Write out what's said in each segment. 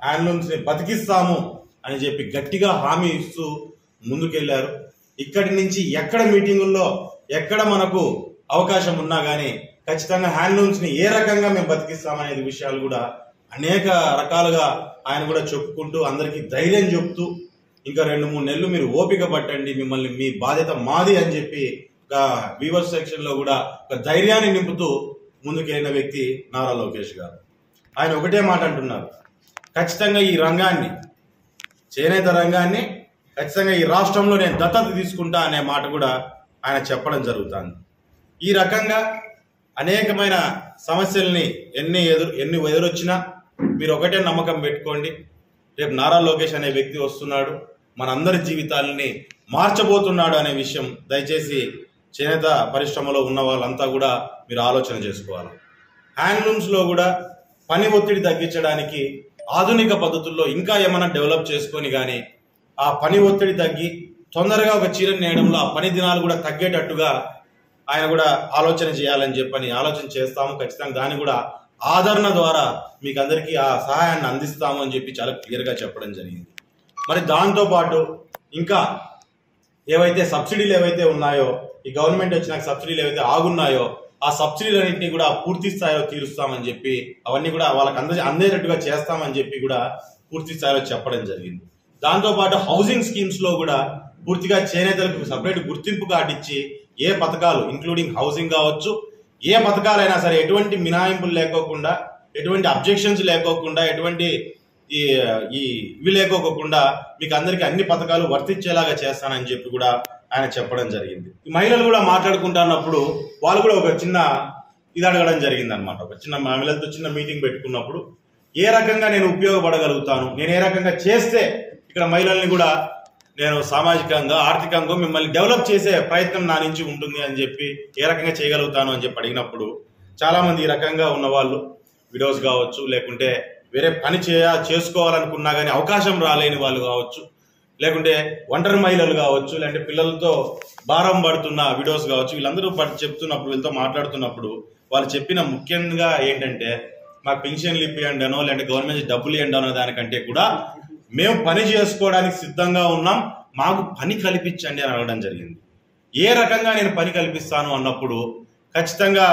Handlooms ని బతికిస్తాము అని చెప్పి గట్టిగా హామీ ఇస్తూ ముందుకెళ్లారు ఇక్కడి నుంచి ఎక్కడ మీటింగుల్లో ఎక్కడ మనకు అవకాశం ఉన్నా గానీ ఖచ్చితంగా హ్యాండ్లూమ్స్ ని ఏ రకంగా మేము బతికిస్తామనేది విషయాలు కూడా అనేక రకాలుగా ఆయన కూడా చెప్పుకుంటూ అందరికీ ధైర్యం చెప్తూ ఇంకా రెండు మూడు నెలలు మీరు ఓపిక పట్టండి మిమ్మల్ని మీ బాధ్యత మాది అని చెప్పి ఒక వీవర్ సెక్షన్ లో కూడా ఒక ధైర్యాన్ని నింపుతూ ముందుకెళ్ళిన వ్యక్తి నారా లోకేష్ గారు ఆయన ఒకటే మాట అంటున్నారు ఖచ్చితంగా ఈ రంగాన్ని చేనేత రంగాన్ని ఖచ్చితంగా ఈ రాష్ట్రంలో నేను దత్తత తీసుకుంటా అనే మాట కూడా ఆయన చెప్పడం జరుగుతుంది ఈ రకంగా అనేకమైన సమస్యల్ని ఎన్ని ఎదురు ఎన్ని ఎదురొచ్చినా మీరు ఒకటే నమ్మకం పెట్టుకోండి రేపు నారా లోకేష్ అనే వ్యక్తి వస్తున్నాడు మనందరి జీవితాలని మార్చబోతున్నాడు అనే విషయం దయచేసి చేనేత పరిశ్రమలో ఉన్న వాళ్ళంతా కూడా మీరు ఆలోచన చేసుకోవాలి హ్యాండ్లూమ్స్ లో కూడా పని ఒత్తిడి తగ్గించడానికి ఆధునిక పద్ధతుల్లో ఇంకా ఏమైనా డెవలప్ చేసుకొని కానీ ఆ పని ఒత్తిడి తగ్గి తొందరగా ఒక చీర నేయడంలో ఆ పని దినాలు కూడా తగ్గేటట్టుగా ఆయన కూడా ఆలోచన చేయాలని చెప్పని ఆలోచన చేస్తాము ఖచ్చితంగా దాన్ని కూడా ఆదరణ ద్వారా మీకు అందరికీ ఆ సహాయాన్ని అందిస్తాము అని చెప్పి చాలా క్లియర్ గా చెప్పడం జరిగింది మరి దాంతో పాటు ఇంకా ఏవైతే సబ్సిడీలు ఏవైతే ఉన్నాయో ఈ గవర్నమెంట్ వచ్చిన సబ్సిడీలు ఏవైతే ఆగున్నాయో ఆ సబ్సిడీలన్నింటినీ కూడా పూర్తి స్థాయిలో తీరుస్తామని చెప్పి అవన్నీ కూడా వాళ్ళకి అంద అందేటట్టుగా చేస్తామని చెప్పి కూడా పూర్తి స్థాయిలో చెప్పడం జరిగింది దాంతో పాటు హౌసింగ్ స్కీమ్స్ లో కూడా పూర్తిగా చేనేతలకు సపరేట్ గుర్తింపు కార్డు ఇచ్చి ఏ పథకాలు ఇంక్లూడింగ్ హౌసింగ్ కావచ్చు ఏ పథకాలైనా సరే ఎటువంటి మినహాయింపులు లేకోకుండా ఎటువంటి అబ్జెక్షన్స్ లేకోకుండా ఎటువంటి ఈ ఈ ఇవి లేకోకుండా మీకు అందరికీ అన్ని పథకాలు వర్తించేలాగా చేస్తానని చెప్పి కూడా ఆయన చెప్పడం జరిగింది ఈ మహిళలు కూడా మాట్లాడుకుంటున్నప్పుడు వాళ్ళు కూడా ఒక చిన్న ఇది అడగడం జరిగింది అనమాట ఒక చిన్న మహిళలతో చిన్న మీటింగ్ పెట్టుకున్నప్పుడు ఏ రకంగా నేను ఉపయోగపడగలుగుతాను నేను ఏ రకంగా చేస్తే ఇక్కడ మహిళల్ని కూడా నేను సామాజికంగా ఆర్థికంగా మిమ్మల్ని డెవలప్ చేసే ప్రయత్నం నా నుంచి ఉంటుంది అని చెప్పి ఏ రకంగా చేయగలుగుతాను అని చెప్పి అడిగినప్పుడు చాలా మంది ఈ రకంగా ఉన్న వాళ్ళు విడోస్ కావచ్చు లేకుంటే వేరే పని చేయ చేసుకోవాలనుకున్నా కానీ అవకాశం రాలేని వాళ్ళు కావచ్చు లేకుంటే ఒంటరి మహిళలు కావచ్చు లేదంటే పిల్లలతో భారం పడుతున్న విడోస్ కావచ్చు వీళ్ళందరూ పడి చెప్తున్నప్పుడు వీళ్ళతో మాట్లాడుతున్నప్పుడు వాళ్ళు చెప్పిన ముఖ్యంగా ఏంటంటే మాకు పెన్షన్లు ఇప్పియండి అనో లేదంటే గవర్నమెంట్ డబ్బులు ఇవ్వండి అనో దానికంటే కూడా మేము పని చేసుకోవడానికి సిద్ధంగా ఉన్నాం మాకు పని కల్పించండి అని అడగడం జరిగింది ఏ రకంగా నేను పని కల్పిస్తాను అన్నప్పుడు ఖచ్చితంగా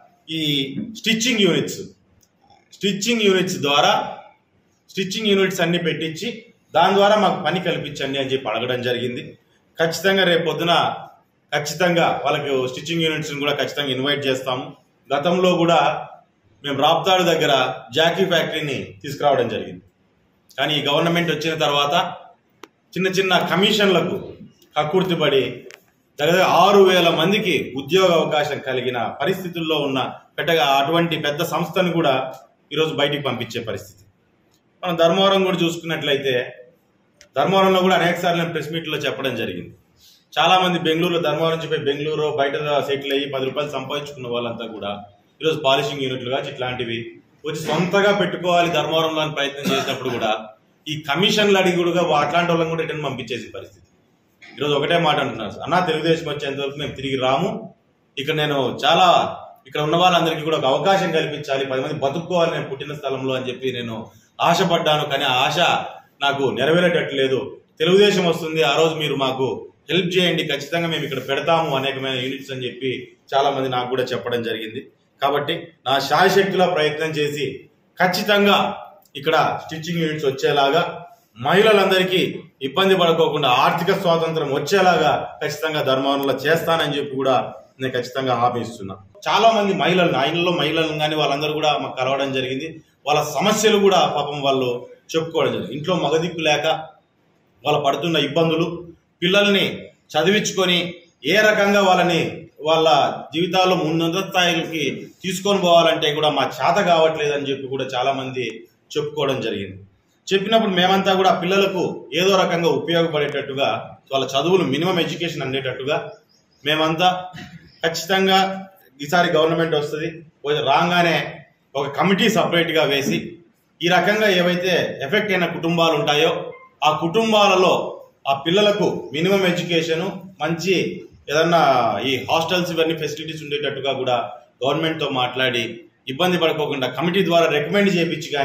ఈ స్టిచ్చింగ్ యూనిట్స్ స్టిచ్చింగ్ యూనిట్స్ ద్వారా స్టిచ్చింగ్ యూనిట్స్ అన్ని పెట్టించి దాని ద్వారా మాకు పని కల్పించండి అని చెప్పి అడగడం జరిగింది ఖచ్చితంగా రేపు పొద్దున ఖచ్చితంగా వాళ్ళకి స్టిచ్చింగ్ యూనిట్స్ కూడా ఖచ్చితంగా ఇన్వైట్ చేస్తాము గతంలో కూడా మేము రాప్తాడు దగ్గర జాకీ ఫ్యాక్టరీని తీసుకురావడం జరిగింది కానీ ఈ గవర్నమెంట్ వచ్చిన తర్వాత చిన్న చిన్న కమిషన్లకు కక్కుర్తిపడి దగ్గర ఆరు వేల మందికి ఉద్యోగ అవకాశం కలిగిన పరిస్థితుల్లో ఉన్న పెట్టగా అటువంటి పెద్ద సంస్థను కూడా ఈరోజు బయటికి పంపించే పరిస్థితి మనం ధర్మవరం కూడా చూసుకున్నట్లయితే ధర్మవరంలో కూడా అనేక సార్లు నేను ప్రెస్ మీట్లో చెప్పడం జరిగింది చాలా మంది బెంగళూరులో ధర్మవరం నుంచి పోయి బెంగళూరు బయట సెటిల్ అయ్యి పది రూపాయలు సంపాదించుకున్న వాళ్ళంతా కూడా ఈరోజు పాలిషింగ్ యూనిట్లు కావచ్చు ఇట్లాంటివి వచ్చి సొంతగా పెట్టుకోవాలి ధర్మవరంలో అని ప్రయత్నం చేసినప్పుడు కూడా ఈ కమిషన్లు అడిగి కూడా అట్లాంటి వాళ్ళని కూడా రిటర్న్ పంపించేసి పరిస్థితి ఈరోజు ఒకటే మాట అంటున్నారు సార్. అన్నా తెలుగుదేశం వచ్చేంత వరకు మేము తిరిగి రాము ఇక్కడ నేను చాలా ఇక్కడ ఉన్న వాళ్ళందరికీ కూడా ఒక అవకాశం కల్పించాలి పది మంది బతుక్కోవాలి నేను పుట్టిన స్థలంలో అని చెప్పి నేను ఆశపడ్డాను కానీ ఆ ఆశ నాకు నెరవేరేటట్లేదు తెలుగుదేశం వస్తుంది ఆ రోజు మీరు మాకు హెల్ప్ చేయండి ఖచ్చితంగా మేము ఇక్కడ పెడతాము అనేకమైన యూనిట్స్ అని చెప్పి చాలా మంది నాకు కూడా చెప్పడం జరిగింది కాబట్టి నా శాయశక్తిలో ప్రయత్నం చేసి ఖచ్చితంగా ఇక్కడ స్టిచ్చింగ్ యూనిట్స్ వచ్చేలాగా మహిళలందరికీ ఇబ్బంది పడుకోకుండా ఆర్థిక స్వాతంత్రం వచ్చేలాగా ఖచ్చితంగా ధర్మవరంలో చేస్తానని చెప్పి కూడా నేను ఖచ్చితంగా హామీ ఇస్తున్నా చాలా మంది మహిళలు ఆయనలో మహిళలు కానీ వాళ్ళందరూ కూడా మాకు కలవడం జరిగింది వాళ్ళ సమస్యలు కూడా పాపం వాళ్ళు చెప్పుకోవడం జరిగింది ఇంట్లో మగదిక్కు లేక వాళ్ళ పడుతున్న ఇబ్బందులు పిల్లల్ని చదివించుకొని ఏ రకంగా వాళ్ళని వాళ్ళ జీవితాల్లో ముందున్న స్థాయికి తీసుకొని పోవాలంటే కూడా మా చేత కావట్లేదు అని చెప్పి కూడా చాలా మంది చెప్పుకోవడం జరిగింది చెప్పినప్పుడు మేమంతా కూడా పిల్లలకు ఏదో రకంగా ఉపయోగపడేటట్టుగా వాళ్ళ చదువులు మినిమం ఎడ్యుకేషన్ అందేటట్టుగా మేమంతా ఖచ్చితంగా ఈసారి గవర్నమెంట్ వస్తుంది కొంచెం రాగానే ఒక కమిటీ సపరేట్గా వేసి ఈ రకంగా ఏవైతే ఎఫెక్ట్ అయిన కుటుంబాలు ఉంటాయో ఆ కుటుంబాలలో ఆ పిల్లలకు మినిమం ఎడ్యుకేషన్ మంచి ఏదన్నా ఈ హాస్టల్స్ ఇవన్నీ ఫెసిలిటీస్ ఉండేటట్టుగా కూడా గవర్నమెంట్తో మాట్లాడి ఇబ్బంది పడుకోకుండా కమిటీ ద్వారా రికమెండ్ చేయించి కానీ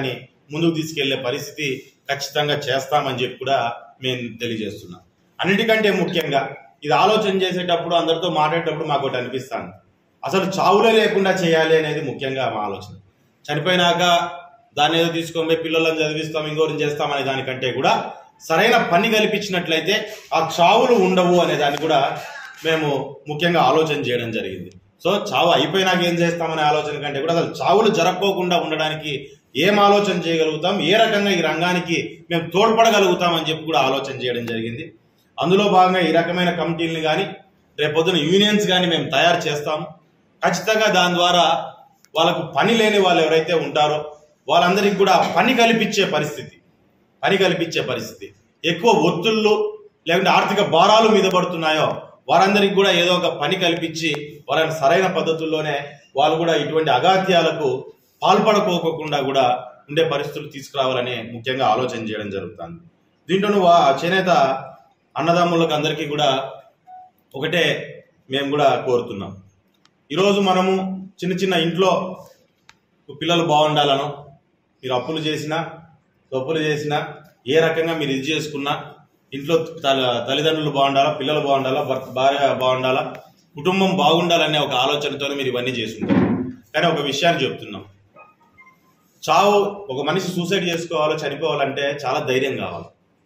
ముందుకు తీసుకెళ్లే పరిస్థితి ఖచ్చితంగా చేస్తామని చెప్పి కూడా మేము తెలియజేస్తున్నాం అన్నిటికంటే ముఖ్యంగా ఇది ఆలోచన చేసేటప్పుడు అందరితో మాట్లాడేటప్పుడు మాకు ఒకటి అనిపిస్తాను అసలు చావులే లేకుండా చేయాలి అనేది ముఖ్యంగా మా ఆలోచన చనిపోయినాక దాన్ని ఏదో తీసుకొని పోయి పిల్లలను చదివిస్తాం ఇంకోటి చేస్తాం అనే దానికంటే కూడా సరైన పని కల్పించినట్లయితే ఆ చావులు ఉండవు అనే దాన్ని కూడా మేము ముఖ్యంగా ఆలోచన చేయడం జరిగింది సో చావు అయిపోయినాక ఏం చేస్తామనే ఆలోచన కంటే కూడా అసలు చావులు జరగకోకుండా ఉండడానికి ఏం ఆలోచన చేయగలుగుతాం ఏ రకంగా ఈ రంగానికి మేము తోడ్పడగలుగుతాం అని చెప్పి కూడా ఆలోచన చేయడం జరిగింది అందులో భాగంగా ఈ రకమైన కమిటీలని కానీ రేపొద్దున యూనియన్స్ కానీ మేము తయారు చేస్తాము ఖచ్చితంగా దాని ద్వారా వాళ్ళకు పని లేని వాళ్ళు ఎవరైతే ఉంటారో వాళ్ళందరికీ కూడా పని కల్పించే పరిస్థితి పని కల్పించే పరిస్థితి ఎక్కువ ఒత్తిళ్ళు లేకుంటే ఆర్థిక భారాలు మీద పడుతున్నాయో వారందరికీ కూడా ఏదో ఒక పని కల్పించి వాళ్ళని సరైన పద్ధతుల్లోనే వాళ్ళు కూడా ఇటువంటి అగాత్యాలకు పాల్పడకోకుండా కూడా ఉండే పరిస్థితులు తీసుకురావాలని ముఖ్యంగా ఆలోచన చేయడం జరుగుతుంది దీంట్లోనూ వా చేనేత అన్నదమ్ములకు అందరికీ కూడా ఒకటే మేము కూడా కోరుతున్నాం ఈరోజు మనము చిన్న చిన్న ఇంట్లో పిల్లలు బాగుండాలనో మీరు అప్పులు చేసినా తప్పులు చేసినా ఏ రకంగా మీరు ఇది చేసుకున్నా ఇంట్లో తల- తల్లిదండ్రులు బాగుండాలా పిల్లలు బాగుండాలా భర్త భార్య బాగుండాలా కుటుంబం బాగుండాలనే ఒక ఆలోచనతోనే మీరు ఇవన్నీ చేస్తుంటారు కానీ ఒక విషయాన్ని చెప్తున్నాం చావు ఒక మనిషి సూసైడ్ చేసుకోవాలో చనిపోవాలంటే చాలా ధైర్యం కావాలి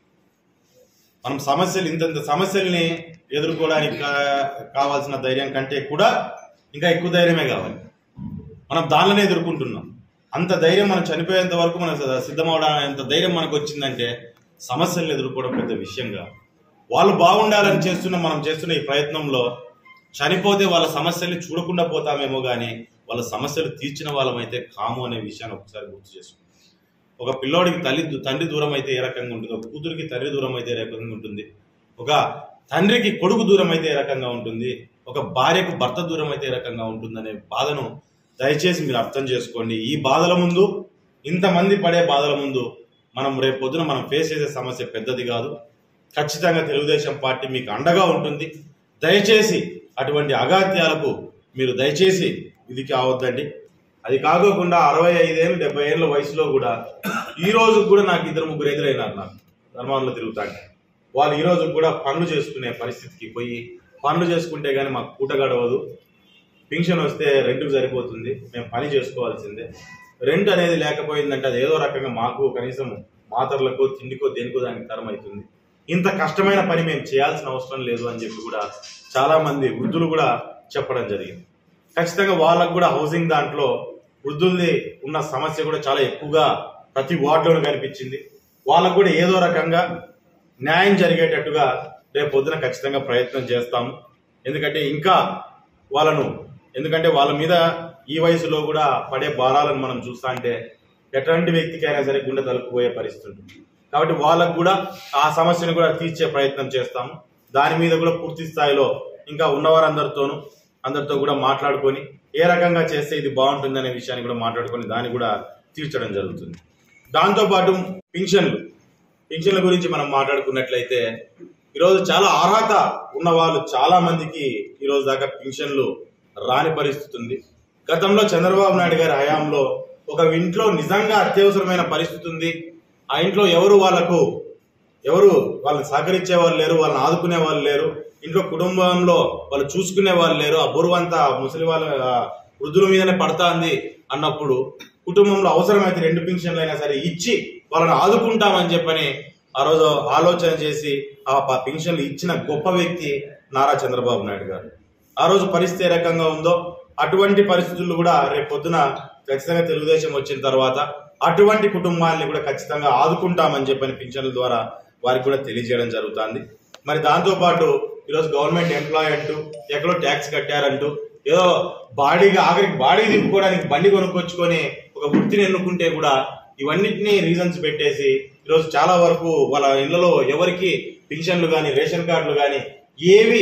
మనం సమస్యలు ఇంతంత సమస్యల్ని ఎదుర్కోవడానికి కా- కావాల్సిన ధైర్యం కంటే కూడా ఇంకా ఎక్కువ ధైర్యమే కావాలి మనం దానిలోనే ఎదుర్కొంటున్నాం అంత ధైర్యం మనం చనిపోయేంత వరకు మనం సిద్ధమవడానికి ధైర్యం మనకు వచ్చిందంటే సమస్యలను ఎదుర్కోవడం పెద్ద విషయంగా వాళ్ళు బాగుండాలని చేస్తున్న మనం చేస్తున్న ఈ ప్రయత్నంలో చనిపోతే వాళ్ళ సమస్యల్ని చూడకుండా పోతామేమో కానీ వాళ్ళ సమస్యలు తీర్చిన వాళ్ళమైతే కాము అనే విషయాన్ని ఒకసారి గుర్తు చేసుకుంటాం ఒక పిల్లోడికి తల్లి తండ్రి దూరం అయితే ఏ రకంగా ఉంటుంది ఒక కూతురికి తండ్రి దూరం అయితే ఏ రకంగా ఉంటుంది ఒక తండ్రికి కొడుకు దూరం అయితే ఏ రకంగా ఉంటుంది ఒక భార్యకు భర్త దూరం అయితే ఏ రకంగా ఉంటుందనే బాధను దయచేసి మీరు అర్థం చేసుకోండి ఈ బాధల ముందు ఇంతమంది పడే బాధల ముందు మనం రేపు పొద్దున మనం ఫేస్ చేసే సమస్య పెద్దది కాదు ఖచ్చితంగా తెలుగుదేశం పార్టీ మీకు అండగా ఉంటుంది దయచేసి అటువంటి అగాత్యాలకు మీరు దయచేసి ఇది కావద్దండి అది కాకోకుండా అరవై ఐదేళ్ళు డెబ్బై ఏళ్ళ వయసులో కూడా ఈ రోజు కూడా నాకు ఇద్దరు ముగ్గురు ఎదురైనారు నాకు ధర్మాల్లో తిరుగుతాంటే వాళ్ళు ఈ రోజు కూడా పనులు చేసుకునే పరిస్థితికి పోయి పనులు చేసుకుంటే కానీ మాకు పూట గడవదు పింఛన్ వస్తే రెంట్కి సరిపోతుంది మేము పని చేసుకోవాల్సిందే రెంట్ అనేది లేకపోయిందంటే అది ఏదో రకంగా మాకు కనీసం మాతరలకో తిండికో దేనికో దానికి తరం అవుతుంది ఇంత కష్టమైన పని మేము చేయాల్సిన అవసరం లేదు అని చెప్పి కూడా చాలా మంది వృద్ధులు కూడా చెప్పడం జరిగింది ఖచ్చితంగా వాళ్ళకు కూడా హౌసింగ్ దాంట్లో వృద్ధుల్ది ఉన్న సమస్య కూడా చాలా ఎక్కువగా ప్రతి వార్డులోనూ కనిపించింది వాళ్ళకు కూడా ఏదో రకంగా న్యాయం జరిగేటట్టుగా రేపు పొద్దున ఖచ్చితంగా ప్రయత్నం చేస్తాము ఎందుకంటే ఇంకా వాళ్ళను ఎందుకంటే వాళ్ళ మీద ఈ వయసులో కూడా పడే భారాలను మనం చూస్తా అంటే ఎటువంటి వ్యక్తికైనా సరే గుండె తలుపుపోయే పరిస్థితి ఉంటుంది కాబట్టి వాళ్ళకు కూడా ఆ సమస్యను కూడా తీర్చే ప్రయత్నం చేస్తాము దాని మీద కూడా పూర్తి స్థాయిలో ఇంకా ఉన్నవారందరితోనూ అందరితో కూడా మాట్లాడుకొని ఏ రకంగా చేస్తే ఇది బాగుంటుంది అనే విషయాన్ని కూడా మాట్లాడుకొని దాన్ని కూడా తీర్చడం జరుగుతుంది దాంతోపాటు పింఛన్లు పింఛన్ల గురించి మనం మాట్లాడుకున్నట్లయితే ఈరోజు చాలా అర్హత ఉన్న వాళ్ళు చాలా మందికి ఈరోజు దాకా పింఛన్లు రాని పరిస్థితి ఉంది గతంలో చంద్రబాబు నాయుడు గారి హయాంలో ఒక ఇంట్లో నిజంగా అత్యవసరమైన పరిస్థితి ఉంది ఆ ఇంట్లో ఎవరు వాళ్ళకు ఎవరు వాళ్ళని సహకరించే వాళ్ళు లేరు వాళ్ళని ఆదుకునే వాళ్ళు లేరు ఇంట్లో కుటుంబంలో వాళ్ళు చూసుకునే వాళ్ళు లేరు ఆ బరువంతా ముసలి వాళ్ళ ఆ వృద్ధుల మీదనే పడతాంది అన్నప్పుడు కుటుంబంలో అవసరమైతే రెండు పింఛన్లు అయినా సరే ఇచ్చి వాళ్ళని ఆదుకుంటామని చెప్పని ఆ రోజు ఆలోచన చేసి ఆ ప- పింఛన్లు ఇచ్చిన గొప్ప వ్యక్తి నారా చంద్రబాబు నాయుడు గారు ఆ రోజు పరిస్థితి ఏ రకంగా ఉందో అటువంటి పరిస్థితులు కూడా రేపు పొద్దున ఖచ్చితంగా తెలుగుదేశం వచ్చిన తర్వాత అటువంటి కుటుంబాన్ని కూడా ఖచ్చితంగా ఆదుకుంటామని చెప్పని పింఛన్ల ద్వారా వారికి కూడా తెలియజేయడం జరుగుతుంది మరి దాంతో పాటు ఈరోజు గవర్నమెంట్ ఎంప్లాయ్ అంటూ ఎక్కడో ట్యాక్స్ కట్టారంటూ ఏదో బాడీగా ఆఖరికి బాడీ తిప్పుకోవడానికి బండి కొనుక్కొచ్చుకొని ఒక వృత్తిని ఎన్నుకుంటే కూడా ఇవన్నిటిని రీజన్స్ పెట్టేసి ఈరోజు చాలా వరకు వాళ్ళ ఇళ్లలో ఎవరికి పింఛన్లు కానీ రేషన్ కార్డులు కానీ ఏవి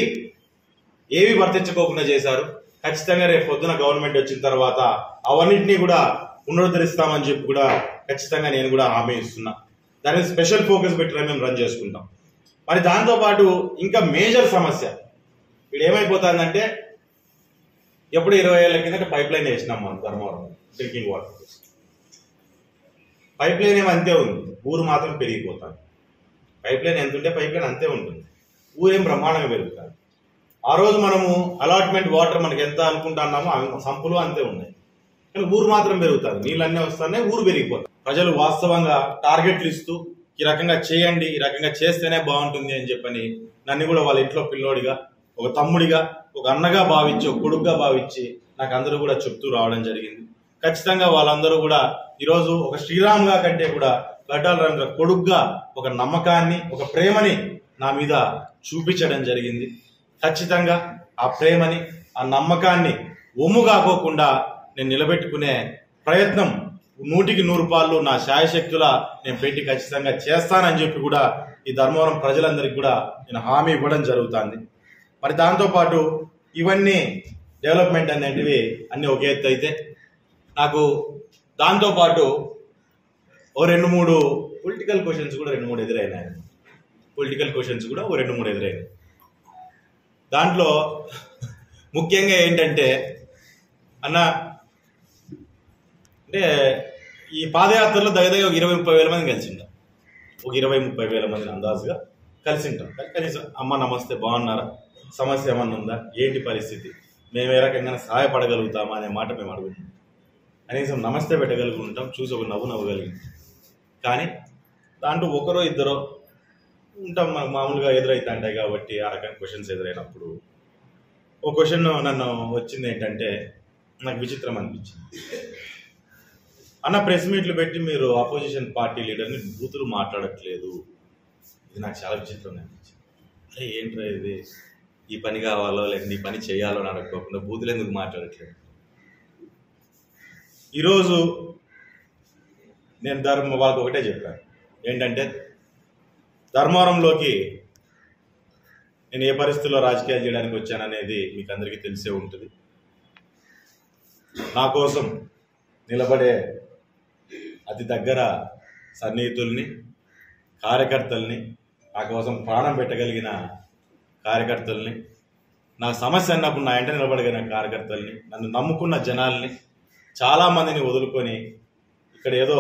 ఏవి వర్తించుకోకుండా చేశారు ఖచ్చితంగా రేపు పొద్దున గవర్నమెంట్ వచ్చిన తర్వాత అవన్నింటినీ కూడా పునరుద్ధరిస్తామని చెప్పి కూడా ఖచ్చితంగా నేను కూడా హామీ ఇస్తున్నా దాని మీద స్పెషల్ ఫోకస్ పెట్టి మేము రన్ చేసుకుంటాం మరి దాంతో పాటు ఇంకా మేజర్ సమస్య ఇక్కడ ఏమైపోతుందంటే ఎప్పుడు ఇరవై ఏళ్ళ కిందట పైప్ లైన్ వేసినాం మనం Dharmavaram drinking water pipeline ఏమో అంతే ఉంది ఊరు మాత్రం పెరిగిపోతాను పైప్ లైన్ ఎంత ఉంటే పైప్ లైన్ అంతే ఉంటుంది ఊరేం బ్రహ్మాండంగా పెరుగుతుంది ఆ రోజు మనము అలాట్మెంట్ వాటర్ మనకి ఎంత అనుకుంటున్నామో అవి సంపులు అంతే ఉన్నాయి కానీ ఊరు మాత్రం పెరుగుతుంది నీళ్ళు అన్నీ వస్తున్నాయి ఊరు పెరిగిపోతుంది ప్రజలు వాస్తవంగా టార్గెట్లు ఇస్తూ ఈ రకంగా చేయండి ఈ రకంగా చేస్తేనే బాగుంటుంది అని చెప్పని నన్ను కూడా వాళ్ళ ఇంట్లో పిల్లోడిగా ఒక తమ్ముడిగా ఒక అన్నగా భావించి ఒక కొడుకుగా భావించి నాకు అందరూ కూడా చెప్తూ రావడం జరిగింది ఖచ్చితంగా వాళ్ళందరూ కూడా ఈరోజు ఒక శ్రీరామ్గా కంటే కూడా గడ్డాల రంగ కొడుకుగా ఒక నమ్మకాన్ని ఒక ప్రేమని నా మీద చూపించడం జరిగింది ఖచ్చితంగా ఆ ప్రేమని ఆ నమ్మకాన్ని ఒమ్ము కాకోకుండా నేను నిలబెట్టుకునే ప్రయత్నం నూటికి నూరు పాళ్ళు నా శాయశక్తుల నేను పెట్టి ఖచ్చితంగా చేస్తానని చెప్పి కూడా ఈ ధర్మవరం ప్రజలందరికీ కూడా నేను హామీ ఇవ్వడం జరుగుతుంది మరి దాంతోపాటు ఇవన్నీ డెవలప్మెంట్ అనేటివి అన్ని ఒక ఎత్తు అయితే నాకు దాంతోపాటు ఓ రెండు మూడు పొలిటికల్ క్వశ్చన్స్ కూడా రెండు మూడు ఎదురైనాయి పొలిటికల్ క్వశ్చన్స్ కూడా ఓ రెండు మూడు ఎదురైనాయి దాంట్లో ముఖ్యంగా ఏంటంటే అన్న అంటే ఈ పాదయాత్రలో దగ్గర దగ్గర ఒక ఇరవై ముప్పై వేల మంది కలిసింటాం ఒక ఇరవై ముప్పై వేల మందిని అందాజుగా కలిసింటాం కనీసం అమ్మ నమస్తే బాగున్నారా సమస్య ఏమన్నా ఉందా ఏంటి పరిస్థితి మేము ఏ రకంగా సహాయపడగలుగుతామా అనే మాట మేము అడుగుతాం కనీసం నమస్తే పెట్టగలుగుంటాం చూసి ఒక నవ్వు నవ్వగలిగింది కానీ దాంట్లో ఒకరో ఇద్దరో ఉంటాం మనకు మామూలుగా ఎదురైతే అంటాయి కాబట్టి ఆ రకమైన క్వశ్చన్స్ ఎదురైనప్పుడు ఒక క్వశ్చన్ నన్ను వచ్చింది ఏంటంటే నాకు విచిత్రం అనిపించింది అన్న ప్రెస్ మీట్లు పెట్టి మీరు ఆపోజిషన్ పార్టీ లీడర్ని బూతులు మాట్లాడట్లేదు ఇది నాకు చాలా విచిత్రంగా అనిపించింది అరే ఏంట్రా ఇది ఈ పని కావాలో లేదంటే ఈ పని చేయాలో అని అడగకుండా బూతులు ఎందుకు మాట్లాడట్లేదు ఈరోజు నేను ధర్మ వాళ్ళకి ఒకటే చెప్పాను ఏంటంటే ధర్మవరంలోకి నేను ఏ పరిస్థితుల్లో రాజకీయాలు చేయడానికి వచ్చాననేది మీకు అందరికీ తెలిసే ఉంటుంది నా కోసం నిలబడే అతి దగ్గర సన్నిహితుల్ని కార్యకర్తల్ని నా కోసం ప్రాణం పెట్టగలిగిన కార్యకర్తల్ని నా సమస్య అన్నప్పుడు నా ఎంట నిలబడగలిగిన కార్యకర్తల్ని నన్ను నమ్ముకున్న జనాల్ని చాలా మందిని వదులుకొని ఇక్కడ ఏదో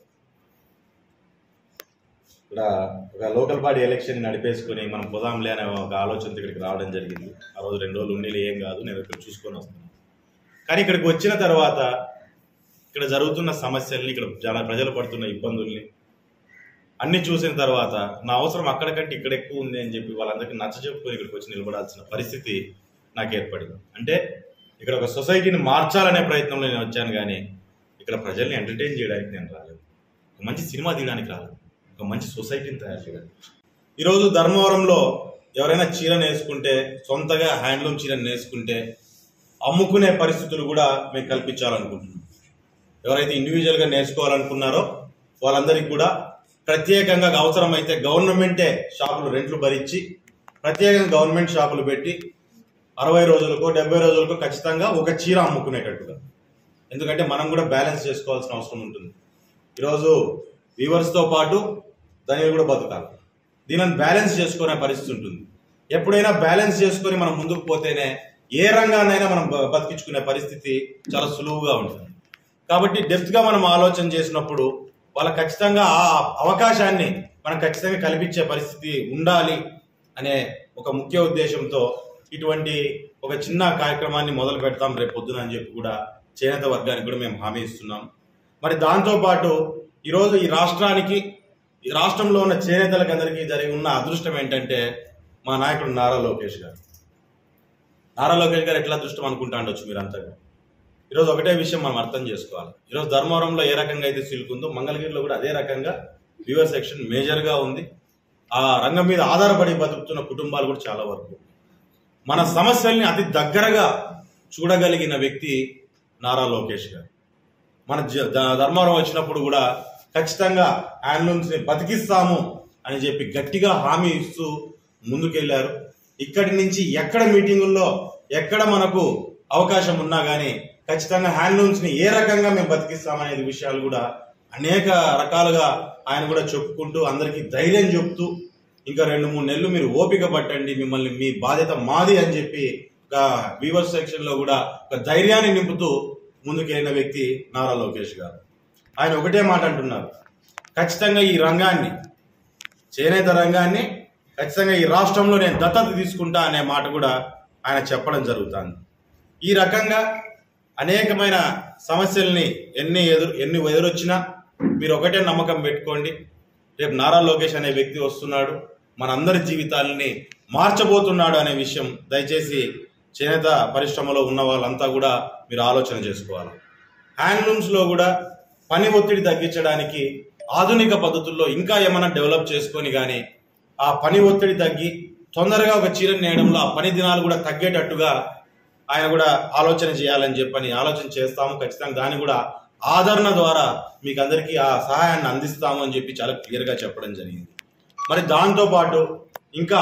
ఇక్కడ ఒక లోకల్ బాడీ ఎలక్షన్ నడిపేసుకొని మనం పోదాంలే అనే ఒక ఆలోచనతో ఇక్కడికి రావడం జరిగింది ఆ రోజు రెండు రోజులు ఉండి ఏం కాదు నేను ఇక్కడ చూసుకొని వస్తున్నాను కానీ ఇక్కడికి వచ్చిన తర్వాత ఇక్కడ జరుగుతున్న సమస్యల్ని ఇక్కడ జన ప్రజలు పడుతున్న ఇబ్బందుల్ని అన్ని చూసిన తర్వాత నా అవసరం అక్కడికంటే ఇక్కడ ఎక్కువ ఉంది అని చెప్పి వాళ్ళందరికీ నచ్చ చెప్పుకొని ఇక్కడికి వచ్చి నిలబడాల్సిన పరిస్థితి నాకు ఏర్పడింది అంటే ఇక్కడ ఒక సొసైటీని మార్చాలనే ప్రయత్నంలో నేను వచ్చాను కానీ ఇక్కడ ప్రజల్ని ఎంటర్టైన్ చేయడానికి నేను రాలేదు ఒక మంచి సినిమా తీయడానికి రాలేదు ఒక మంచి సొసైటీని తయారు చేయడానికి ఈరోజు ధర్మవరంలో ఎవరైనా చీర నేసుకుంటే సొంతగా హ్యాండ్లూమ్ చీర నేసుకుంటే అమ్ముకునే పరిస్థితులు కూడా మేము కల్పించాలనుకుంటున్నాం ఎవరైతే ఇండివిజువల్గా నేర్చుకోవాలనుకున్నారో వాళ్ళందరికీ కూడా ప్రత్యేకంగా అవసరమైతే గవర్నమెంటే షాపులు రెంట్లు భరించి ప్రత్యేకంగా గవర్నమెంట్ షాపులు పెట్టి అరవై రోజులకో డెబ్బై రోజులకో ఖచ్చితంగా ఒక చీర అమ్ముకునేటట్టుగా ఎందుకంటే మనం కూడా బ్యాలెన్స్ చేసుకోవాల్సిన అవసరం ఉంటుంది ఈరోజు వ్యూవర్స్తో పాటు దానిని కూడా బతకాలి దీనిని బ్యాలెన్స్ చేసుకునే పరిస్థితి ఉంటుంది ఎప్పుడైనా బ్యాలెన్స్ చేసుకొని మనం ముందుకు పోతేనే ఏ రంగానైనా మనం బ- బతికించుకునే పరిస్థితి చాలా సులువుగా ఉంటుంది కాబట్టి డెప్త్గా మనం ఆలోచన చేసినప్పుడు వాళ్ళ ఖచ్చితంగా ఆ అవకాశాన్ని మనం ఖచ్చితంగా కల్పించే పరిస్థితి ఉండాలి అనే ఒక ముఖ్య ఉద్దేశంతో ఇటువంటి ఒక చిన్న కార్యక్రమాన్ని మొదలు పెడతాం రేపు పొద్దున అని చెప్పి కూడా చేనేత వర్గానికి కూడా మేము హామీ ఇస్తున్నాం మరి దాంతోపాటు ఈరోజు ఈ రాష్ట్రానికి ఈ రాష్ట్రంలో ఉన్న చేనేతలకు అందరికీ జరిగి ఉన్న అదృష్టం ఏంటంటే మా నాయకుడు నారా లోకేష్ గారు నారా లోకేష్ గారు ఎట్లా అదృష్టం అనుకుంటా ఉండొచ్చు మీరంతా ఈరోజు ఒకటే విషయం మనం అర్థం చేసుకోవాలి ఈరోజు ధర్మవరంలో ఏ రకంగా అయితే సిల్క్ ఉందో మంగళగిరిలో కూడా అదే రకంగా వ్యూవర్ సెక్షన్ మేజర్గా ఉంది ఆ రంగం మీద ఆధారపడి బతుకుతున్న కుటుంబాలు కూడా చాలా వరకు మన సమస్యల్ని అతి దగ్గరగా చూడగలిగిన వ్యక్తి నారా లోకేష్ గారు మన జ- ద- ధర్మవరం వచ్చినప్పుడు కూడా ఖచ్చితంగా హ్యాండ్లూమ్స్ ని బతికిస్తాము అని చెప్పి గట్టిగా హామీ ఇస్తూ ముందుకెళ్లారు ఇక్కడి నుంచి ఎక్కడ మీటింగుల్లో ఎక్కడ మనకు అవకాశం ఉన్నా కానీ ఖచ్చితంగా హ్యాండ్లూమ్స్ ని ఏ రకంగా మేము బతికిస్తామనేది విషయాలు కూడా అనేక రకాలుగా ఆయన కూడా చెప్పుకుంటూ అందరికీ ధైర్యం చెప్తూ ఇంకా రెండు మూడు నెలలు మీరు ఓపిక పట్టండి మిమ్మల్ని మీ బాధ్యత మాది అని చెప్పి ఒక వీవర్ సెక్షన్ లో కూడా ఒక ధైర్యాన్ని నింపుతూ ముందుకెళ్ళిన వ్యక్తి నారా లోకేష్ గారు ఆయన ఒకటే మాట అంటున్నారు ఖచ్చితంగా ఈ రంగాన్ని చేనేత రంగాన్ని ఖచ్చితంగా ఈ రాష్ట్రంలో నేను దత్తత తీసుకుంటా అనే మాట కూడా ఆయన చెప్పడం జరుగుతుంది ఈ రకంగా అనేకమైన సమస్యల్ని ఎన్ని ఎదురు ఎన్ని ఎదురొచ్చినా మీరు ఒకటే నమ్మకం పెట్టుకోండి రేపు నారా లోకేష్ అనే వ్యక్తి వస్తున్నాడు మనందరి జీవితాలని మార్చబోతున్నాడు అనే విషయం దయచేసి చేనేత పరిశ్రమలో ఉన్న వాళ్ళంతా కూడా మీరు ఆలోచన చేసుకోవాలి హ్యాండ్లూమ్స్లో కూడా పని ఒత్తిడి తగ్గించడానికి ఆధునిక పద్ధతుల్లో ఇంకా ఏమైనా డెవలప్ చేసుకొని కానీ ఆ పని ఒత్తిడి తగ్గి తొందరగా ఒక చీర నేయడంలో ఆ పని దినాలు కూడా తగ్గేటట్టుగా ఆయన కూడా ఆలోచన చేయాలని చెప్పని ఆలోచన చేస్తాము ఖచ్చితంగా దాన్ని కూడా ఆదరణ ద్వారా మీకు అందరికీ ఆ సహాయాన్ని అందిస్తాము అని చెప్పి చాలా క్లియర్గా చెప్పడం జరిగింది మరి దాంతో పాటు ఇంకా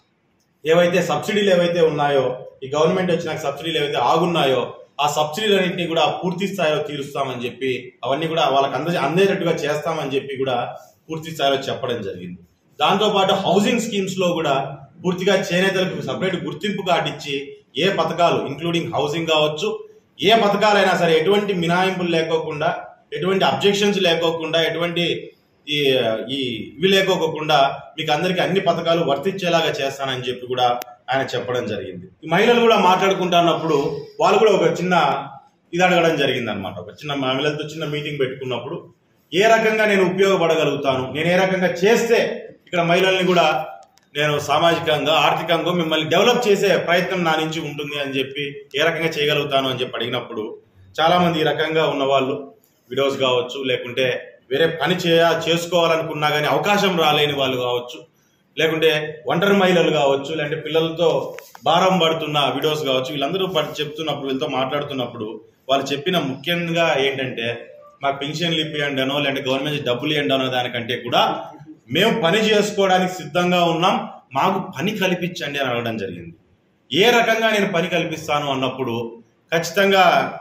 ఏవైతే సబ్సిడీలు ఏవైతే ఉన్నాయో ఈ గవర్నమెంట్ వచ్చిన సబ్సిడీలు ఏవైతే ఆగున్నాయో ఆ సబ్సిడీలన్నింటినీ కూడా పూర్తి స్థాయిలో తీరుస్తామని చెప్పి అవన్నీ కూడా వాళ్ళకి అంద అందేటట్టుగా చేస్తామని చెప్పి కూడా పూర్తి స్థాయిలో చెప్పడం జరిగింది దాంతో పాటు హౌసింగ్ స్కీమ్స్ లో కూడా పూర్తిగా చేనేతలకు సపరేట్ గుర్తింపు కార్డు ఇచ్చి ఏ పథకాలు ఇంక్లూడింగ్ హౌసింగ్ కావచ్చు ఏ పథకాలైనా సరే ఎటువంటి మినహాయింపులు లేకోకుండా ఎటువంటి అబ్జెక్షన్స్ లేకోకుండా ఎటువంటి ఈ ఈ ఇవి లేకోకుండా మీకు అందరికి అన్ని పథకాలు వర్తించేలాగా చేస్తానని చెప్పి కూడా ఆయన చెప్పడం జరిగింది ఈ మహిళలు కూడా మాట్లాడుకుంటున్నప్పుడు వాళ్ళు కూడా ఒక చిన్న ఇది అడగడం జరిగింది అనమాట ఒక చిన్న మహిళలతో చిన్న మీటింగ్ పెట్టుకున్నప్పుడు ఏ రకంగా నేను ఉపయోగపడగలుగుతాను నేను ఏ రకంగా చేస్తే ఇక్కడ మహిళల్ని కూడా నేను సామాజికంగా ఆర్థికంగా మిమ్మల్ని డెవలప్ చేసే ప్రయత్నం నా నుంచి ఉంటుంది అని చెప్పి ఏ రకంగా చేయగలుగుతాను అని చెప్పి అడిగినప్పుడు చాలా మంది ఈ రకంగా ఉన్న వాళ్ళు విడోస్ కావచ్చు లేకుంటే వేరే పని చేయ చేసుకోవాలనుకున్నా కానీ అవకాశం రాలేని వాళ్ళు కావచ్చు లేకుంటే ఒంటరి మహిళలు కావచ్చు లేదంటే పిల్లలతో భారం పడుతున్న విడోస్ కావచ్చు వీళ్ళందరూ పడి చెప్తున్నప్పుడు వీళ్ళతో మాట్లాడుతున్నప్పుడు వాళ్ళు చెప్పిన ముఖ్యంగా ఏంటంటే మాకు పెన్షన్లు ఇప్పియండి అనో లేదంటే గవర్నమెంట్ నుంచి డబ్బులు ఇవ్వండి అనో దానికంటే కూడా మేము పని చేసుకోవడానికి సిద్ధంగా ఉన్నాం మాకు పని కల్పించండి అని అడగడం జరిగింది ఏ రకంగా నేను పని కల్పిస్తాను అన్నప్పుడు ఖచ్చితంగా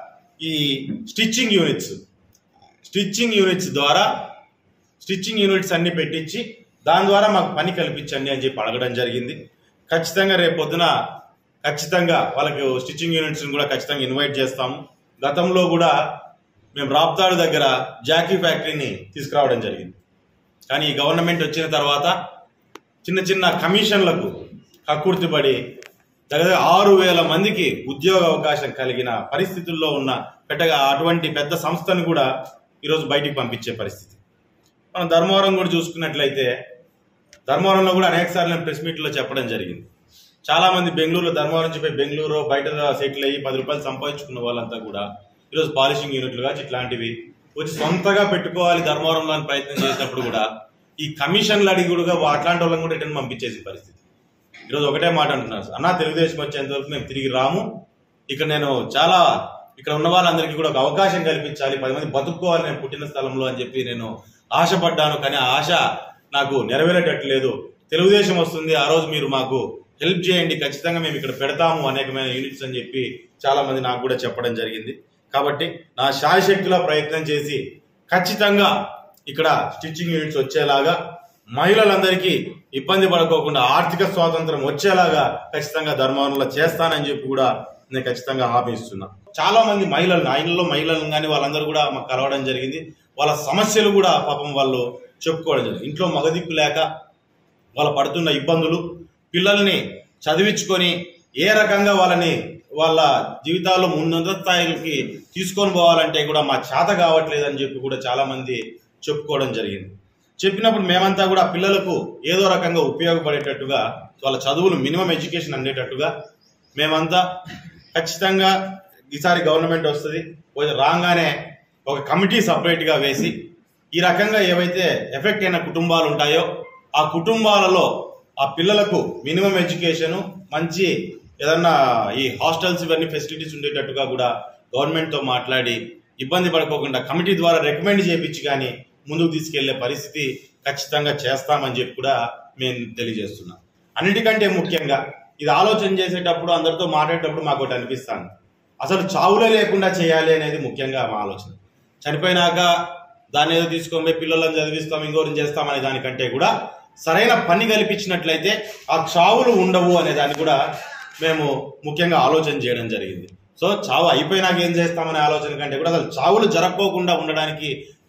ఈ స్టిచ్చింగ్ యూనిట్స్ స్టిచ్చింగ్ యూనిట్స్ ద్వారా స్టిచ్చింగ్ యూనిట్స్ అన్ని పెట్టించి దాని ద్వారా మాకు పని కల్పించండి అని చెప్పి అడగడం జరిగింది ఖచ్చితంగా రేపు పొద్దున ఖచ్చితంగా వాళ్ళకి స్టిచ్చింగ్ యూనిట్స్ని కూడా ఖచ్చితంగా ఇన్వైట్ చేస్తాము గతంలో కూడా మేము రాప్తాడు దగ్గర జాకీ ఫ్యాక్టరీని తీసుకురావడం జరిగింది కానీ ఈ గవర్నమెంట్ వచ్చిన తర్వాత చిన్న చిన్న కమిషన్లకు కక్కుర్తిపడి దగ్గర ఆరు వేల మందికి ఉద్యోగ అవకాశం కలిగిన పరిస్థితుల్లో ఉన్న పెట్టగా అటువంటి పెద్ద సంస్థను కూడా ఈరోజు బయటికి పంపించే పరిస్థితి మనం ధర్మవరం కూడా చూసుకున్నట్లయితే ధర్మవరంలో కూడా అనేక సార్లు నేను ప్రెస్ మీట్లో చెప్పడం జరిగింది చాలా మంది బెంగళూరులో ధర్మవరం నుంచి పోయి బెంగళూరు బయట సెటిల్ అయ్యి పది రూపాయలు సంపాదించుకున్న వాళ్ళంతా కూడా ఈరోజు పాలిషింగ్ యూనిట్లు కావచ్చు ఇట్లాంటివి వచ్చి సొంతగా పెట్టుకోవాలి ధర్మవరంలో అని ప్రయత్నం చేసినప్పుడు కూడా ఈ కమిషన్లు అడిగి కూడా అట్లాంటి వాళ్ళని కూడా రిటర్న్ పంపించేసి పరిస్థితి ఈరోజు ఒకటే మాట అంటున్నారు అన్న తెలుగుదేశం వచ్చేంత వరకు మేము తిరిగి రాము ఇక్కడ నేను చాలా ఇక్కడ ఉన్న వాళ్ళందరికీ కూడా ఒక అవకాశం కల్పించాలి పది మంది బతుక్కోవాలి నేను పుట్టిన స్థలంలో అని చెప్పి నేను ఆశపడ్డాను కానీ ఆ ఆశ నాకు నెరవేరేటట్టు లేదు తెలుగుదేశం వస్తుంది ఆ రోజు మీరు మాకు హెల్ప్ చేయండి ఖచ్చితంగా మేము ఇక్కడ పెడతాము అనేకమైన యూనిట్స్ అని చెప్పి చాలా మంది నాకు కూడా చెప్పడం జరిగింది కాబట్టి నా శాయశక్తిలో ప్రయత్నం చేసి ఖచ్చితంగా ఇక్కడ స్టిచ్చింగ్ యూనిట్స్ వచ్చేలాగా మహిళలందరికీ ఇబ్బంది పడుకోకుండా ఆర్థిక స్వాతంత్రం వచ్చేలాగా ఖచ్చితంగా ధర్మవరంలో చేస్తానని చెప్పి కూడా నేను ఖచ్చితంగా హామీ ఇస్తున్నా చాలా మంది మహిళలు ఆయనలో మహిళలు కానీ వాళ్ళందరూ కూడా మాకు కలవడం జరిగింది వాళ్ళ సమస్యలు కూడా పాపం వాళ్ళు చెప్పుకోవడం జరిగింది ఇంట్లో మగదిక్కు లేక వాళ్ళ పడుతున్న ఇబ్బందులు పిల్లల్ని చదివించుకొని ఏ రకంగా వాళ్ళని వాళ్ళ జీవితాల్లో ముందున్న స్థాయికి తీసుకొని పోవాలంటే కూడా మా చేత కావట్లేదు అని చెప్పి కూడా చాలా మంది చెప్పుకోవడం జరిగింది చెప్పినప్పుడు మేమంతా కూడా పిల్లలకు ఏదో రకంగా ఉపయోగపడేటట్టుగా వాళ్ళ చదువులు మినిమం ఎడ్యుకేషన్ అందేటట్టుగా మేమంతా ఖచ్చితంగా ఈసారి గవర్నమెంట్ వస్తుంది కొంచెం రాగానే ఒక కమిటీ సపరేట్గా వేసి ఈ రకంగా ఏవైతే ఎఫెక్ట్ అయిన కుటుంబాలు ఉంటాయో ఆ కుటుంబాలలో ఆ పిల్లలకు మినిమం ఎడ్యుకేషన్ మంచి ఏదన్నా ఈ హాస్టల్స్ ఇవన్నీ ఫెసిలిటీస్ ఉండేటట్టుగా కూడా గవర్నమెంట్తో మాట్లాడి ఇబ్బంది పడుకోకుండా కమిటీ ద్వారా రికమెండ్ చేయించి కానీ ముందుకు తీసుకెళ్లే పరిస్థితి ఖచ్చితంగా చేస్తామని చెప్పి కూడా మేము తెలియజేస్తున్నాం అన్నిటికంటే ముఖ్యంగా ఇది ఆలోచన చేసేటప్పుడు అందరితో మాట్లాడేటప్పుడు మాకు ఒకటి అనిపిస్తాను అసలు చావులే లేకుండా చేయాలి అనేది ముఖ్యంగా మా ఆలోచన చనిపోయినాక దాన్ని ఏదో తీసుకొని పోయి పిల్లలను చదివిస్తాం ఇంకోరిని చేస్తాం అనే దానికంటే కూడా సరైన పని కల్పించినట్లయితే ఆ చావులు ఉండవు అనే దాన్ని కూడా మేము ముఖ్యంగా ఆలోచన చేయడం జరిగింది సో చావు అయిపోయినాక ఏం చేస్తామనే ఆలోచన కంటే కూడా అసలు చావులు జరగకోకుండా ఉండడానికి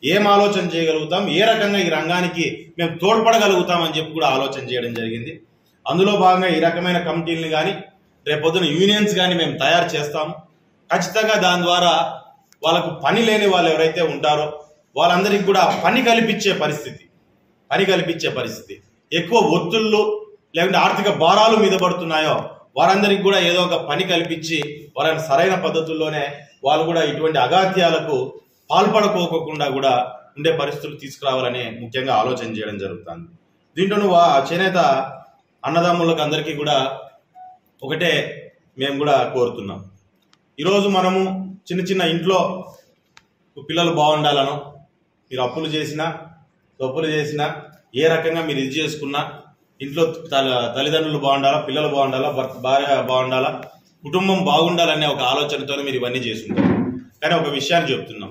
ఏం ఆలోచన చేయగలుగుతాం ఏ రకంగా ఈ రంగానికి మేము తోడ్పడగలుగుతాం అని చెప్పి కూడా ఆలోచన చేయడం జరిగింది అందులో భాగంగా ఈ రకమైన కమిటీలను కానీ రేపొద్దున యూనియన్స్ కానీ మేము తయారు చేస్తాము ఖచ్చితంగా దాని ద్వారా వాళ్ళకు పని లేని వాళ్ళు ఎవరైతే ఉంటారో వాళ్ళందరికీ కూడా పని కల్పించే పరిస్థితి పని కల్పించే పరిస్థితి ఎక్కువ ఒత్తుళ్ళు లేకుంటే ఆర్థిక భారాలు మీద పడుతున్నాయో వారందరికీ కూడా ఏదో ఒక పని కల్పించి వాళ్ళని సరైన పద్ధతుల్లోనే వాళ్ళు కూడా ఇటువంటి అగాత్యాలకు పాల్పడుకోకుండా కూడా ఉండే పరిస్థితులు తీసుకురావాలని ముఖ్యంగా ఆలోచన చేయడం జరుగుతుంది దీంట్లోనూ వా చేనేత అన్నదమ్ములకు అందరికీ కూడా ఒకటే మేము కూడా కోరుతున్నాం ఈరోజు మనము చిన్న చిన్న ఇంట్లో పిల్లలు బాగుండాలనో మీరు అప్పులు చేసినా తప్పులు చేసినా ఏ రకంగా మీరు ఇది చేసుకున్నా ఇంట్లో తల- తల్లిదండ్రులు బాగుండాలా పిల్లలు బాగుండాలా భర్త భార్య బాగుండాలా కుటుంబం బాగుండాలనే ఒక ఆలోచనతో మీరు ఇవన్నీ చేసుకుంటారు కానీ ఒక విషయాన్ని చెప్తున్నాం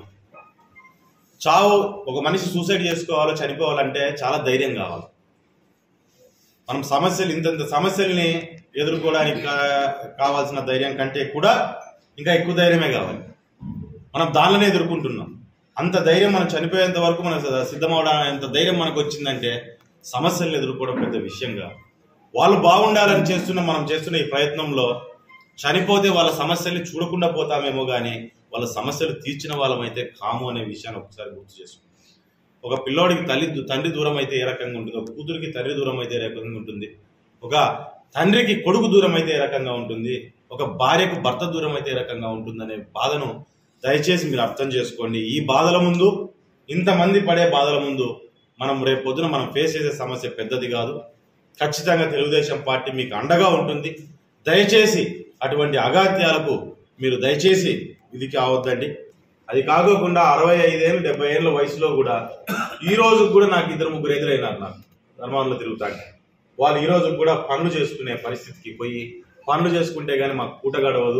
చావు ఒక మనిషి సూసైడ్ చేసుకోవాలో చనిపోవాలంటే చాలా ధైర్యం కావాలి మనం సమస్యలు ఇంతంత సమస్యల్ని ఎదుర్కోవడానికి కా- కావాల్సిన ధైర్యం కంటే కూడా ఇంకా ఎక్కువ ధైర్యమే కావాలి మనం దానిలోనే ఎదుర్కొంటున్నాం అంత ధైర్యం మనం చనిపోయేంత వరకు మనం సిద్ధమవడానికి ధైర్యం మనకు వచ్చిందంటే సమస్యలను ఎదుర్కోవడం పెద్ద విషయం కాదు వాళ్ళు బాగుండాలని చేస్తున్న మనం చేస్తున్న ఈ ప్రయత్నంలో చనిపోతే వాళ్ళ సమస్యల్ని చూడకుండా పోతామేమో కానీ వాళ్ళ సమస్యలు తీర్చిన వాళ్ళమైతే కాము అనే విషయాన్ని ఒకసారి గుర్తు చేసుకుంటాం ఒక పిల్లోడికి తల్లి తండ్రి దూరం అయితే ఏ రకంగా ఉంటుంది ఒక కూతురికి తండ్రి దూరం అయితే ఏ రకంగా ఉంటుంది ఒక తండ్రికి కొడుకు దూరం అయితే ఏ రకంగా ఉంటుంది ఒక భార్యకు భర్త దూరం అయితే ఏ రకంగా ఉంటుందనే బాధను దయచేసి మీరు అర్థం చేసుకోండి ఈ బాధల ముందు ఇంతమంది పడే బాధల ముందు మనం రేపు పొద్దున మనం ఫేస్ చేసే సమస్య పెద్దది కాదు ఖచ్చితంగా తెలుగుదేశం పార్టీ మీకు అండగా ఉంటుంది దయచేసి అటువంటి అగాత్యాలకు మీరు దయచేసి ఇది కావద్దండి అది కాకోకుండా అరవై ఐదేళ్ళు డెబ్బై ఏళ్ళ వయసులో కూడా ఈ రోజు కూడా నాకు ఇద్దరు ముగ్గురు ఎదురైనారు నాకు ధర్మాల్లో తిరుగుతాంటే వాళ్ళు ఈ రోజు కూడా పనులు చేసుకునే పరిస్థితికి పోయి పనులు చేసుకుంటే కానీ మాకు పూట గడవదు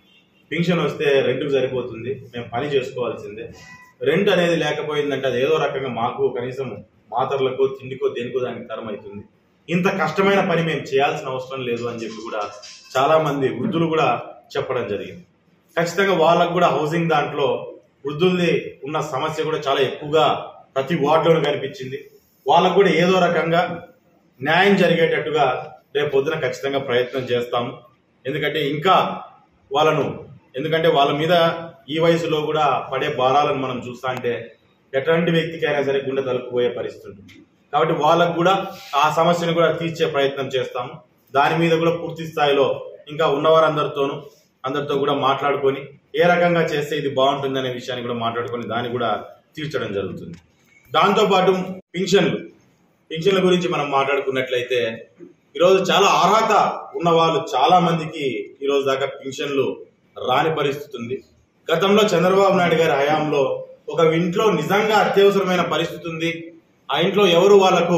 పింఛన్ వస్తే రెంట్కి సరిపోతుంది మేము పని చేసుకోవాల్సిందే రెంట్ అనేది లేకపోయిందంటే అది ఏదో రకంగా మాకు కనీసం మాతర్లకో తిండికో దేనికో దానికి తరం అవుతుంది ఇంత కష్టమైన పని మేము చేయాల్సిన అవసరం లేదు అని చెప్పి కూడా చాలా మంది వృద్ధులు కూడా చెప్పడం జరిగింది ఖచ్చితంగా వాళ్ళకు కూడా హౌసింగ్ దాంట్లో వృద్ధులది ఉన్న సమస్య కూడా చాలా ఎక్కువగా ప్రతి వార్డులోనూ కనిపించింది వాళ్ళకు కూడా ఏదో రకంగా న్యాయం జరిగేటట్టుగా రేపు పొద్దున ఖచ్చితంగా ప్రయత్నం చేస్తాము ఎందుకంటే ఇంకా వాళ్ళను ఎందుకంటే వాళ్ళ మీద ఈ వయసులో కూడా పడే భారాలను మనం చూస్తా అంటే ఎటువంటి వ్యక్తికైనా సరే గుండె తలుపుపోయే పరిస్థితి ఉంటుంది కాబట్టి వాళ్ళకు కూడా ఆ సమస్యను కూడా తీర్చే ప్రయత్నం చేస్తాము దాని మీద కూడా పూర్తి స్థాయిలో ఇంకా ఉన్నవారందరితోనూ అందరితో కూడా మాట్లాడుకొని ఏ రకంగా చేస్తే ఇది బాగుంటుంది అనే విషయాన్ని కూడా మాట్లాడుకొని దాన్ని కూడా తీర్చడం జరుగుతుంది దాంతోపాటు పింఛన్లు పింఛన్ల గురించి మనం మాట్లాడుకున్నట్లయితే ఈరోజు చాలా అర్హత ఉన్న వాళ్ళు చాలా మందికి ఈరోజు దాకా పింఛన్లు రాని పరిస్థితి ఉంది గతంలో చంద్రబాబు నాయుడు గారి హయాంలో ఒక ఇంట్లో నిజంగా అత్యవసరమైన పరిస్థితి ఉంది ఆ ఇంట్లో ఎవరు వాళ్ళకు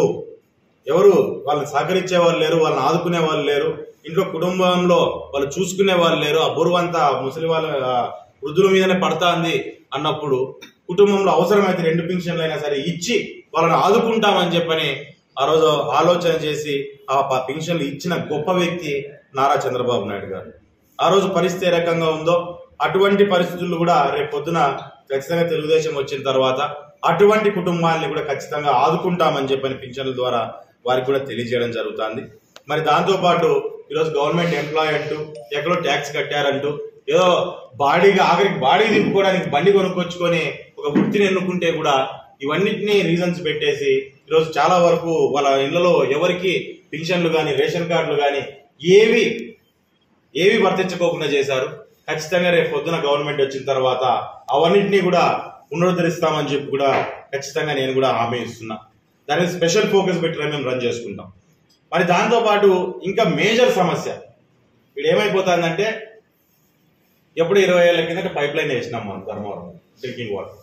ఎవరు వాళ్ళని సహకరించే వాళ్ళు లేరు వాళ్ళని ఆదుకునే వాళ్ళు లేరు ఇంట్లో కుటుంబంలో వాళ్ళు చూసుకునే వాళ్ళు లేరు ఆ బరువంతా ముసలి వాళ్ళ ఆ వృద్ధుల మీదనే పడతాంది అన్నప్పుడు కుటుంబంలో అవసరమైతే రెండు పింఛన్లు అయినా సరే ఇచ్చి వాళ్ళని ఆదుకుంటామని చెప్పని ఆ రోజు ఆలోచన చేసి ఆ ప- పింఛన్లు ఇచ్చిన గొప్ప వ్యక్తి నారా చంద్రబాబు నాయుడు గారు ఆ రోజు పరిస్థితి ఏ రకంగా ఉందో అటువంటి పరిస్థితులు కూడా రేపు పొద్దున ఖచ్చితంగా తెలుగుదేశం వచ్చిన తర్వాత అటువంటి కుటుంబాన్ని కూడా ఖచ్చితంగా ఆదుకుంటామని చెప్పని పింఛన్ల ద్వారా వారికి కూడా తెలియజేయడం జరుగుతుంది మరి దాంతో పాటు ఈరోజు గవర్నమెంట్ ఎంప్లాయ్ అంటూ ఎక్కడో ట్యాక్స్ కట్టారంటూ ఏదో బాడీగా ఆఖరికి బాడీ తిప్పుకోవడానికి బండి కొనుక్కొచ్చుకొని ఒక వృత్తిని ఎన్నుకుంటే కూడా ఇవన్నిటిని రీజన్స్ పెట్టేసి ఈరోజు చాలా వరకు వాళ్ళ ఇళ్లలో ఎవరికి పింఛన్లు కానీ రేషన్ కార్డులు కానీ ఏవి ఏవి వర్తించుకోకుండా చేశారు ఖచ్చితంగా రేపు పొద్దున గవర్నమెంట్ వచ్చిన తర్వాత అవన్నింటినీ కూడా పునరుద్ధరిస్తామని చెప్పి కూడా ఖచ్చితంగా నేను కూడా హామీ ఇస్తున్నా దాని మీద స్పెషల్ ఫోకస్ పెట్టి మేము రన్ చేసుకుంటాం మరి దాంతో పాటు ఇంకా మేజర్ సమస్య ఇక్కడ ఏమైపోతుందంటే ఎప్పుడు ఇరవై ఏళ్ళ కిందట పైప్ లైన్ వేసినాం మనం Dharmavaram drinking water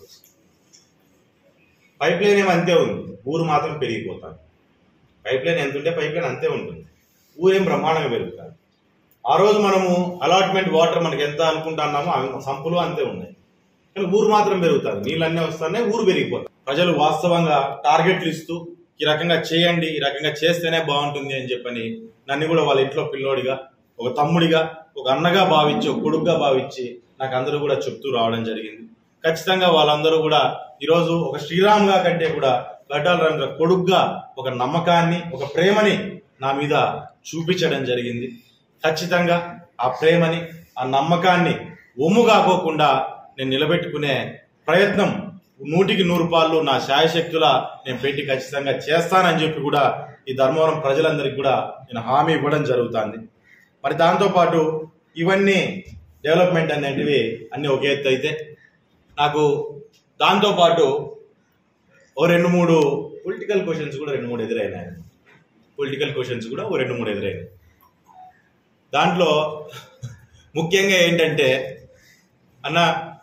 pipeline ఏమో అంతే ఉంది ఊరు మాత్రం పెరిగిపోతాను పైప్ లైన్ ఎంత ఉంటే పైప్ లైన్ అంతే ఉంటుంది ఊరేం బ్రహ్మాండంగా పెరుగుతుంది ఆ రోజు మనము అలాట్మెంట్ వాటర్ మనకి ఎంత అనుకుంటున్నామో అవి సంపులు అంతే ఉన్నాయి కానీ ఊరు మాత్రం పెరుగుతుంది నీళ్ళన్నీ వస్తున్నాయి ఊరు పెరిగిపోతుంది ప్రజలు వాస్తవంగా టార్గెట్లు ఇస్తూ ఈ రకంగా చేయండి ఈ రకంగా చేస్తేనే బాగుంటుంది అని చెప్పని నన్ను కూడా వాళ్ళ ఇంట్లో పిల్లోడిగా ఒక తమ్ముడిగా ఒక అన్నగా భావించి ఒక కొడుకుగా భావించి నాకు అందరూ కూడా చెప్తూ రావడం జరిగింది ఖచ్చితంగా వాళ్ళందరూ కూడా ఈరోజు ఒక శ్రీరామ్గా కంటే కూడా గడ్డాల రంగ కొడుగ్గా ఒక నమ్మకాన్ని ఒక ప్రేమని నా మీద చూపించడం జరిగింది ఖచ్చితంగా ఆ ప్రేమని ఆ నమ్మకాన్ని ఒమ్ము కాకోకుండా నేను నిలబెట్టుకునే ప్రయత్నం నూటికి నూరు పాళ్ళు నా శాయశక్తుల నేను పెట్టి ఖచ్చితంగా చేస్తానని చెప్పి కూడా ఈ ధర్మవరం ప్రజలందరికీ కూడా నేను హామీ ఇవ్వడం జరుగుతుంది మరి దాంతోపాటు ఇవన్నీ డెవలప్మెంట్ అనేటివి అన్ని ఒక ఎత్తు అయితే నాకు దాంతోపాటు ఓ రెండు మూడు పొలిటికల్ క్వశ్చన్స్ కూడా రెండు మూడు ఎదురైనాయి పొలిటికల్ క్వశ్చన్స్ కూడా ఓ రెండు మూడు ఎదురైనాయి దాంట్లో ముఖ్యంగా ఏంటంటే అన్న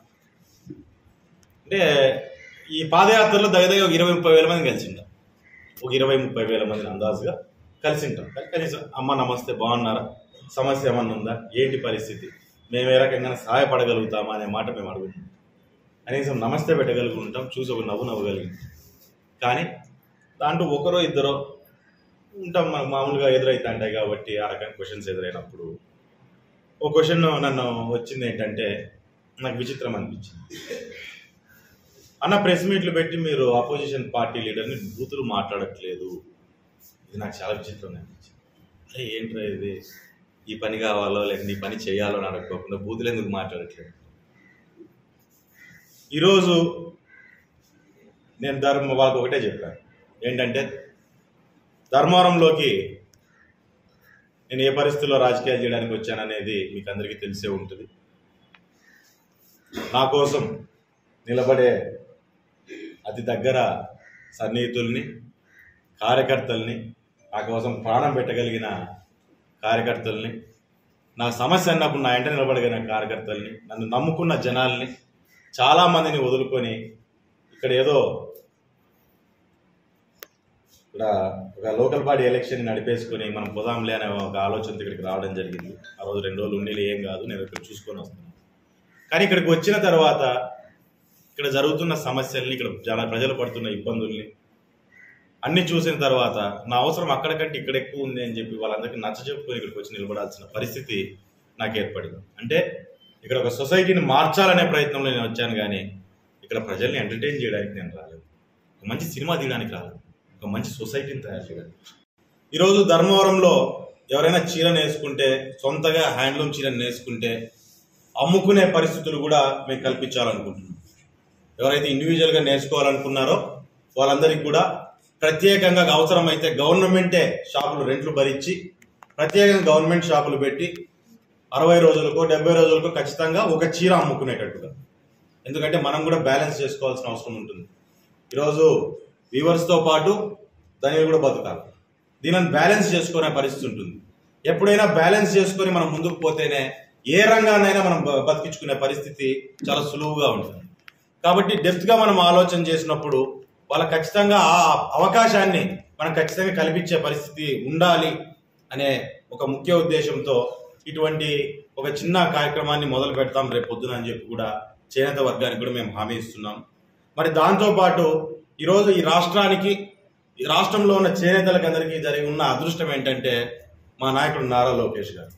అంటే ఈ పాదయాత్రలో దగ్గర దగ్గర ఒక ఇరవై ముప్పై వేల మంది కలిసింటాం ఒక ఇరవై ముప్పై వేల మందిని అందాజుగా కలిసింటాం కానీ కనీసం అమ్మ నమస్తే బాగున్నారా సమస్య ఏమన్నా ఉందా ఏంటి పరిస్థితి మేము ఏ రకంగా సహాయపడగలుగుతామా అనే మాట మేము అడుగుతాం కనీసం నమస్తే పెట్టగలుగుంటాం చూసి ఒక నవ్వు నవ్వగలిగి కానీ దాంట్లో ఒకరో ఇద్దరో ఉంటాం మనకు మామూలుగా ఎదురైతే ఉంటాయి కాబట్టి ఆ రకమైన క్వశ్చన్స్ ఎదురైనప్పుడు ఒక క్వశ్చన్ నన్ను వచ్చింది ఏంటంటే నాకు విచిత్రం అనిపించింది అన్న ప్రెస్ మీట్లు పెట్టి మీరు అపోజిషన్ పార్టీ లీడర్ని బూతులు మాట్లాడట్లేదు ఇది నాకు చాలా విచిత్రంగా అనిపించింది అరే ఏంట్రా ఇది ఈ పని కావాలో లేకపోతే ఈ పని చేయాలో అని అడగకుండా బూతులు ఎందుకు మాట్లాడట్లేదు ఈరోజు నేను ధర్మ వాళ్ళకి ఒకటే చెప్పాను ఏంటంటే ధర్మవరంలోకి నేను ఏ పరిస్థితుల్లో రాజకీయాలు చేయడానికి వచ్చాననేది మీకు అందరికీ తెలిసే ఉంటుంది నా కోసం నిలబడే అతి దగ్గర సన్నిహితుల్ని కార్యకర్తల్ని నా కోసం ప్రాణం పెట్టగలిగిన కార్యకర్తల్ని నా సమస్య అన్నప్పుడు నా ఇంట నిలబడగలిగిన కార్యకర్తల్ని నన్ను నమ్ముకున్న జనాల్ని చాలా మందిని వదులుకొని ఇక్కడ ఏదో ఇక్కడ ఒక లోకల్ బాడీ ఎలక్షన్ నడిపేసుకొని మనం పోదాంలే అనే ఒక ఆలోచనతో ఇక్కడికి రావడం జరిగింది ఆ రోజు రెండు రోజులు ఉండేది ఏం కాదు నేను ఇక్కడ చూసుకొని వస్తున్నాను కానీ ఇక్కడికి వచ్చిన తర్వాత ఇక్కడ జరుగుతున్న సమస్యల్ని ఇక్కడ జన ప్రజలు పడుతున్న ఇబ్బందుల్ని అన్ని చూసిన తర్వాత నా అవసరం అక్కడికంటే ఇక్కడ ఎక్కువ ఉంది అని చెప్పి వాళ్ళందరికీ నచ్చ చెప్పుకొని ఇక్కడికి వచ్చి నిలబడాల్సిన పరిస్థితి నాకు ఏర్పడింది అంటే ఇక్కడ ఒక సొసైటీని మార్చాలనే ప్రయత్నంలో నేను వచ్చాను కానీ ఇక్కడ ప్రజల్ని ఎంటర్టైన్ చేయడానికి నేను రాలేదు ఒక మంచి సినిమా తీయడానికి రాలేదు ఒక మంచి సొసైటీని తయారు చేయడానికి ఈరోజు ధర్మవరంలో ఎవరైనా చీరను వేసుకుంటే సొంతగా హ్యాండ్లూమ్ చీరను వేసుకుంటే అమ్ముకునే పరిస్థితులు కూడా మేము కల్పించాలనుకుంటున్నాం ఎవరైతే ఇండివిజువల్గా నేర్చుకోవాలనుకున్నారో వాళ్ళందరికీ కూడా ప్రత్యేకంగా అవసరమైతే గవర్నమెంటే షాపులు రెంట్లు భరించి ప్రత్యేకంగా గవర్నమెంట్ షాపులు పెట్టి అరవై రోజులకో డెబ్బై రోజులకో ఖచ్చితంగా ఒక చీర అమ్ముకునేటట్టుగా ఎందుకంటే మనం కూడా బ్యాలెన్స్ చేసుకోవాల్సిన అవసరం ఉంటుంది ఈరోజు వ్యూవర్స్తో పాటు దానిని కూడా బతకాలి దీనిని బ్యాలెన్స్ చేసుకునే పరిస్థితి ఉంటుంది ఎప్పుడైనా బ్యాలెన్స్ చేసుకొని మనం ముందుకు పోతేనే ఏ రంగాన్నైనా మనం బ- బతికించుకునే పరిస్థితి చాలా సులువుగా ఉంటుంది కాబట్టి డెప్త్గా మనం ఆలోచన చేసినప్పుడు వాళ్ళ ఖచ్చితంగా ఆ అవకాశాన్ని మనం ఖచ్చితంగా కల్పించే పరిస్థితి ఉండాలి అనే ఒక ముఖ్య ఉద్దేశంతో ఇటువంటి ఒక చిన్న కార్యక్రమాన్ని మొదలు పెడతాం రేపు పొద్దున అని చెప్పి కూడా చేనేత వర్గానికి కూడా మేము హామీ ఇస్తున్నాం మరి దాంతోపాటు ఈరోజు ఈ రాష్ట్రానికి ఈ రాష్ట్రంలో ఉన్న చేనేతలకు అందరికీ జరిగి ఉన్న అదృష్టం ఏంటంటే మా నాయకుడు నారా లోకేష్ గారు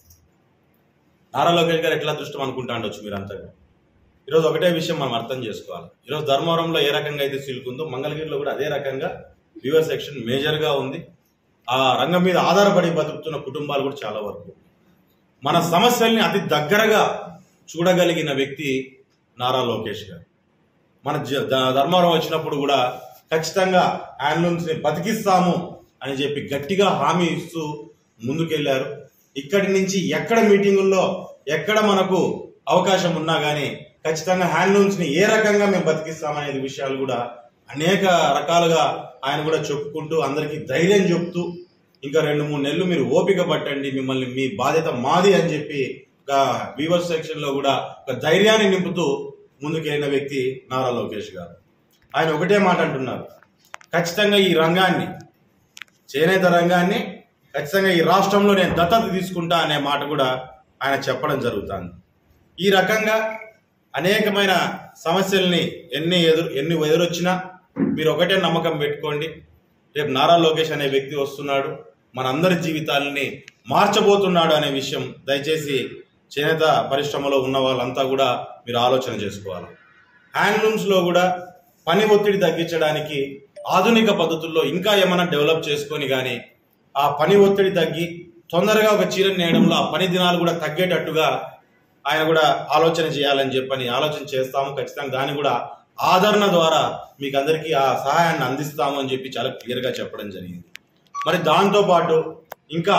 నారా లోకేష్ గారు ఎట్లా అదృష్టం అనుకుంటా ఉండొచ్చు మీరంతా కూడా. ఈరోజు ఒకటే విషయం మనం అర్థం చేసుకోవాలి ఈరోజు ధర్మవరంలో ఏ రకంగా అయితే సిల్క్ ఉందో మంగళగిరిలో కూడా అదే రకంగా వ్యూవర్ సెక్షన్ మేజర్గా ఉంది ఆ రంగం మీద ఆధారపడి బతుకుతున్న కుటుంబాలు కూడా చాలా వరకు మన సమస్యల్ని అతి దగ్గరగా చూడగలిగిన వ్యక్తి నారా లోకేష్ గారు మన జ- ద- ధర్మవరం వచ్చినప్పుడు కూడా ఖచ్చితంగా హ్యాండ్లూమ్స్ ని బతికిస్తాము అని చెప్పి గట్టిగా హామీ ఇస్తూ ముందుకెళ్లారు ఇక్కడి నుంచి ఎక్కడ మీటింగుల్లో ఎక్కడ మనకు అవకాశం ఉన్నా కానీ ఖచ్చితంగా హ్యాండ్లూమ్స్ ని ఏ రకంగా మేము బతికిస్తామనే విషయాలు కూడా అనేక రకాలుగా ఆయన కూడా చెప్పుకుంటూ అందరికీ ధైర్యం చెప్తూ ఇంకా రెండు మూడు నెలలు మీరు ఓపిక పట్టండి మిమ్మల్ని మీ బాధ్యత మాది అని చెప్పి ఒక వీవర్ సెక్షన్ లో కూడా ఒక ధైర్యాన్ని నింపుతూ ముందుకెళ్ళిన వ్యక్తి నారా లోకేష్ గారు ఆయన ఒకటే మాట అంటున్నారు ఖచ్చితంగా ఈ రంగాన్ని చేనేత రంగాన్ని ఖచ్చితంగా ఈ రాష్ట్రంలో నేను దత్తత తీసుకుంటా అనే మాట కూడా ఆయన చెప్పడం జరుగుతుంది ఈ రకంగా అనేకమైన సమస్యల్ని ఎన్ని ఎదురు ఎన్ని ఎదురొచ్చినా మీరు ఒకటే నమ్మకం పెట్టుకోండి రేపు నారా లోకేష్ అనే వ్యక్తి వస్తున్నాడు మనందరి జీవితాలని మార్చబోతున్నాడు అనే విషయం దయచేసి చేనేత పరిశ్రమలో ఉన్న వాళ్ళంతా కూడా మీరు ఆలోచన చేసుకోవాలి హ్యాండ్లూమ్స్ లో కూడా పని ఒత్తిడి తగ్గించడానికి ఆధునిక పద్ధతుల్లో ఇంకా ఏమైనా డెవలప్ చేసుకొని కానీ ఆ పని ఒత్తిడి తగ్గి తొందరగా ఒక చీర నేయడంలో ఆ పని దినాలు కూడా తగ్గేటట్టుగా ఆయన కూడా ఆలోచన చేయాలని చెప్పని ఆలోచన చేస్తాము ఖచ్చితంగా దాన్ని కూడా ఆదరణ ద్వారా మీకు అందరికీ ఆ సహాయాన్ని అందిస్తాము అని చెప్పి చాలా క్లియర్గా చెప్పడం జరిగింది మరి దాంతో పాటు ఇంకా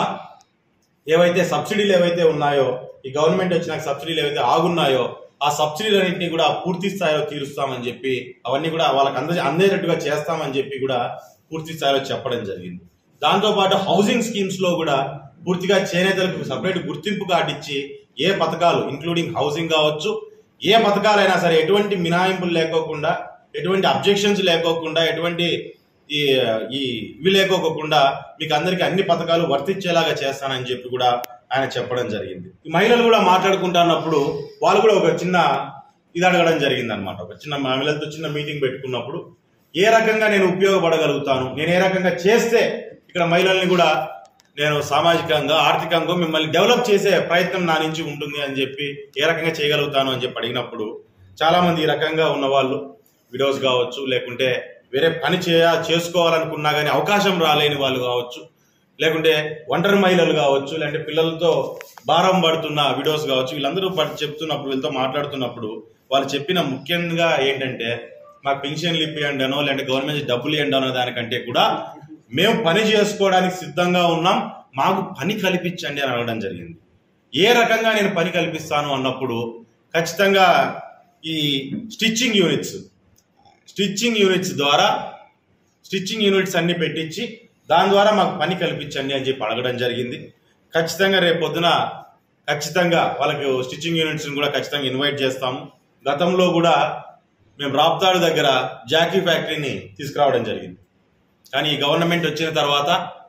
ఏవైతే సబ్సిడీలు ఏవైతే ఉన్నాయో ఈ గవర్నమెంట్ వచ్చిన సబ్సిడీలు ఏవైతే ఆగున్నాయో ఆ సబ్సిడీలన్నింటినీ కూడా పూర్తి స్థాయిలో తీరుస్తామని చెప్పి అవన్నీ కూడా వాళ్ళకి అంద అందేటట్టుగా చేస్తామని చెప్పి కూడా పూర్తి స్థాయిలో చెప్పడం జరిగింది దాంతో పాటు హౌసింగ్ స్కీమ్స్ లో కూడా పూర్తిగా చేనేతలకు సపరేట్ గుర్తింపు కార్డు ఇచ్చి ఏ పథకాలు ఇంక్లూడింగ్ హౌసింగ్ కావచ్చు ఏ పథకాలైనా సరే ఎటువంటి మినహాయింపులు లేకోకుండా ఎటువంటి అబ్జెక్షన్స్ లేకోకుండా ఎటువంటి ఈ ఈ ఇవి లేకోకుండా మీకు అందరికీ అన్ని పథకాలు వర్తించేలాగా చేస్తానని చెప్పి కూడా ఆయన చెప్పడం జరిగింది ఈ మహిళలు కూడా మాట్లాడుకుంటున్నప్పుడు వాళ్ళు కూడా ఒక చిన్న ఇది అడగడం జరిగింది అనమాట ఒక చిన్న మహిళలతో చిన్న మీటింగ్ పెట్టుకున్నప్పుడు ఏ రకంగా నేను ఉపయోగపడగలుగుతాను నేను ఏ రకంగా చేస్తే ఇక్కడ మహిళల్ని కూడా నేను సామాజికంగా ఆర్థికంగా మిమ్మల్ని డెవలప్ చేసే ప్రయత్నం నా నుంచి ఉంటుంది అని చెప్పి ఏ రకంగా చేయగలుగుతాను అని చెప్పి అడిగినప్పుడు చాలా మంది ఈ రకంగా ఉన్న వాళ్ళు విడోస్ కావచ్చు లేకుంటే వేరే పని చేయ చేసుకోవాలనుకున్నా కానీ అవకాశం రాలేని వాళ్ళు కావచ్చు లేకుంటే ఒంటరి మహిళలు కావచ్చు లేదంటే పిల్లలతో భారం పడుతున్న విడోస్ కావచ్చు వీళ్ళందరూ పడి చెప్తున్నప్పుడు వీళ్ళతో మాట్లాడుతున్నప్పుడు వాళ్ళు చెప్పిన ముఖ్యంగా ఏంటంటే మాకు పెన్షన్లు ఇప్పియండి అనో లేదంటే గవర్నమెంట్ డబ్బులు ఇవ్వండి అనో దానికంటే కూడా మేము పని చేసుకోవడానికి సిద్ధంగా ఉన్నాం మాకు పని కల్పించండి అని అడగడం జరిగింది ఏ రకంగా నేను పని కల్పిస్తాను అన్నప్పుడు ఖచ్చితంగా ఈ స్టిచ్చింగ్ యూనిట్స్ స్టిచ్చింగ్ యూనిట్స్ ద్వారా స్టిచ్చింగ్ యూనిట్స్ అన్ని పెట్టించి దాని ద్వారా మాకు పని కల్పించండి అని చెప్పి అడగడం జరిగింది ఖచ్చితంగా రేపు పొద్దున ఖచ్చితంగా వాళ్ళకి స్టిచ్చింగ్ యూనిట్స్ కూడా ఖచ్చితంగా ఇన్వైట్ చేస్తాము గతంలో కూడా మేము రాప్తాడు దగ్గర జాకీ ఫ్యాక్టరీని తీసుకురావడం జరిగింది కానీ ఈ గవర్నమెంట్ వచ్చిన తర్వాత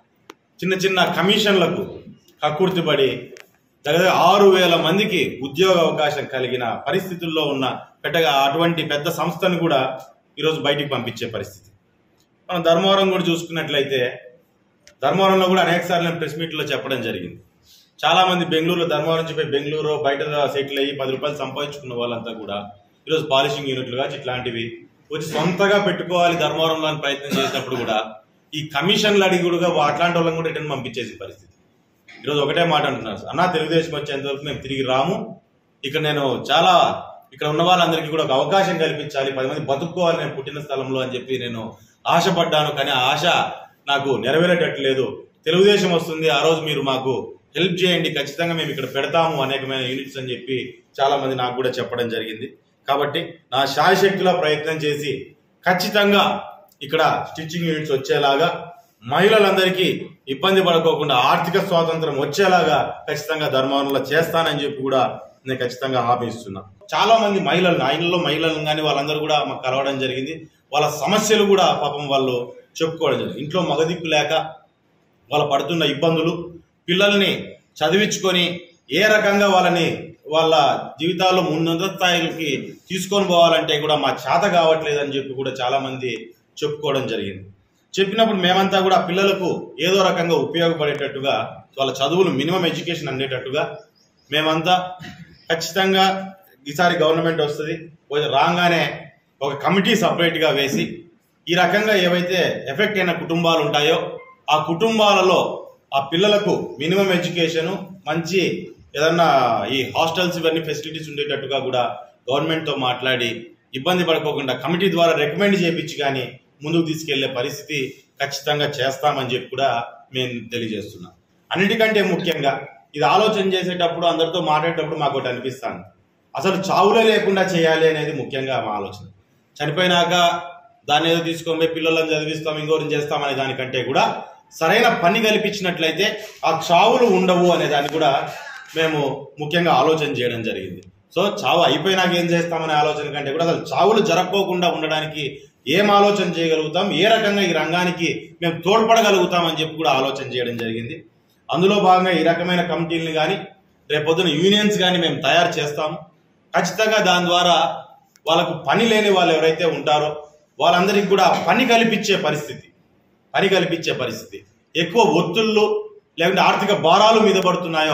చిన్న చిన్న కమిషన్లకు కక్కుర్తిపడి దగ్గర ఆరు వేల మందికి ఉద్యోగ అవకాశం కలిగిన పరిస్థితుల్లో ఉన్న పెట్టగా అటువంటి పెద్ద సంస్థను కూడా ఈరోజు బయటికి పంపించే పరిస్థితి మనం ధర్మవరం కూడా చూసుకున్నట్లయితే ధర్మవరంలో కూడా అనేక సార్లు నేను ప్రెస్ మీట్లో చెప్పడం జరిగింది చాలా మంది బెంగళూరులో ధర్మవరం నుంచి పోయి బెంగళూరు బయట సెటిల్ అయ్యి పది రూపాయలు సంపాదించుకున్న వాళ్ళంతా కూడా ఈరోజు పాలిషింగ్ యూనిట్లు కావచ్చు ఇట్లాంటివి వచ్చి సొంతగా పెట్టుకోవాలి ధర్మవరంలో అని ప్రయత్నం చేసినప్పుడు కూడా ఈ కమిషన్లు అడిగి కూడా అట్లాంటి వాళ్ళని కూడా రిటర్న్ పంపించేసి పరిస్థితి ఈరోజు ఒకటే మాట అంటున్నారు అన్నా తెలుగుదేశం వచ్చేంత వరకు మేము తిరిగి రాము ఇక్కడ నేను చాలా ఇక్కడ ఉన్న వాళ్ళందరికీ కూడా ఒక అవకాశం కల్పించాలి పది మంది బతుక్కోవాలి నేను పుట్టిన స్థలంలో అని చెప్పి నేను ఆశపడ్డాను కానీ ఆ ఆశ నాకు నెరవేరేటట్లేదు తెలుగుదేశం వస్తుంది ఆ రోజు మీరు మాకు హెల్ప్ చేయండి ఖచ్చితంగా మేము ఇక్కడ పెడతాము అనేకమైన యూనిట్స్ అని చెప్పి చాలా మంది నాకు కూడా చెప్పడం జరిగింది కాబట్టి నా శాయశక్తిలో ప్రయత్నం చేసి ఖచ్చితంగా ఇక్కడ స్టిచ్చింగ్ యూనిట్స్ వచ్చేలాగా మహిళలందరికీ ఇబ్బంది పడుకోకుండా ఆర్థిక స్వాతంత్రం వచ్చేలాగా ఖచ్చితంగా ధర్మవరంలో చేస్తానని చెప్పి కూడా నేను ఖచ్చితంగా హామీ ఇస్తున్నా చాలా మంది మహిళలు ఆయనలో మహిళలను కానీ వాళ్ళందరూ కూడా మాకు కలవడం జరిగింది వాళ్ళ సమస్యలు కూడా పాపం వాళ్ళు చెప్పుకోవడం జరిగింది ఇంట్లో మగదిక్కు లేక వాళ్ళ పడుతున్న ఇబ్బందులు పిల్లల్ని చదివించుకొని ఏ రకంగా వాళ్ళని వాళ్ళ జీవితాల్లో ఉన్నత స్థాయికి తీసుకొని పోవాలంటే కూడా మా చేత కావట్లేదు అని చెప్పి కూడా చాలా మంది చెప్పుకోవడం జరిగింది చెప్పినప్పుడు మేమంతా కూడా పిల్లలకు ఏదో రకంగా ఉపయోగపడేటట్టుగా వాళ్ళ చదువులు మినిమం ఎడ్యుకేషన్ అందేటట్టుగా మేమంతా ఖచ్చితంగా ఈసారి గవర్నమెంట్ వస్తుంది కొంచెం రాగానే ఒక కమిటీ సపరేట్గా వేసి ఈ రకంగా ఏవైతే ఎఫెక్ట్ అయిన కుటుంబాలు ఉంటాయో ఆ కుటుంబాలలో ఆ పిల్లలకు మినిమం ఎడ్యుకేషన్ మంచి ఏదన్నా ఈ హాస్టల్స్ ఇవన్నీ ఫెసిలిటీస్ ఉండేటట్టుగా కూడా గవర్నమెంట్తో మాట్లాడి ఇబ్బంది పడుకోకుండా కమిటీ ద్వారా రికమెండ్ చేయించి కానీ ముందుకు తీసుకెళ్లే పరిస్థితి ఖచ్చితంగా చేస్తామని చెప్పి కూడా మేము తెలియజేస్తున్నాం అన్నిటికంటే ముఖ్యంగా ఇది ఆలోచన చేసేటప్పుడు అందరితో మాట్లాడేటప్పుడు మాకు ఒకటి అనిపిస్తాను అసలు చావులే లేకుండా చేయాలి అనేది ముఖ్యంగా మా ఆలోచన చనిపోయినాక దాన్ని ఏదో తీసుకొని పోయి పిల్లలను చదివిస్తాం ఇంకోరిని చేస్తాం అనే దానికంటే కూడా సరైన పని కల్పించినట్లయితే ఆ చావులు ఉండవు అనే దాన్ని కూడా మేము ముఖ్యంగా ఆలోచన చేయడం జరిగింది సో చావు అయిపోయినాక ఏం చేస్తామనే ఆలోచన కంటే కూడా అసలు చావులు జరగకోకుండా ఉండడానికి ఏం ఆలోచన చేయగలుగుతాం ఏ రకంగా ఈ రంగానికి మేము తోడ్పడగలుగుతాం అని చెప్పి కూడా ఆలోచన చేయడం జరిగింది అందులో భాగంగా ఈ రకమైన కమిటీలను కానీ రేపొద్దున యూనియన్స్ కానీ మేము తయారు చేస్తాము ఖచ్చితంగా దాని ద్వారా వాళ్ళకు పని లేని వాళ్ళు ఎవరైతే ఉంటారో వాళ్ళందరికీ కూడా పని కల్పించే పరిస్థితి పని కల్పించే పరిస్థితి ఎక్కువ ఒత్తుళ్ళు లేకుంటే ఆర్థిక భారాలు మీద పడుతున్నాయో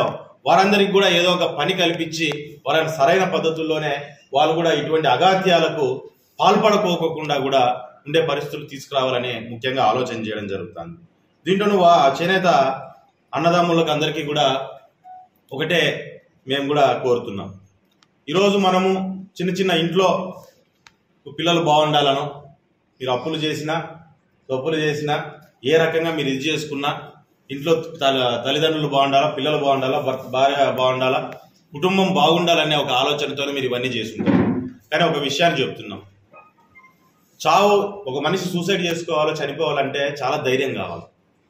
వారందరికి కూడా ఏదో ఒక పని కల్పించి వాళ్ళని సరైన పద్ధతుల్లోనే వాళ్ళు కూడా ఇటువంటి అగాత్యాలకు పాల్పడకోకుండా కూడా ఉండే పరిస్థితులు తీసుకురావాలని ముఖ్యంగా ఆలోచన చేయడం జరుగుతుంది దీంట్లో వా చేనేత అన్నదమ్ములకు అందరికీ కూడా ఒకటే మేము కూడా కోరుతున్నాం ఈరోజు మనము చిన్న చిన్న ఇంట్లో పిల్లలు బాగుండాలను మీరు అప్పులు చేసినా తప్పులు చేసినా ఏ రకంగా మీరు ఇది చేసుకున్నా ఇంట్లో తల- తల్లిదండ్రులు బాగుండాలా పిల్లలు బాగుండాలా భర్త భార్య బాగుండాలా కుటుంబం బాగుండాలనే ఒక ఆలోచనతోనే మీరు ఇవన్నీ చేస్తుంటారు కానీ ఒక విషయాన్ని చెప్తున్నాం చావు ఒక మనిషి సూసైడ్ చేసుకోవాలో చనిపోవాలంటే చాలా ధైర్యం కావాలి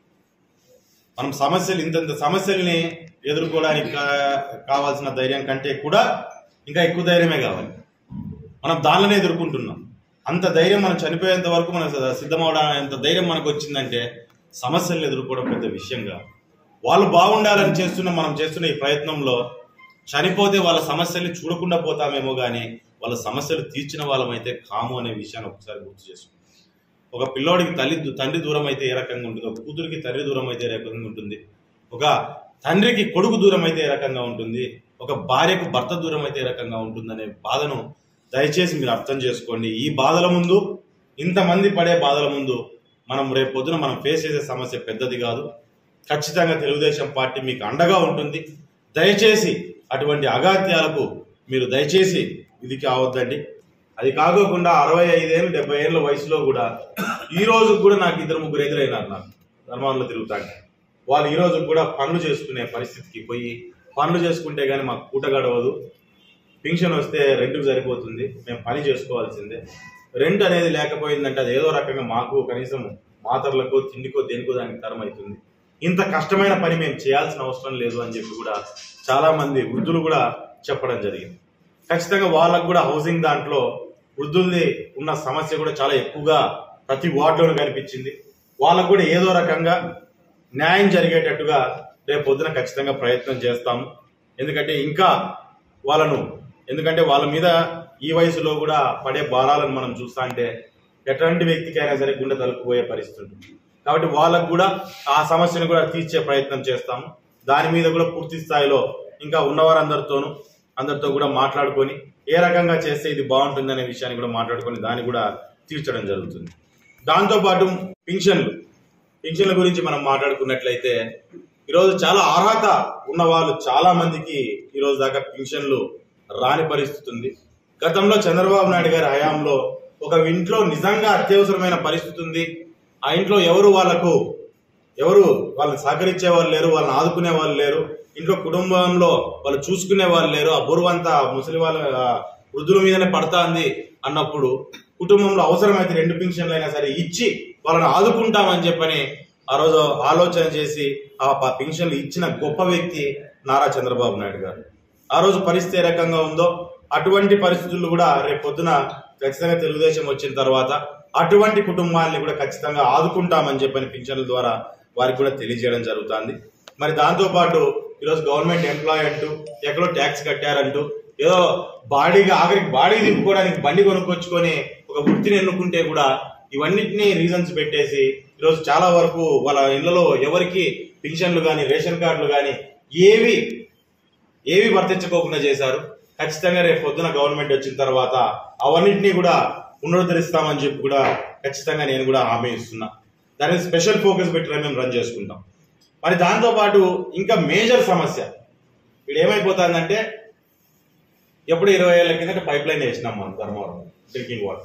మనం సమస్యలు ఇంతంత సమస్యల్ని ఎదుర్కోవడానికి కా- కావాల్సిన ధైర్యం కంటే కూడా ఇంకా ఎక్కువ ధైర్యమే కావాలి మనం దానిలోనే ఎదుర్కొంటున్నాం అంత ధైర్యం మనం చనిపోయేంత వరకు మనం సిద్ధమవడానికి ఎంత ధైర్యం మనకు వచ్చిందంటే సమస్యలను ఎదుర్కోవడం పెద్ద విషయంగా వాళ్ళు బాగుండాలని చేస్తున్న మనం చేస్తున్న ఈ ప్రయత్నంలో చనిపోతే వాళ్ళ సమస్యల్ని చూడకుండా పోతామేమో కానీ వాళ్ళ సమస్యలు తీర్చిన వాళ్ళమైతే కాము అనే విషయాన్ని ఒకసారి గుర్తు చేసుకుంటాం ఒక పిల్లోడికి తల్లి తండ్రి దూరం అయితే ఏ రకంగా ఉంటుంది ఒక కూతురికి తండ్రి దూరం అయితే ఏ రకంగా ఉంటుంది ఒక తండ్రికి కొడుకు దూరం అయితే ఏ రకంగా ఉంటుంది ఒక భార్యకు భర్త దూరం అయితే ఏ రకంగా ఉంటుందనే బాధను దయచేసి మీరు అర్థం చేసుకోండి ఈ బాధల ముందు ఇంతమంది పడే బాధల ముందు మనం రేపు పొద్దున మనం ఫేస్ చేసే సమస్య పెద్దది కాదు ఖచ్చితంగా తెలుగుదేశం పార్టీ మీకు అండగా ఉంటుంది దయచేసి అటువంటి అగాత్యాలకు మీరు దయచేసి ఇది కావద్దండి అది కాకోకుండా అరవై ఐదేళ్ళు డెబ్బై ఏళ్ళ వయసులో కూడా ఈ రోజు కూడా నాకు ఇద్దరు ముగ్గురు ఎదురైనారు నాకు ధర్మాల్లో తిరుగుతాండి వాళ్ళు ఈ రోజు కూడా పనులు చేసుకునే పరిస్థితికి పోయి పనులు చేసుకుంటే కానీ మాకు పూట గడవదు పింఛన్ వస్తే రెంట్కి సరిపోతుంది మేము పని చేసుకోవాల్సిందే రెంట్ అనేది లేకపోయిందంటే అది ఏదో రకంగా మాకు కనీసం మాతరలకో తిండికో దేనికో దానికి తరం అవుతుంది ఇంత కష్టమైన పని మేము చేయాల్సిన అవసరం లేదు అని చెప్పి కూడా చాలా మంది వృద్ధులు కూడా చెప్పడం జరిగింది ఖచ్చితంగా వాళ్ళకు కూడా హౌసింగ్ దాంట్లో వృద్ధుల్ది ఉన్న సమస్య కూడా చాలా ఎక్కువగా ప్రతి వార్డులోనూ కనిపించింది వాళ్ళకు కూడా ఏదో రకంగా న్యాయం జరిగేటట్టుగా రేపు పొద్దున ఖచ్చితంగా ప్రయత్నం చేస్తాము ఎందుకంటే ఇంకా వాళ్ళను ఎందుకంటే వాళ్ళ మీద ఈ వయసులో కూడా పడే భారాలను మనం చూస్తా అంటే ఎటువంటి వ్యక్తికైనా సరే గుండె తలుపుపోయే పరిస్థితి ఉంటుంది కాబట్టి వాళ్ళకు కూడా ఆ సమస్యను కూడా తీర్చే ప్రయత్నం చేస్తాము దాని మీద కూడా పూర్తి స్థాయిలో ఇంకా ఉన్నవారందరితోనూ అందరితో కూడా మాట్లాడుకొని ఏ రకంగా చేస్తే ఇది బాగుంటుంది అనే విషయాన్ని కూడా మాట్లాడుకొని దాన్ని కూడా తీర్చడం జరుగుతుంది దాంతోపాటు పింఛన్లు పింఛన్ల గురించి మనం మాట్లాడుకున్నట్లయితే ఈరోజు చాలా అర్హత ఉన్న వాళ్ళు చాలా మందికి ఈరోజు దాకా పింఛన్లు రాని పరిస్థితి ఉంది గతంలో చంద్రబాబు నాయుడు గారి హయాంలో ఒక ఇంట్లో నిజంగా అత్యవసరమైన పరిస్థితి ఉంది ఆ ఇంట్లో ఎవరు వాళ్ళకు ఎవరు వాళ్ళని సహకరించే వాళ్ళు లేరు వాళ్ళని ఆదుకునే వాళ్ళు లేరు ఇంట్లో కుటుంబంలో వాళ్ళు చూసుకునే వాళ్ళు లేరు ఆ బరువంతా ముసలి వాళ్ళ ఆ, వృద్ధుల మీదనే పడతాంది అన్నప్పుడు కుటుంబంలో అవసరమైతే రెండు పింఛన్లు అయినా సరే ఇచ్చి వాళ్ళని ఆదుకుంటామని చెప్పని ఆ రోజు ఆలోచన చేసి ఆ ప- పింఛన్లు ఇచ్చిన గొప్ప వ్యక్తి నారా చంద్రబాబు నాయుడు గారు ఆ రోజు పరిస్థితి ఏ రకంగా ఉందో అటువంటి పరిస్థితులు కూడా రేపు పొద్దున ఖచ్చితంగా తెలుగుదేశం వచ్చిన తర్వాత అటువంటి కుటుంబాన్ని కూడా ఖచ్చితంగా ఆదుకుంటామని చెప్పని పింఛన్ల ద్వారా వారికి కూడా తెలియజేయడం జరుగుతుంది మరి దాంతో పాటు ఈరోజు గవర్నమెంట్ ఎంప్లాయ్ అంటూ ఎక్కడో ట్యాక్స్ కట్టారంటూ ఏదో బాడీగా ఆఖరికి బాడీ తిప్పుకోవడానికి బండి కొనుక్కొచ్చుకొని ఒక వృత్తిని ఎన్నుకుంటే కూడా ఇవన్నిటిని రీజన్స్ పెట్టేసి ఈరోజు చాలా వరకు వాళ్ళ ఇళ్లలో ఎవరికి పింఛన్లు కానీ రేషన్ కార్డులు కానీ ఏవి ఏవి వర్తించుకోకుండా చేశారు ఖచ్చితంగా రేపు పొద్దున గవర్నమెంట్ వచ్చిన తర్వాత అవన్నింటినీ కూడా పునరుద్ధరిస్తామని చెప్పి కూడా ఖచ్చితంగా నేను కూడా హామీ ఇస్తున్నా దాని మీద స్పెషల్ ఫోకస్ పెట్టి మేము రన్ చేసుకుంటాం మరి దాంతో పాటు ఇంకా మేజర్ సమస్య ఇప్పుడు ఏమైపోతుందంటే ఎప్పుడు ఇరవై ఏళ్ళ కిందట పైప్ లైన్ వేసినాం మనం Dharmavaram drinking water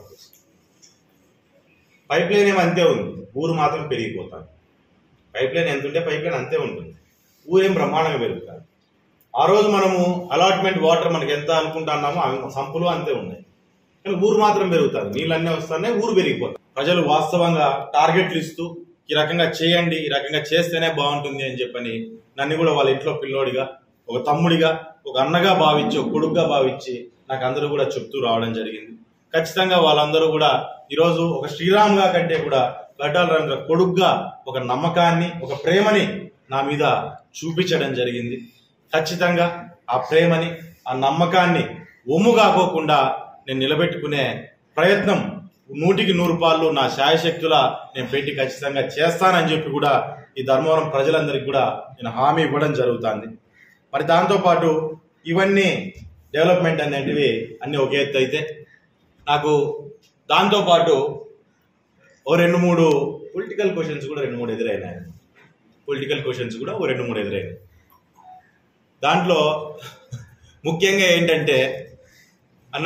pipeline ఏమో అంతే ఉంది ఊరు మాత్రం పెరిగిపోతాను పైప్ లైన్ ఎంత ఉంటే పైప్ లైన్ అంతే ఉంటుంది ఊరేం బ్రహ్మాండంగా పెరుగుతుంది ఆ రోజు మనము అలాట్మెంట్ వాటర్ మనకి ఎంత అనుకుంటున్నామో అవి సంపులు అంతే ఉన్నాయి కానీ ఊరు మాత్రం పెరుగుతుంది నీళ్ళు అన్నీ వస్తున్నాయి ఊరు పెరిగిపోతుంది ప్రజలు వాస్తవంగా టార్గెట్లు ఇస్తూ ఈ రకంగా చేయండి ఈ రకంగా చేస్తేనే బాగుంటుంది అని చెప్పని నన్ను కూడా వాళ్ళ ఇంట్లో పిల్లోడిగా ఒక తమ్ముడిగా ఒక అన్నగా భావించి ఒక కొడుకుగా భావించి నాకు అందరూ కూడా చెప్తూ రావడం జరిగింది ఖచ్చితంగా వాళ్ళందరూ కూడా ఈరోజు ఒక శ్రీరామ్గా కంటే కూడా గడ్డాల రంగ కొడుకుగా ఒక నమ్మకాన్ని ఒక ప్రేమని నా మీద చూపించడం జరిగింది ఖచ్చితంగా ఆ ప్రేమని ఆ నమ్మకాన్ని ఒమ్ము కాకోకుండా నేను నిలబెట్టుకునే ప్రయత్నం నూటికి నూరు పాళ్ళు నా శాయశక్తుల నేను పెట్టి ఖచ్చితంగా చేస్తానని చెప్పి కూడా ఈ ధర్మవరం ప్రజలందరికీ కూడా నేను హామీ ఇవ్వడం జరుగుతుంది మరి దాంతోపాటు ఇవన్నీ డెవలప్మెంట్ అనేటివి అన్నీ ఒక ఎత్తు అయితే నాకు దాంతోపాటు ఓ రెండు మూడు పొలిటికల్ క్వశ్చన్స్ కూడా రెండు మూడు ఎదురైనాయి పొలిటికల్ క్వశ్చన్స్ కూడా ఓ రెండు మూడు ఎదురైనాయి దాంట్లో ముఖ్యంగా ఏంటంటే అన్న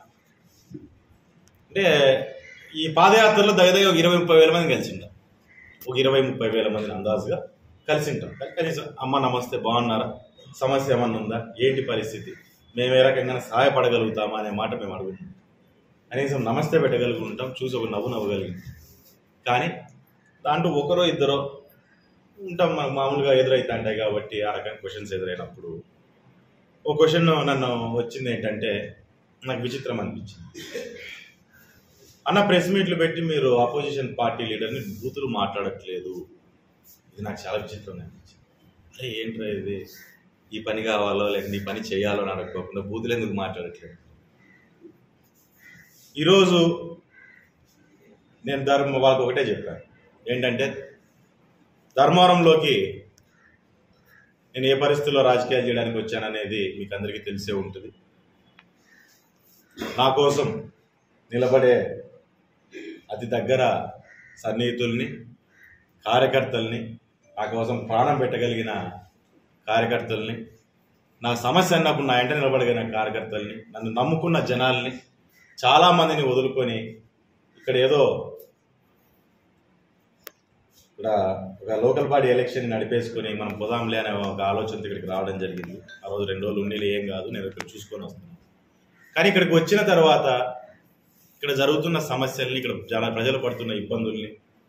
అంటే ఈ పాదయాత్రలో దగ్గర ఒక ఇరవై ముప్పై వేల మంది కలిసి ఉంటాం ఒక ఇరవై ముప్పై వేల మందిని అందాజుగా కలిసి ఉంటాం కనీసం అమ్మ నమస్తే బాగున్నారా సమస్య ఏమన్నా ఉందా ఏంటి పరిస్థితి మేము ఏ రకంగా సహాయపడగలుగుతామా అనే మాట మేము అడుగుతాం కనీసం నమస్తే పెట్టగలుగుంటాం చూసి ఒక నవ్వు నవ్వగలుగుతాం కానీ దాంట్లో ఒకరో ఇద్దరో ఉంటాం మనకు మామూలుగా ఎదురైతే అంటాయి కాబట్టి ఆ రకమైన క్వశ్చన్స్ ఎదురైనప్పుడు ఓ క్వశ్చన్ నన్ను వచ్చింది ఏంటంటే నాకు విచిత్రం అనిపించింది అన్న ప్రెస్ మీట్లు పెట్టి మీరు ఆపోజిషన్ పార్టీ లీడర్ని బూతులు మాట్లాడట్లేదు ఇది నాకు చాలా విచిత్రంగా అనిపించింది అరే ఏంట్రా ఇది ఈ పని కావాలో లేకపోతే ఈ పని చేయాలో అని అడగకోకుండా బూతులు ఎందుకు మాట్లాడట్లేదు ఈరోజు నేను ధర్మ వాళ్ళకి ఒకటే చెప్పాను ఏంటంటే ధర్మవరంలోకి నేను ఏ పరిస్థితుల్లో రాజకీయాలు చేయడానికి వచ్చాననేది మీకు అందరికీ తెలిసే ఉంటుంది నా కోసం నిలబడే అతి దగ్గర సన్నిహితుల్ని కార్యకర్తల్ని నా కోసం ప్రాణం పెట్టగలిగిన కార్యకర్తల్ని నా సమస్య అన్నప్పుడు నా ఎంట నిలబడగలిగిన కార్యకర్తల్ని నన్ను నమ్ముకున్న జనాల్ని చాలామందిని వదులుకొని ఇక్కడ ఏదో ఇక్కడ ఒక లోకల్ బాడీ ఎలక్షన్ నడిపేసుకొని మనం పోదాంలే అనే ఒక ఆలోచనతో ఇక్కడికి రావడం జరిగింది ఆ రోజు రెండు రోజులు ఉండేది ఏం కాదు నేను ఇక్కడ చూసుకొని వస్తున్నాను కానీ ఇక్కడికి వచ్చిన తర్వాత ఇక్కడ జరుగుతున్న సమస్యల్ని ఇక్కడ జన ప్రజలు పడుతున్న ఇబ్బందుల్ని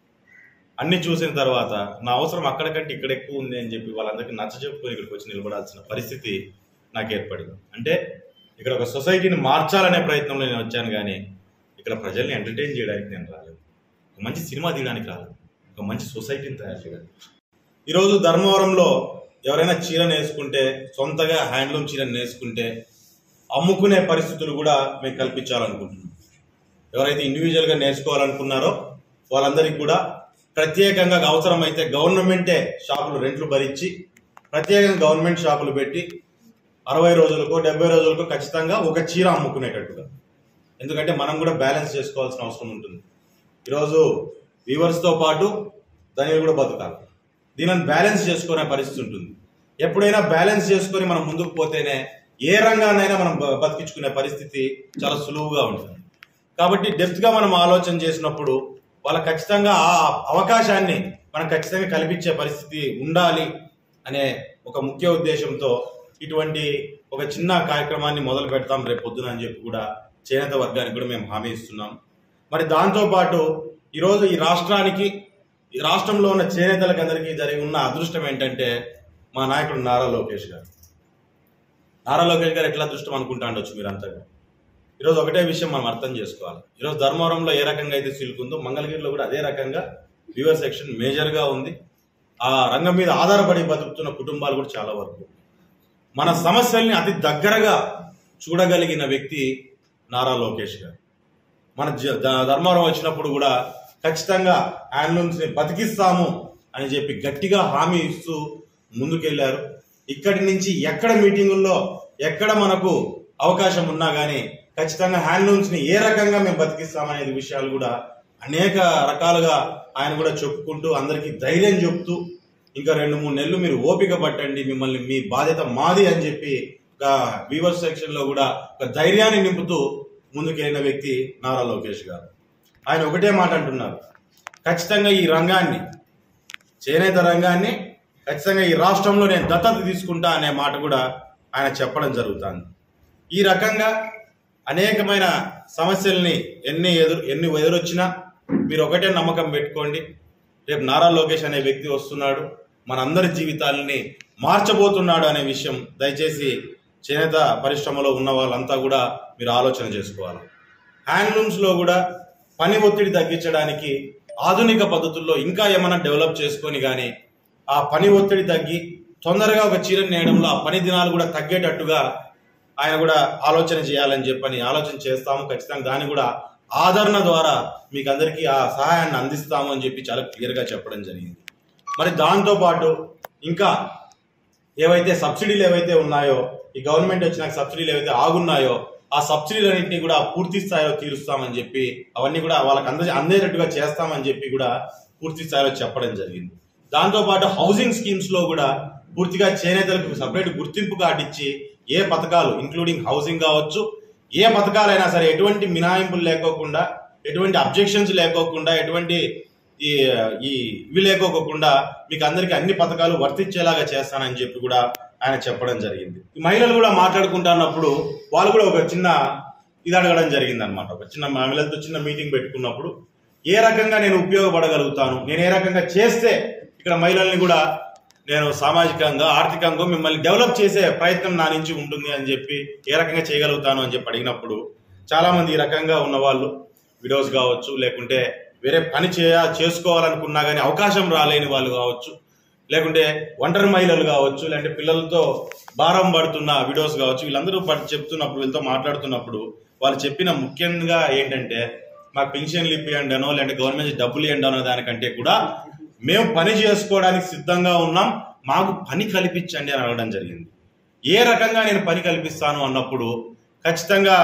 అన్ని చూసిన తర్వాత నా అవసరం అక్కడికంటే ఇక్కడ ఎక్కువ ఉంది అని చెప్పి వాళ్ళందరికీ నచ్చ చెప్పుకొని ఇక్కడికి వచ్చి నిలబడాల్సిన పరిస్థితి నాకు ఏర్పడింది అంటే ఇక్కడ ఒక సొసైటీని మార్చాలనే ప్రయత్నంలో నేను వచ్చాను కానీ ఇక్కడ ప్రజల్ని ఎంటర్టైన్ చేయడానికి నేను రాలేదు ఒక మంచి సినిమా తీయడానికి రాలేదు ఒక మంచి సొసైటీని తయారు చేయడానికి ఈరోజు ధర్మవరంలో ఎవరైనా చీరను వేసుకుంటే సొంతగా హ్యాండ్లూమ్ చీరను వేసుకుంటే అమ్ముకునే పరిస్థితులు కూడా మేము కల్పించాలనుకుంటున్నాం ఎవరైతే ఇండివిజువల్గా నేర్చుకోవాలనుకున్నారో వాళ్ళందరికీ కూడా ప్రత్యేకంగా అవసరమైతే గవర్నమెంటే షాపులు రెంట్లు భరించి ప్రత్యేకంగా గవర్నమెంట్ షాపులు పెట్టి అరవై రోజులకో డెబ్బై రోజులకో ఖచ్చితంగా ఒక చీర అమ్ముకునేటట్టుగా ఎందుకంటే మనం కూడా బ్యాలెన్స్ చేసుకోవాల్సిన అవసరం ఉంటుంది ఈరోజు వ్యూవర్స్తో పాటు దానిని కూడా బతకాలి దీనిని బ్యాలెన్స్ చేసుకునే పరిస్థితి ఉంటుంది ఎప్పుడైనా బ్యాలెన్స్ చేసుకొని మనం ముందుకు పోతేనే ఏ రంగాన్నైనా మనం బ- బతికించుకునే పరిస్థితి చాలా సులువుగా ఉంటుంది కాబట్టి డెప్త్గా మనం ఆలోచన చేసినప్పుడు వాళ్ళ ఖచ్చితంగా ఆ అవకాశాన్ని మనం ఖచ్చితంగా కల్పించే పరిస్థితి ఉండాలి అనే ఒక ముఖ్య ఉద్దేశంతో ఇటువంటి ఒక చిన్న కార్యక్రమాన్ని మొదలు పెడతాం రేపు పొద్దున అని చెప్పి కూడా చేనేత వర్గానికి కూడా మేము హామీ ఇస్తున్నాం మరి దాంతోపాటు ఈరోజు ఈ రాష్ట్రానికి ఈ రాష్ట్రంలో ఉన్న చేనేతలకు అందరికీ జరిగి ఉన్న అదృష్టం ఏంటంటే మా నాయకుడు నారా లోకేష్ గారు నారా లోకేష్ గారు ఎట్లా అదృష్టం అనుకుంటా ఉండొచ్చు మీరంతా కూడా. ఈరోజు ఒకటే విషయం మనం అర్థం చేసుకోవాలి ఈరోజు ధర్మవరంలో ఏ రకంగా అయితే సిల్క్ ఉందో మంగళగిరిలో కూడా అదే రకంగా వ్యూవర్ సెక్షన్ మేజర్గా ఉంది ఆ రంగం మీద ఆధారపడి బతుకుతున్న కుటుంబాలు కూడా చాలా వరకు మన సమస్యల్ని అతి దగ్గరగా చూడగలిగిన వ్యక్తి నారా లోకేష్ గారు మన జ- ద- ధర్మవరం వచ్చినప్పుడు కూడా ఖచ్చితంగా హ్యాండ్లూమ్స్ ని బతికిస్తాము అని చెప్పి గట్టిగా హామీ ఇస్తూ ముందుకెళ్లారు ఇక్కడి నుంచి ఎక్కడ మీటింగుల్లో ఎక్కడ మనకు అవకాశం ఉన్నా కానీ ఖచ్చితంగా హ్యాండ్లూమ్స్ ని ఏ రకంగా మేము బతికిస్తామనేది విషయాలు కూడా అనేక రకాలుగా ఆయన కూడా చెప్పుకుంటూ అందరికీ ధైర్యం చెప్తూ ఇంకా రెండు మూడు నెలలు మీరు ఓపిక పట్టండి మిమ్మల్ని మీ బాధ్యత మాది అని చెప్పి ఒక వీవర్ సెక్షన్ లో కూడా ఒక ధైర్యాన్ని నింపుతూ ముందుకెళ్ళిన వ్యక్తి నారా లోకేష్ గారు ఆయన ఒకటే మాట అంటున్నారు ఖచ్చితంగా ఈ రంగాన్ని చేనేత రంగాన్ని ఖచ్చితంగా ఈ రాష్ట్రంలో నేను దత్తత తీసుకుంటా అనే మాట కూడా ఆయన చెప్పడం జరుగుతుంది ఈ రకంగా అనేకమైన సమస్యల్ని ఎన్ని ఎదురు ఎన్ని ఎదురొచ్చినా మీరు ఒకటే నమ్మకం పెట్టుకోండి రేపు నారా లోకేష్ అనే వ్యక్తి వస్తున్నాడు మనందరి జీవితాలని మార్చబోతున్నాడు అనే విషయం దయచేసి చేనేత పరిశ్రమలో ఉన్న వాళ్ళంతా కూడా మీరు ఆలోచన చేసుకోవాలి హ్యాండ్లూమ్స్లో కూడా పని ఒత్తిడి తగ్గించడానికి ఆధునిక పద్ధతుల్లో ఇంకా ఏమైనా డెవలప్ చేసుకొని కానీ ఆ పని ఒత్తిడి తగ్గి తొందరగా ఒక చీర నేయడంలో ఆ పని దినాలు కూడా తగ్గేటట్టుగా ఆయన కూడా ఆలోచన చేయాలని చెప్పని ఆలోచన చేస్తాము ఖచ్చితంగా దాన్ని కూడా ఆదరణ ద్వారా మీకు అందరికీ ఆ సహాయాన్ని అందిస్తాము అని చెప్పి చాలా క్లియర్గా చెప్పడం జరిగింది మరి దాంతో పాటు ఇంకా ఏవైతే సబ్సిడీలు ఏవైతే ఉన్నాయో ఈ గవర్నమెంట్ వచ్చినాక సబ్సిడీలు ఏవైతే ఆగున్నాయో ఆ సబ్సిడీలన్నింటినీ కూడా పూర్తి స్థాయిలో తీరుస్తామని చెప్పి అవన్నీ కూడా వాళ్ళకి అంద అందేటట్టుగా చేస్తామని చెప్పి కూడా పూర్తి స్థాయిలో చెప్పడం జరిగింది దాంతోపాటు హౌసింగ్ స్కీమ్స్ లో కూడా పూర్తిగా చేనేతలకు సపరేట్ గుర్తింపు కార్డు ఇచ్చి ఏ పథకాలు ఇంక్లూడింగ్ హౌసింగ్ కావచ్చు ఏ పథకాలైనా సరే ఎటువంటి మినహాయింపులు లేకోకుండా ఎటువంటి అబ్జెక్షన్స్ లేకోకుండా ఎటువంటి ఈ ఈ ఇవి లేకోకుండా మీకు అందరికీ అన్ని పథకాలు వర్తించేలాగా చేస్తానని చెప్పి కూడా ఆయన చెప్పడం జరిగింది ఈ మహిళలు కూడా మాట్లాడుకుంటున్నప్పుడు వాళ్ళు కూడా ఒక చిన్న ఇది అడగడం జరిగింది అనమాట ఒక చిన్న మహిళలతో చిన్న మీటింగ్ పెట్టుకున్నప్పుడు ఏ రకంగా నేను ఉపయోగపడగలుగుతాను నేను ఏ రకంగా చేస్తే ఇక్కడ మహిళల్ని కూడా నేను సామాజికంగా ఆర్థికంగా మిమ్మల్ని డెవలప్ చేసే ప్రయత్నం నా నుంచి ఉంటుంది అని చెప్పి ఏ రకంగా చేయగలుగుతాను అని చెప్పి అడిగినప్పుడు చాలా మంది ఈ రకంగా ఉన్న వాళ్ళు విడోస్ కావచ్చు లేకుంటే వేరే పని చేయ చేసుకోవాలనుకున్నా కానీ అవకాశం రాలేని వాళ్ళు కావచ్చు లేకుంటే ఒంటరి మహిళలు కావచ్చు లేదంటే పిల్లలతో భారం పడుతున్న విడోస్ కావచ్చు వీళ్ళందరూ పడి- చెప్తున్నప్పుడు వీళ్ళతో మాట్లాడుతున్నప్పుడు వాళ్ళు చెప్పిన ముఖ్యంగా ఏంటంటే మాకు పెన్షన్లు ఇప్పియండి అనో లేదంటే గవర్నమెంట్ నుంచి డబ్బులు ఇవ్వండి అనో దానికంటే కూడా మేము పని చేసుకోవడానికి సిద్ధంగా ఉన్నాం మాకు పని కల్పించండి అని అడగడం జరిగింది ఏ రకంగా నేను పని కల్పిస్తాను అన్నప్పుడు ఖచ్చితంగా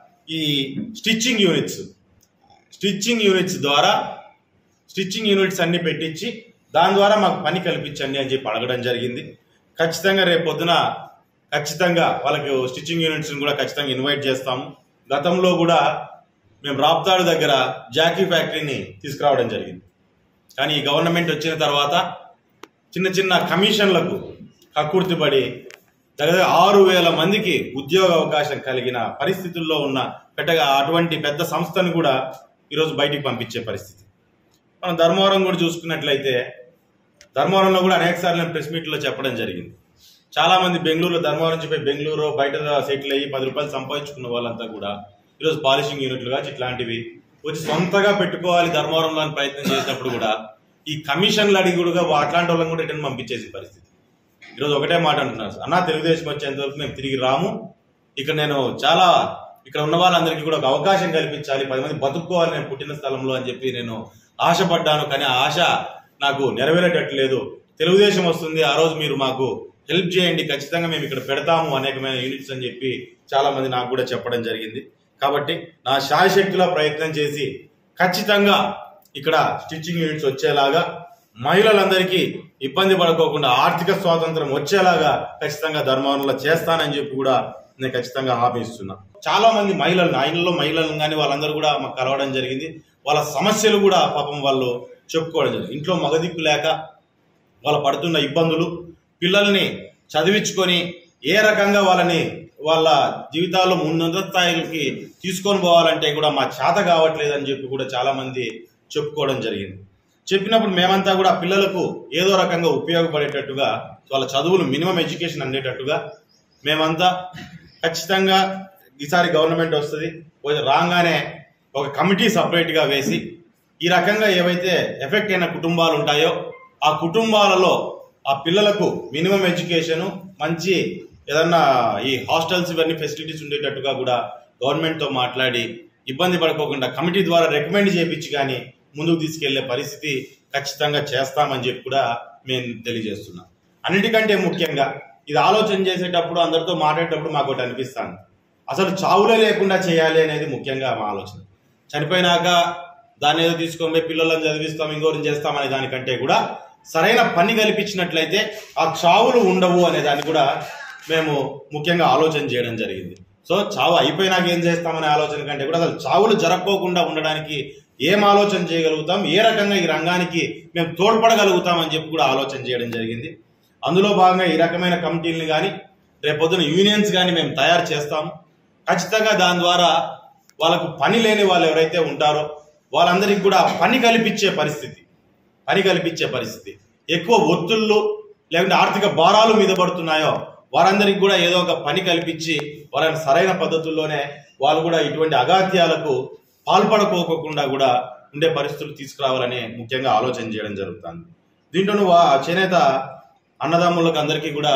ఈ స్టిచ్చింగ్ యూనిట్స్ స్టిచ్చింగ్ యూనిట్స్ ద్వారా స్టిచ్చింగ్ యూనిట్స్ అన్ని పెట్టించి దాని ద్వారా మాకు పని కల్పించండి అని చెప్పి అడగడం జరిగింది ఖచ్చితంగా రేపు పొద్దున ఖచ్చితంగా వాళ్ళకి స్టిచ్చింగ్ యూనిట్స్ కూడా ఖచ్చితంగా ఇన్వైట్ చేస్తాము గతంలో కూడా మేము రాప్తాడు దగ్గర జాకీ ఫ్యాక్టరీని తీసుకురావడం జరిగింది కానీ ఈ గవర్నమెంట్ వచ్చిన తర్వాత చిన్న చిన్న కమిషన్లకు కక్కుర్తిపడి దగ్గర ఆరు వేల మందికి ఉద్యోగ అవకాశం కలిగిన పరిస్థితుల్లో ఉన్న పెట్టగా అటువంటి పెద్ద సంస్థను కూడా ఈరోజు బయటికి పంపించే పరిస్థితి మనం ధర్మవరం కూడా చూసుకున్నట్లయితే ధర్మవరంలో కూడా అనేక సార్లు నేను ప్రెస్ మీట్లో చెప్పడం జరిగింది చాలా మంది బెంగళూరులో ధర్మవరం నుంచి పోయి బెంగళూరు బయట సెటిల్ అయ్యి పది రూపాయలు సంపాదించుకున్న వాళ్ళంతా కూడా ఈరోజు పాలిషింగ్ యూనిట్లు కావచ్చు ఇట్లాంటివి వచ్చి సొంతగా పెట్టుకోవాలి ధర్మవరంలో అని ప్రయత్నం చేసినప్పుడు కూడా ఈ కమిషన్లు అడిగి కూడా అట్లాంటి వాళ్ళని కూడా రిటర్న్ పంపించేసి పరిస్థితి ఈరోజు ఒకటే మాట అంటున్నారు అన్నా తెలుగుదేశం వచ్చేంత వరకు మేము తిరిగి రాము ఇక్కడ నేను చాలా ఇక్కడ ఉన్న వాళ్ళందరికీ కూడా ఒక అవకాశం కల్పించాలి పది మంది బతుక్కోవాలి నేను పుట్టిన స్థలంలో అని చెప్పి నేను ఆశపడ్డాను కానీ ఆ ఆశ నాకు నెరవేరేటట్లేదు తెలుగుదేశం వస్తుంది ఆ రోజు మీరు మాకు హెల్ప్ చేయండి ఖచ్చితంగా మేము ఇక్కడ పెడతాము అనేకమైన యూనిట్స్ అని చెప్పి చాలా మంది నాకు కూడా చెప్పడం జరిగింది కాబట్టి నా శాయశక్తిలో ప్రయత్నం చేసి ఖచ్చితంగా ఇక్కడ స్టిచ్చింగ్ యూనిట్స్ వచ్చేలాగా మహిళలందరికీ ఇబ్బంది పడుకోకుండా ఆర్థిక స్వాతంత్రం వచ్చేలాగా ఖచ్చితంగా ధర్మవరంలో చేస్తానని చెప్పి కూడా నేను ఖచ్చితంగా హామీ ఇస్తున్నా చాలా మంది మహిళలు ఆయనలో మహిళలను కానీ వాళ్ళందరూ కూడా మాకు కలవడం జరిగింది వాళ్ళ సమస్యలు కూడా పాపం వాళ్ళు చెప్పుకోవడం జరిగింది ఇంట్లో మగదిక్కు లేక వాళ్ళ పడుతున్న ఇబ్బందులు పిల్లల్ని చదివించుకొని ఏ రకంగా వాళ్ళని వాళ్ళ జీవితాల్లో ముందున్న స్థాయికి తీసుకొని పోవాలంటే కూడా మా చేత కావట్లేదు అని చెప్పి కూడా చాలా మంది చెప్పుకోవడం జరిగింది చెప్పినప్పుడు మేమంతా కూడా పిల్లలకు ఏదో రకంగా ఉపయోగపడేటట్టుగా వాళ్ళ చదువులు మినిమం ఎడ్యుకేషన్ అందేటట్టుగా మేమంతా ఖచ్చితంగా ఈసారి గవర్నమెంట్ వస్తుంది కొంచెం రాగానే ఒక కమిటీ సపరేట్గా వేసి ఈ రకంగా ఏవైతే ఎఫెక్ట్ అయిన కుటుంబాలు ఉంటాయో ఆ కుటుంబాలలో ఆ పిల్లలకు మినిమం ఎడ్యుకేషన్ మంచి ఏదన్నా ఈ హాస్టల్స్ ఇవన్నీ ఫెసిలిటీస్ ఉండేటట్టుగా కూడా గవర్నమెంట్తో మాట్లాడి ఇబ్బంది పడుకోకుండా కమిటీ ద్వారా రికమెండ్ చేయించి కానీ ముందుకు తీసుకెళ్లే పరిస్థితి ఖచ్చితంగా చేస్తామని చెప్పి కూడా మేము తెలియజేస్తున్నాం అన్నిటికంటే ముఖ్యంగా ఇది ఆలోచన చేసేటప్పుడు అందరితో మాట్లాడేటప్పుడు మాకు ఒకటి అనిపిస్తాను అసలు చావులే లేకుండా చేయాలి అనేది ముఖ్యంగా మా ఆలోచన చనిపోయినాక దాన్ని ఏదో తీసుకొని పోయి పిల్లలను చదివిస్తాం ఇంకోరిని చేస్తాం అనే దానికంటే కూడా సరైన పని కల్పించినట్లయితే ఆ చావులు ఉండవు అనే దాన్ని కూడా మేము ముఖ్యంగా ఆలోచన చేయడం జరిగింది సో చావు అయిపోయినాక ఏం చేస్తామనే ఆలోచన కంటే కూడా అసలు చావులు జరగకోకుండా ఉండడానికి ఏం ఆలోచన చేయగలుగుతాం ఏ రకంగా ఈ రంగానికి మేము తోడ్పడగలుగుతాం అని చెప్పి కూడా ఆలోచన చేయడం జరిగింది అందులో భాగంగా ఈ రకమైన కమిటీలను కానీ రేపొద్దున యూనియన్స్ కానీ మేము తయారు చేస్తాము ఖచ్చితంగా దాని ద్వారా వాళ్ళకు పని లేని వాళ్ళు ఎవరైతే ఉంటారో వాళ్ళందరికీ కూడా పని కల్పించే పరిస్థితి పని కల్పించే పరిస్థితి ఎక్కువ ఒత్తిళ్ళు లేకుంటే ఆర్థిక భారాలు మీద పడుతున్నాయో వారందరికీ కూడా ఏదో ఒక పని కల్పించి వాళ్ళని సరైన పద్ధతుల్లోనే వాళ్ళు కూడా ఇటువంటి అగాత్యాలకు పాల్పడుకోకుండా కూడా ఉండే పరిస్థితులు తీసుకురావాలని ముఖ్యంగా ఆలోచన చేయడం జరుగుతుంది దీంట్లోనూ వా చేనేత అన్నదమ్ములకు అందరికీ కూడా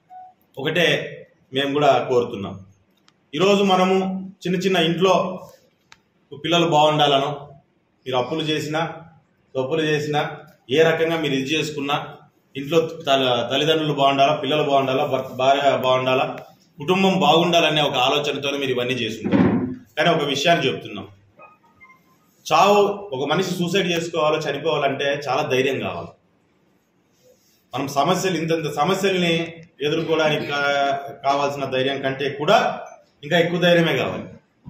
ఒకటే మేము కూడా కోరుతున్నాం ఈరోజు మనము చిన్న చిన్న ఇంట్లో పిల్లలు బాగుండాలనో మీరు అప్పులు చేసినా తప్పులు చేసినా ఏ రకంగా మీరు ఇది చేసుకున్నా ఇంట్లో తల- తల్లిదండ్రులు బాగుండాలా పిల్లలు బాగుండాలా భర్త భార్య బాగుండాలా కుటుంబం బాగుండాలనే ఒక ఆలోచనతోనే మీరు ఇవన్నీ చేసుకుంటారు కానీ ఒక విషయాన్ని చెప్తున్నాం చావు ఒక మనిషి సూసైడ్ చేసుకోవాలో చనిపోవాలంటే చాలా ధైర్యం కావాలి మనం సమస్యలు ఇంతంత సమస్యల్ని ఎదుర్కోవడానికి కా- కావాల్సిన ధైర్యం కంటే కూడా ఇంకా ఎక్కువ ధైర్యమే కావాలి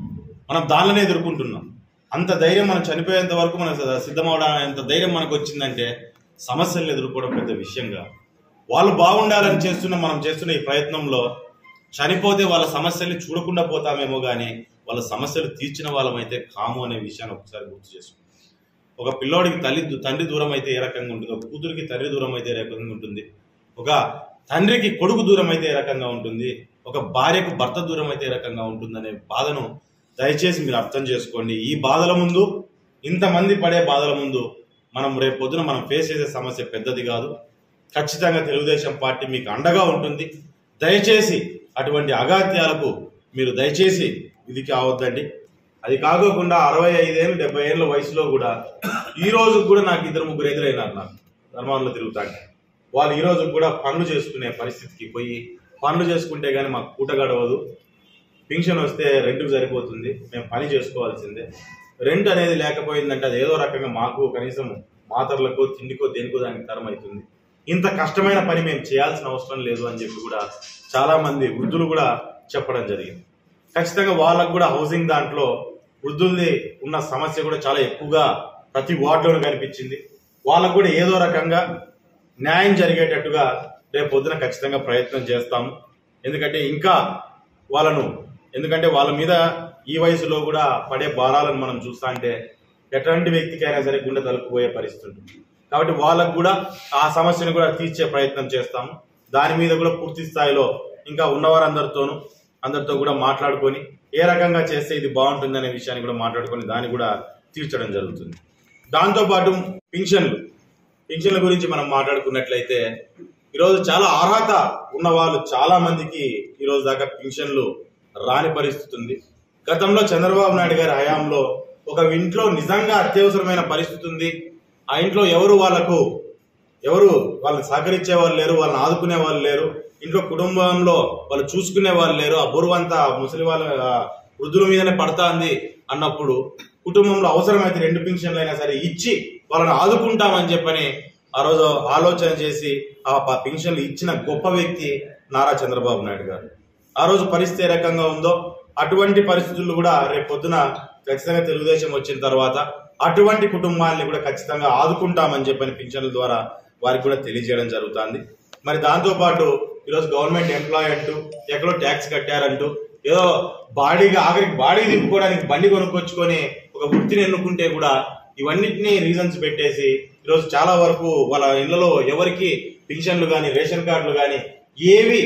మనం దానిలోనే ఎదుర్కొంటున్నాం అంత ధైర్యం మనం చనిపోయేంత వరకు మనం సిద్ధమవడానికి ధైర్యం మనకు వచ్చిందంటే సమస్యలను ఎదుర్కోవడం పెద్ద విషయంగా వాళ్ళు బాగుండాలని చేస్తున్న మనం చేస్తున్న ఈ ప్రయత్నంలో చనిపోతే వాళ్ళ సమస్యల్ని చూడకుండా పోతామేమో కానీ వాళ్ళ సమస్యలు తీర్చిన వాళ్ళమైతే కాము అనే విషయాన్ని ఒకసారి గుర్తు చేసుకుంటాం ఒక పిల్లోడికి తల్లి తండ్రి దూరం అయితే ఏ రకంగా ఉంటుంది ఒక కూతురికి తండ్రి దూరం అయితే ఏ రకంగా ఉంటుంది ఒక తండ్రికి కొడుకు దూరం అయితే ఏ రకంగా ఉంటుంది ఒక భార్యకు భర్త దూరం అయితే ఏ రకంగా ఉంటుందనే బాధను దయచేసి మీరు అర్థం చేసుకోండి ఈ బాధల ముందు ఇంతమంది పడే బాధల ముందు మనం రేపు పొద్దున మనం ఫేస్ చేసే సమస్య పెద్దది కాదు ఖచ్చితంగా తెలుగుదేశం పార్టీ మీకు అండగా ఉంటుంది దయచేసి అటువంటి అగాత్యాలకు మీరు దయచేసి ఇది కావద్దండి అది కాకోకుండా అరవై ఐదేళ్ళు డెబ్బై ఏళ్ళ వయసులో కూడా ఈ రోజు కూడా నాకు ఇద్దరు ముగ్గురు ఎదురైనారు నాకు ధర్మాల్లో తిరుగుతాంటే వాళ్ళు ఈ రోజు కూడా పనులు చేసుకునే పరిస్థితికి పోయి పనులు చేసుకుంటే కానీ మాకు పూట గడవదు పింఛన్ వస్తే రెంట్కి సరిపోతుంది మేము పని చేసుకోవాల్సిందే రెంట్ అనేది లేకపోయిందంటే అది ఏదో రకంగా మాకు కనీసం మాతర్లకో తిండికో దేనికో దానికి తరం అవుతుంది ఇంత కష్టమైన పని మేము చేయాల్సిన అవసరం లేదు అని చెప్పి కూడా చాలా మంది వృద్ధులు కూడా చెప్పడం జరిగింది ఖచ్చితంగా వాళ్ళకు కూడా హౌసింగ్ దాంట్లో వృద్ధులది ఉన్న సమస్య కూడా చాలా ఎక్కువగా ప్రతి వార్డులోనూ కనిపించింది వాళ్ళకు కూడా ఏదో రకంగా న్యాయం జరిగేటట్టుగా రేపు పొద్దున ఖచ్చితంగా ప్రయత్నం చేస్తాము ఎందుకంటే ఇంకా వాళ్ళను ఎందుకంటే వాళ్ళ మీద ఈ వయసులో కూడా పడే భారాలను మనం చూస్తా అంటే ఎటువంటి వ్యక్తికైనా సరే గుండె తలుపుపోయే పరిస్థితి ఉంటుంది కాబట్టి వాళ్ళకు కూడా ఆ సమస్యను కూడా తీర్చే ప్రయత్నం చేస్తాము దాని మీద కూడా పూర్తి స్థాయిలో ఇంకా ఉన్నవారందరితోనూ అందరితో కూడా మాట్లాడుకొని ఏ రకంగా చేస్తే ఇది బాగుంటుంది అనే విషయాన్ని కూడా మాట్లాడుకొని దాన్ని కూడా తీర్చడం జరుగుతుంది దాంతోపాటు పింఛన్లు పింఛన్ల గురించి మనం మాట్లాడుకున్నట్లయితే ఈరోజు చాలా అర్హత ఉన్న వాళ్ళు చాలా మందికి ఈరోజు దాకా పింఛన్లు రాని పరిస్థితి ఉంది గతంలో చంద్రబాబు నాయుడు గారి హయాంలో ఒక ఇంట్లో నిజంగా అత్యవసరమైన పరిస్థితి ఉంది ఆ ఇంట్లో ఎవరు వాళ్ళకు ఎవరు వాళ్ళని సహకరించే వాళ్ళు లేరు వాళ్ళని ఆదుకునే వాళ్ళు లేరు ఇంట్లో కుటుంబంలో వాళ్ళు చూసుకునే వాళ్ళు లేరు ఆ బరువంతా ముసలి వాళ్ళ ఆ వృద్ధుల మీదనే పడతాంది అన్నప్పుడు కుటుంబంలో అవసరమైతే రెండు పింఛన్లు అయినా సరే ఇచ్చి వాళ్ళని ఆదుకుంటామని చెప్పని ఆ రోజు ఆలోచన చేసి ఆ ప- పింఛన్లు ఇచ్చిన గొప్ప వ్యక్తి నారా చంద్రబాబు నాయుడు గారు ఆ రోజు పరిస్థితి ఏ రకంగా ఉందో అటువంటి పరిస్థితులు కూడా రేపు పొద్దున ఖచ్చితంగా తెలుగుదేశం వచ్చిన తర్వాత అటువంటి కుటుంబాన్ని కూడా ఖచ్చితంగా ఆదుకుంటామని చెప్పని పింఛన్ల ద్వారా వారికి కూడా తెలియజేయడం జరుగుతుంది మరి దాంతో పాటు ఈరోజు గవర్నమెంట్ ఎంప్లాయ్ అంటూ ఎక్కడో ట్యాక్స్ కట్టారంటూ ఏదో బాడీగా ఆఖరికి బాడీ తిప్పుకోవడానికి బండి కొనుక్కొచ్చుకొని ఒక వృత్తిని ఎన్నుకుంటే కూడా ఇవన్నిటిని రీజన్స్ పెట్టేసి ఈరోజు చాలా వరకు వాళ్ళ ఇళ్లలో ఎవరికి పింఛన్లు కానీ రేషన్ కార్డులు కానీ ఏవి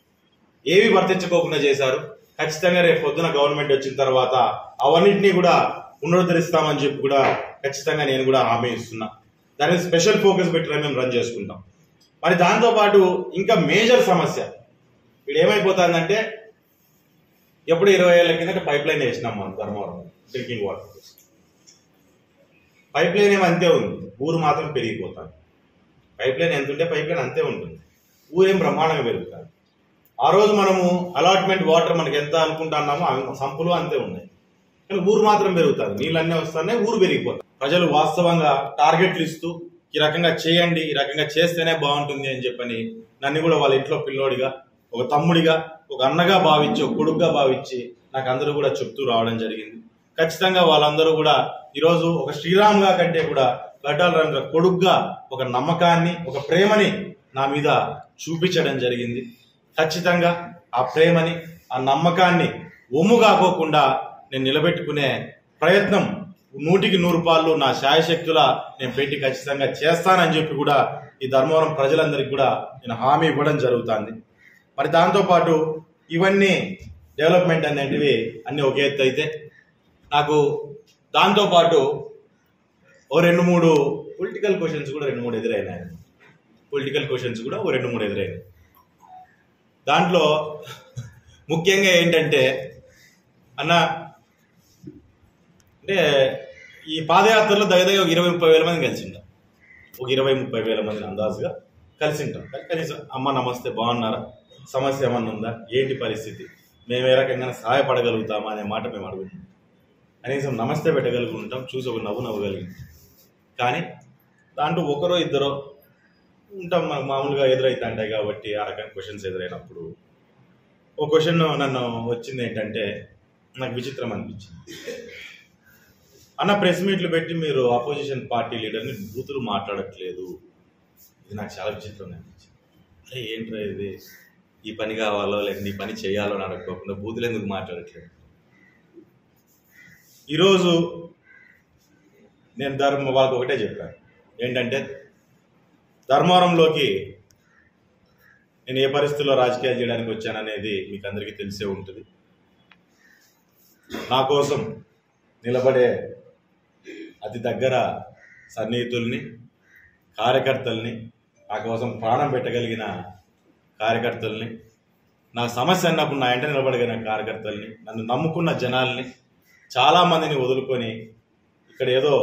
ఏవి వర్తించుకోకుండా చేశారు ఖచ్చితంగా రేపు పొద్దున గవర్నమెంట్ వచ్చిన తర్వాత అవన్నింటినీ కూడా పునరుద్ధరిస్తామని చెప్పి కూడా ఖచ్చితంగా నేను కూడా హామీ ఇస్తున్నా దాని మీద స్పెషల్ ఫోకస్ పెట్టి మేము రన్ చేసుకుంటాం మరి దాంతో పాటు ఇంకా మేజర్ సమస్య ఇక్కడ ఏమైపోతుందంటే ఎప్పుడు ఇరవై ఏళ్ళ కిందట పైప్ లైన్ వేసినాం మనం Dharmavaram drinking water pipeline ఏమో అంతే ఉంది ఊరు మాత్రం పెరిగిపోతాను పైప్ లైన్ ఎంత ఉంటే పైప్ లైన్ అంతే ఉంటుంది ఊరేం బ్రహ్మాండంగా పెరుగుతుంది ఆ రోజు మనము అలాట్మెంట్ వాటర్ మనకి ఎంత అనుకుంటున్నామో అవి సంపులు అంతే ఉన్నాయి కానీ ఊరు మాత్రం పెరుగుతుంది నీళ్ళన్నీ వస్తున్నాయి ఊరు పెరిగిపోతుంది ప్రజలు వాస్తవంగా టార్గెట్లు ఇస్తూ ఈ రకంగా చేయండి ఈ రకంగా చేస్తేనే బాగుంటుంది అని చెప్పని నన్ను కూడా వాళ్ళ ఇంట్లో పిల్లోడిగా ఒక తమ్ముడిగా ఒక అన్నగా భావించి ఒక కొడుకుగా భావించి నాకు అందరూ కూడా చెప్తూ రావడం జరిగింది ఖచ్చితంగా వాళ్ళందరూ కూడా ఈరోజు ఒక శ్రీరామ్గా కంటే కూడా గడ్డాల రంగ కొడుకుగా ఒక నమ్మకాన్ని ఒక ప్రేమని నా మీద చూపించడం జరిగింది ఖచ్చితంగా ఆ ప్రేమని ఆ నమ్మకాన్ని ఒమ్ము కాకోకుండా నేను నిలబెట్టుకునే ప్రయత్నం నూటికి నూరు పాళ్ళు నా శాయశక్తుల నేను పెట్టి ఖచ్చితంగా చేస్తానని చెప్పి కూడా ఈ ధర్మవరం ప్రజలందరికీ కూడా నేను హామీ ఇవ్వడం జరుగుతుంది మరి దాంతోపాటు ఇవన్నీ డెవలప్మెంట్ అనేటివి అన్ని ఒక ఎత్తు అయితే నాకు దాంతోపాటు ఓ రెండు మూడు పొలిటికల్ క్వశ్చన్స్ కూడా రెండు మూడు ఎదురైనాయి పొలిటికల్ క్వశ్చన్స్ కూడా ఓ రెండు మూడు ఎదురైనాయి దాంట్లో ముఖ్యంగా ఏంటంటే అన్న అంటే ఈ పాదయాత్రలో దగ్గర దగ్గర ఒక ఇరవై ముప్పై వేల మంది కలిసిండ ఒక ఇరవై ముప్పై వేల మందిని అందాజుగా కలిసి ఉంటాం కానీ కనీసం అమ్మ నమస్తే బాగున్నారా సమస్య ఏమన్నా ఉందా ఏంటి పరిస్థితి మేము ఏ రకంగా సహాయపడగలుగుతామా అనే మాట మేము అడుగుతాం కనీసం నమస్తే పెట్టగలుగుంటాం చూసి ఒక నవ్వు నవ్వగలిగింటాం కానీ దాంట్లో ఒకరో ఇద్దరో ఉంటాం మనకు మామూలుగా ఎదురైతే ఉంటాయి కాబట్టి ఆ రకమైన క్వశ్చన్స్ ఎదురైనప్పుడు ఒక క్వశ్చన్ నన్ను వచ్చింది ఏంటంటే నాకు విచిత్రం అనిపించింది అన్న ప్రెస్ మీట్లు పెట్టి మీరు అపోజిషన్ పార్టీ లీడర్ని బూతులు మాట్లాడట్లేదు ఇది నాకు చాలా విచిత్రంగా అనిపించింది అరే ఏంట్రా ఇది ఈ పని కావాలో లేకపోతే ఈ పని చేయాలో అని అడగకుండా బూతులు ఎందుకు మాట్లాడట్లేదు ఈరోజు నేను ధర్మ వాళ్ళకి ఒకటే చెప్పాను ఏంటంటే ధర్మవరంలోకి నేను ఏ పరిస్థితుల్లో రాజకీయాలు చేయడానికి వచ్చాననేది మీకు అందరికీ తెలిసే ఉంటుంది నా కోసం నిలబడే అతి దగ్గర సన్నిహితుల్ని కార్యకర్తల్ని నా కోసం ప్రాణం పెట్టగలిగిన కార్యకర్తల్ని నా సమస్య అన్నప్పుడు నా ఎంట నిలబడగలిగిన కార్యకర్తల్ని నన్ను నమ్ముకున్న జనాల్ని చాలామందిని వదులుకొని ఇక్కడ ఏదో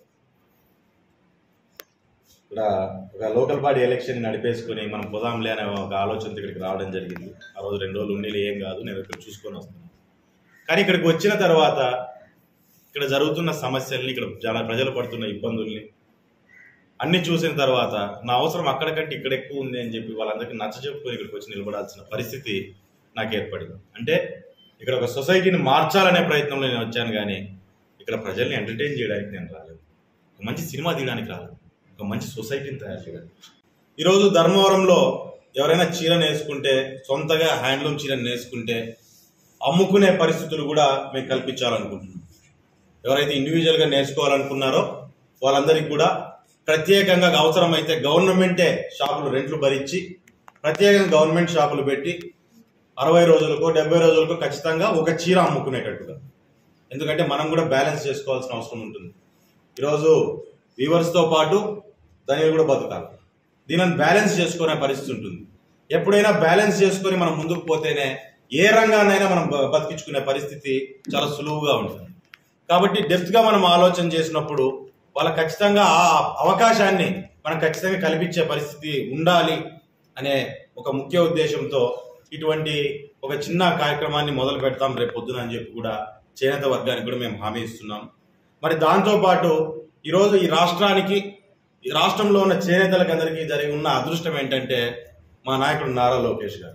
ఇక్కడ ఒక లోకల్ బాడీ ఎలక్షన్ నడిపేసుకొని మనం పోదాంలే అనే ఒక ఆలోచనతో ఇక్కడికి రావడం జరిగింది ఆ రోజు రెండు రోజులు ఉండేది ఏం కాదు నేను ఇక్కడ చూసుకొని వస్తున్నాను కానీ ఇక్కడికి వచ్చిన తర్వాత ఇక్కడ జరుగుతున్న సమస్యల్ని ఇక్కడ జన ప్రజలు పడుతున్న ఇబ్బందుల్ని అన్ని చూసిన తర్వాత నా అవసరం అక్కడికంటే ఇక్కడ ఎక్కువ ఉంది అని చెప్పి వాళ్ళందరికీ నచ్చ చెప్పుకొని ఇక్కడికి వచ్చి నిలబడాల్సిన పరిస్థితి నాకు ఏర్పడింది అంటే ఇక్కడ ఒక సొసైటీని మార్చాలనే ప్రయత్నంలో నేను వచ్చాను కానీ ఇక్కడ ప్రజల్ని ఎంటర్టైన్ చేయడానికి నేను రాలేదు ఒక మంచి సినిమా తీయడానికి రాలేదు ఒక మంచి సొసైటీని తయారు చేయడానికి ఈరోజు ధర్మవరంలో ఎవరైనా చీరను వేసుకుంటే సొంతగా హ్యాండ్లూమ్ చీరను వేసుకుంటే అమ్ముకునే పరిస్థితులు కూడా మేము కల్పించాలనుకుంటున్నాం ఎవరైతే ఇండివిజువల్గా నేర్చుకోవాలనుకున్నారో వాళ్ళందరికీ కూడా ప్రత్యేకంగా అవసరమైతే గవర్నమెంటే షాపులు రెంట్లు భరించి ప్రత్యేకంగా గవర్నమెంట్ షాపులు పెట్టి అరవై రోజులకో డెబ్బై రోజులకో ఖచ్చితంగా ఒక చీర అమ్ముకునేటట్టుగా ఎందుకంటే మనం కూడా బ్యాలెన్స్ చేసుకోవాల్సిన అవసరం ఉంటుంది ఈరోజు వ్యూవర్స్తో పాటు దానిని కూడా బతకాలి దీనిని బ్యాలెన్స్ చేసుకునే పరిస్థితి ఉంటుంది ఎప్పుడైనా బ్యాలెన్స్ చేసుకొని మనం ముందుకు పోతేనే ఏ రంగాన్నైనా మనం బ- బతికించుకునే పరిస్థితి చాలా సులువుగా ఉంటుంది కాబట్టి డెప్త్గా మనం ఆలోచన చేసినప్పుడు వాళ్ళకి ఖచ్చితంగా ఆ అవకాశాన్ని మనం ఖచ్చితంగా కల్పించే పరిస్థితి ఉండాలి అనే ఒక ముఖ్య ఉద్దేశంతో ఇటువంటి ఒక చిన్న కార్యక్రమాన్ని మొదలు పెడతాం రేపు పొద్దున అని చెప్పి కూడా చేనేత వర్గానికి కూడా మేము హామీ ఇస్తున్నాం మరి దాంతోపాటు ఈరోజు ఈ రాష్ట్రానికి ఈ రాష్ట్రంలో ఉన్న చేనేతలకు అందరికీ జరిగి ఉన్న అదృష్టం ఏంటంటే మా నాయకుడు నారా లోకేష్ గారు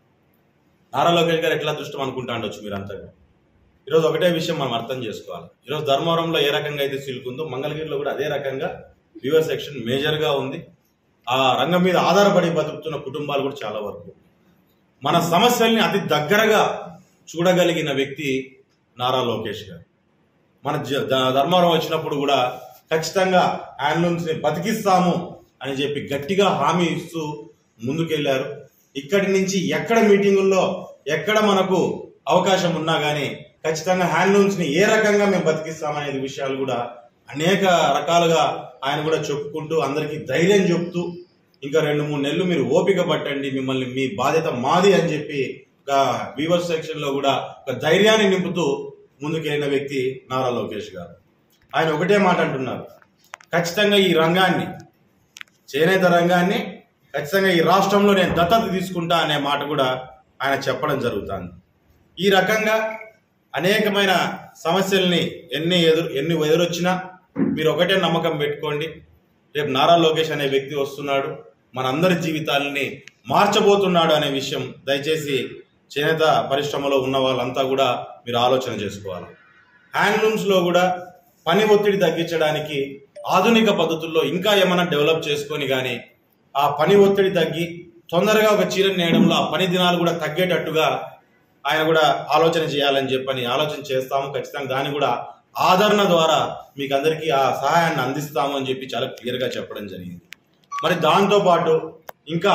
నారా లోకేష్ గారు ఎట్లా అదృష్టం అనుకుంటా ఉండొచ్చు మీరంతా కూడా. ఈరోజు ఒకటే విషయం మనం అర్థం చేసుకోవాలి ఈరోజు ధర్మవరంలో ఏ రకంగా అయితే సిల్క్ ఉందో మంగళగిరిలో కూడా అదే రకంగా వ్యూవర్ సెక్షన్ మేజర్గా ఉంది ఆ రంగం మీద ఆధారపడి బతుకుతున్న కుటుంబాలు కూడా చాలా వరకు మన సమస్యల్ని అతి దగ్గరగా చూడగలిగిన వ్యక్తి నారా లోకేష్ గారు మన జ- ద- ధర్మవరం వచ్చినప్పుడు కూడా ఖచ్చితంగా హ్యాండ్లూమ్స్ ని బతికిస్తాము అని చెప్పి గట్టిగా హామీ ఇస్తూ ముందుకెళ్లారు ఇక్కడి నుంచి ఎక్కడ మీటింగుల్లో ఎక్కడ మనకు అవకాశం ఉన్నా కానీ ఖచ్చితంగా హ్యాండ్లూమ్స్ ని ఏ రకంగా మేము బతికిస్తామనేది విషయాలు కూడా అనేక రకాలుగా ఆయన కూడా చెప్పుకుంటూ అందరికీ ధైర్యం చెప్తూ ఇంకా రెండు మూడు నెలలు మీరు ఓపిక పట్టండి మిమ్మల్ని మీ బాధ్యత మాది అని చెప్పి ఒక వీవర్ సెక్షన్ లో కూడా ఒక ధైర్యాన్ని నింపుతూ ముందుకెళ్ళిన వ్యక్తి నారా లోకేష్ గారు ఆయన ఒకటే మాట అంటున్నారు ఖచ్చితంగా ఈ రంగాన్ని చేనేత రంగాన్ని ఖచ్చితంగా ఈ రాష్ట్రంలో నేను దత్తత తీసుకుంటా అనే మాట కూడా ఆయన చెప్పడం జరుగుతుంది ఈ రకంగా అనేకమైన సమస్యల్ని ఎన్ని ఎదురు ఎన్ని ఎదురొచ్చినా మీరు ఒకటే నమ్మకం పెట్టుకోండి రేపు నారా లోకేష్ అనే వ్యక్తి వస్తున్నాడు మనందరి జీవితాలని మార్చబోతున్నాడు అనే విషయం దయచేసి చేనేత పరిశ్రమలో ఉన్న వాళ్ళంతా కూడా మీరు ఆలోచన చేసుకోవాలి హ్యాండ్లూమ్స్లో కూడా పని ఒత్తిడి తగ్గించడానికి ఆధునిక పద్ధతుల్లో ఇంకా ఏమైనా డెవలప్ చేసుకొని కానీ ఆ పని ఒత్తిడి తగ్గి తొందరగా ఒక చీర నేయడంలో ఆ పని దినాలు కూడా తగ్గేటట్టుగా ఆయన కూడా ఆలోచన చేయాలని చెప్పని ఆలోచన చేస్తాము ఖచ్చితంగా దాన్ని కూడా ఆదరణ ద్వారా మీకు అందరికీ ఆ సహాయాన్ని అందిస్తాము అని చెప్పి చాలా క్లియర్గా చెప్పడం జరిగింది మరి దాంతో పాటు ఇంకా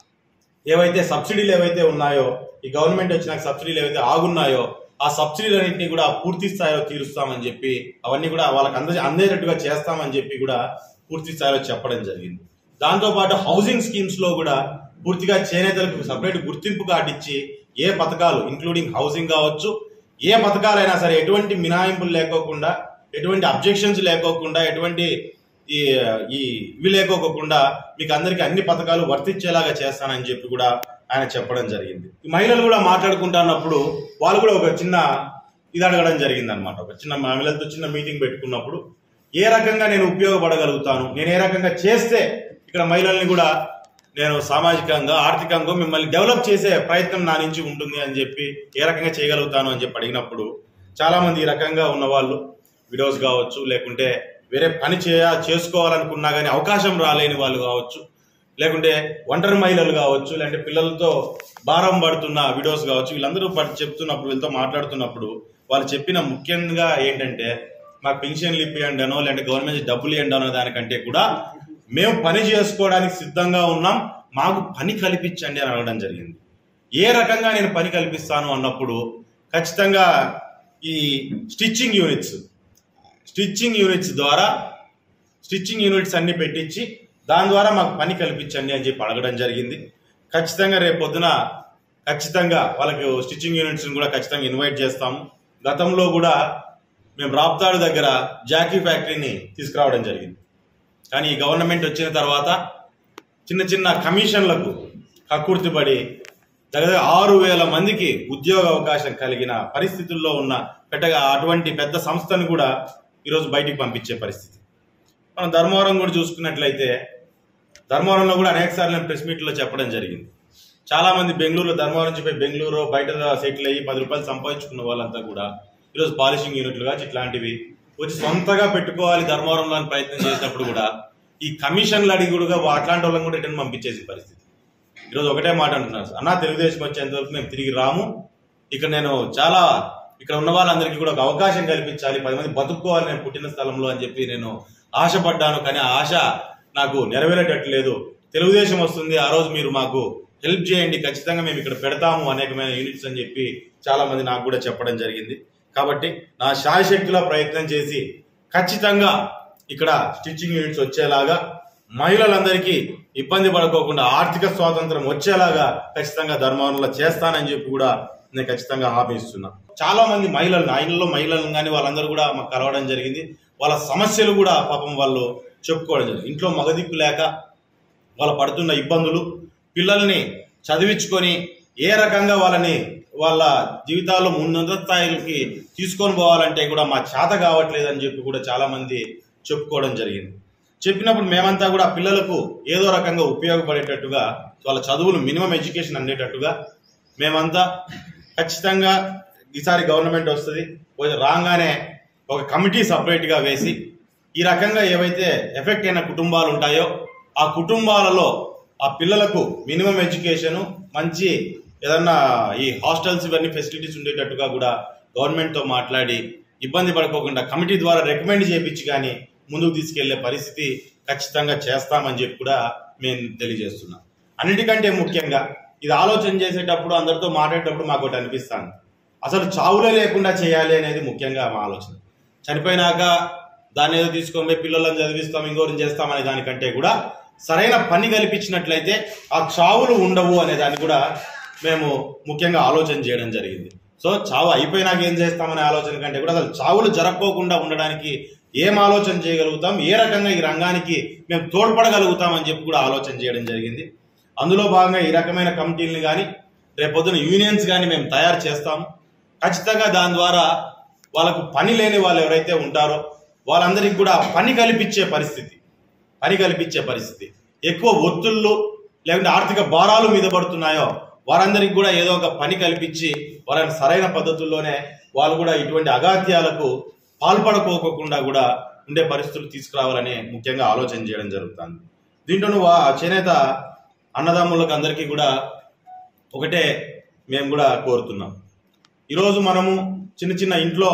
ఏవైతే సబ్సిడీలు ఏవైతే ఉన్నాయో ఈ గవర్నమెంట్ వచ్చిన సబ్సిడీలు ఏవైతే ఆగున్నాయో ఆ సబ్సిడీలన్నింటినీ కూడా పూర్తి స్థాయిలో తీరుస్తామని చెప్పి అవన్నీ కూడా వాళ్ళకి అంద అందేటట్టుగా చేస్తామని చెప్పి కూడా పూర్తి స్థాయిలో చెప్పడం జరిగింది దాంతో పాటు హౌసింగ్ స్కీమ్స్ లో కూడా పూర్తిగా చేనేతలకు సపరేట్ గుర్తింపు కార్డు ఇచ్చి ఏ పథకాలు ఇంక్లూడింగ్ హౌసింగ్ కావచ్చు ఏ పథకాలైనా సరే ఎటువంటి మినహాయింపులు లేకోకుండా ఎటువంటి అబ్జెక్షన్స్ లేకోకుండా ఎటువంటి ఈ ఈ ఇవి లేకోకుండా మీకు అందరికీ అన్ని పథకాలు వర్తించేలాగా చేస్తానని చెప్పి కూడా ఆయన చెప్పడం జరిగింది ఈ మహిళలు కూడా మాట్లాడుకుంటున్నప్పుడు వాళ్ళు కూడా ఒక చిన్న ఇది అడగడం జరిగింది అనమాట ఒక చిన్న మహిళలతో చిన్న మీటింగ్ పెట్టుకున్నప్పుడు ఏ రకంగా నేను ఉపయోగపడగలుగుతాను నేను ఏ రకంగా చేస్తే ఇక్కడ మహిళల్ని కూడా నేను సామాజికంగా ఆర్థికంగా మిమ్మల్ని డెవలప్ చేసే ప్రయత్నం నా నుంచి ఉంటుంది అని చెప్పి ఏ రకంగా చేయగలుగుతాను అని చెప్పి అడిగినప్పుడు చాలా మంది ఈ రకంగా ఉన్న వాళ్ళు విడోస్ కావచ్చు లేకుంటే వేరే పని చేయ చేసుకోవాలనుకున్నా కానీ అవకాశం రాలేని వాళ్ళు కావచ్చు లేకుంటే ఒంటరి మహిళలు కావచ్చు లేదంటే పిల్లలతో భారం పడుతున్న విడోస్ కావచ్చు వీళ్ళందరూ పడి చెప్తున్నప్పుడు వీళ్ళతో మాట్లాడుతున్నప్పుడు వాళ్ళు చెప్పిన ముఖ్యంగా ఏంటంటే మాకు పెన్షన్లు ఇప్పియండి అనో లేదంటే గవర్నమెంట్ డబ్బులు ఇవ్వండి అనో దానికంటే కూడా మేము పని చేసుకోవడానికి సిద్ధంగా ఉన్నాం మాకు పని కల్పించండి అని అడగడం జరిగింది ఏ రకంగా నేను పని కల్పిస్తాను అన్నప్పుడు ఖచ్చితంగా ఈ స్టిచ్చింగ్ యూనిట్స్ స్టిచ్చింగ్ యూనిట్స్ ద్వారా స్టిచ్చింగ్ యూనిట్స్ అన్ని పెట్టించి దాని ద్వారా మాకు పని కల్పించండి అని చెప్పి అడగడం జరిగింది ఖచ్చితంగా రేపు పొద్దున ఖచ్చితంగా వాళ్ళకి స్టిచ్చింగ్ యూనిట్స్ కూడా ఖచ్చితంగా ఇన్వైట్ చేస్తాము గతంలో కూడా మేము రాప్తాడు దగ్గర జాకీ ఫ్యాక్టరీని తీసుకురావడం జరిగింది కానీ ఈ గవర్నమెంట్ వచ్చిన తర్వాత చిన్న చిన్న కమిషన్లకు కక్కుర్తిపడి దగ్గర ఆరు వేల మందికి ఉద్యోగ అవకాశం కలిగిన పరిస్థితుల్లో ఉన్న పెట్టగా అటువంటి పెద్ద సంస్థను కూడా ఈరోజు బయటికి పంపించే పరిస్థితి మనం ధర్మవరం కూడా చూసుకున్నట్లయితే ధర్మవరంలో కూడా అనేక సార్లు నేను ప్రెస్ మీట్లో చెప్పడం జరిగింది చాలా మంది బెంగళూరులో ధర్మవరం నుంచి పోయి బెంగళూరు బయట సెటిల్ అయ్యి పది రూపాయలు సంపాదించుకున్న వాళ్ళంతా కూడా ఈరోజు పాలిషింగ్ యూనిట్లు కావచ్చు ఇట్లాంటివి వచ్చి సొంతగా పెట్టుకోవాలి ధర్మవరంలో అని ప్రయత్నం చేసినప్పుడు కూడా ఈ కమిషన్లు అడిగి కూడా అట్లాంటి వాళ్ళని కూడా రిటర్న్ పంపించేసిన పరిస్థితి ఈరోజు ఒకటే మాట అంటున్నారు అన్న తెలుగుదేశం వచ్చేంత వరకు మేము తిరిగి రాము ఇక్కడ నేను చాలా ఇక్కడ ఉన్న వాళ్ళందరికీ కూడా ఒక అవకాశం కల్పించాలి పది మంది బతుక్కోవాలి నేను పుట్టిన స్థలంలో అని చెప్పి నేను ఆశపడ్డాను కానీ ఆ ఆశ నాకు నెరవేరేటట్లేదు తెలుగుదేశం వస్తుంది ఆ రోజు మీరు మాకు హెల్ప్ చేయండి ఖచ్చితంగా మేము ఇక్కడ పెడతాము అనేకమైన యూనిట్స్ అని చెప్పి చాలా మంది నాకు కూడా చెప్పడం జరిగింది కాబట్టి నా శాయశక్తిలో ప్రయత్నం చేసి ఖచ్చితంగా ఇక్కడ స్టిచ్చింగ్ యూనిట్స్ వచ్చేలాగా మహిళలందరికీ ఇబ్బంది పడుకోకుండా ఆర్థిక స్వాతంత్రం వచ్చేలాగా ఖచ్చితంగా ధర్మవరంలో చేస్తానని చెప్పి కూడా నేను ఖచ్చితంగా హామీ ఇస్తున్నా చాలా మంది మహిళలు ఆయనలో మహిళలను కానీ వాళ్ళందరూ కూడా మాకు కలవడం జరిగింది వాళ్ళ సమస్యలు కూడా పాపం వాళ్ళు చెప్పుకోవడం జరిగింది ఇంట్లో మగదిక్కు లేక వాళ్ళు పడుతున్న ఇబ్బందులు పిల్లల్ని చదివించుకొని ఏ రకంగా వాళ్ళని వాళ్ళ జీవితాల్లో ముందున్న స్థాయిలకి తీసుకొని పోవాలంటే కూడా మా చేత కావట్లేదు అని చెప్పి కూడా చాలా మంది చెప్పుకోవడం జరిగింది చెప్పినప్పుడు మేమంతా కూడా పిల్లలకు ఏదో రకంగా ఉపయోగపడేటట్టుగా వాళ్ళ చదువులు మినిమం ఎడ్యుకేషన్ అందేటట్టుగా మేమంతా ఖచ్చితంగా ఈసారి గవర్నమెంట్ వస్తుంది కొంచెం రాగానే ఒక కమిటీ సపరేట్గా వేసి ఈ రకంగా ఏవైతే ఎఫెక్ట్ అయిన కుటుంబాలు ఉంటాయో ఆ కుటుంబాలలో ఆ పిల్లలకు మినిమం ఎడ్యుకేషన్ మంచి ఏదన్నా ఈ హాస్టల్స్ ఇవన్నీ ఫెసిలిటీస్ ఉండేటట్టుగా కూడా గవర్నమెంట్తో మాట్లాడి ఇబ్బంది పడుకోకుండా కమిటీ ద్వారా రికమెండ్ చేయించి కానీ ముందుకు తీసుకెళ్లే పరిస్థితి ఖచ్చితంగా చేస్తామని చెప్పి కూడా మేము తెలియజేస్తున్నాం అన్నిటికంటే ముఖ్యంగా ఇది ఆలోచన చేసేటప్పుడు అందరితో మాట్లాడేటప్పుడు మాకు ఒకటి అనిపిస్తాను అసలు చావులే లేకుండా చేయాలి అనేది ముఖ్యంగా మా ఆలోచన చనిపోయినాక దాన్ని ఏదో తీసుకొని పోయి పిల్లలను చదివిస్తాం ఇంకోరిని చేస్తాం అనే దానికంటే కూడా సరైన పని కల్పించినట్లయితే ఆ చావులు ఉండవు అనే దాన్ని కూడా మేము ముఖ్యంగా ఆలోచన చేయడం జరిగింది సో చావు అయిపోయినాక ఏం చేస్తామనే ఆలోచన కంటే కూడా అసలు చావులు జరగకోకుండా ఉండడానికి ఏం ఆలోచన చేయగలుగుతాం ఏ రకంగా ఈ రంగానికి మేము తోడ్పడగలుగుతాం అని చెప్పి కూడా ఆలోచన చేయడం జరిగింది అందులో భాగంగా ఈ రకమైన కమిటీలను కానీ రేపొద్దున యూనియన్స్ కానీ మేము తయారు చేస్తాము ఖచ్చితంగా దాని ద్వారా వాళ్ళకు పని లేని వాళ్ళు ఎవరైతే ఉంటారో వాళ్ళందరికీ కూడా పని కల్పించే పరిస్థితి పని కల్పించే పరిస్థితి ఎక్కువ ఒత్తుళ్ళు లేకుంటే ఆర్థిక భారాలు మీద పడుతున్నాయో వారందరికీ కూడా ఏదో ఒక పని కల్పించి వాళ్ళని సరైన పద్ధతుల్లోనే వాళ్ళు కూడా ఇటువంటి అగాత్యాలకు పాల్పడుకోకుండా కూడా ఉండే పరిస్థితులు తీసుకురావాలని ముఖ్యంగా ఆలోచన చేయడం జరుగుతుంది దీంట్లో వా చేనేత అన్నదమ్ములకు అందరికీ కూడా ఒకటే మేము కూడా కోరుతున్నాం ఈరోజు మనము చిన్న చిన్న ఇంట్లో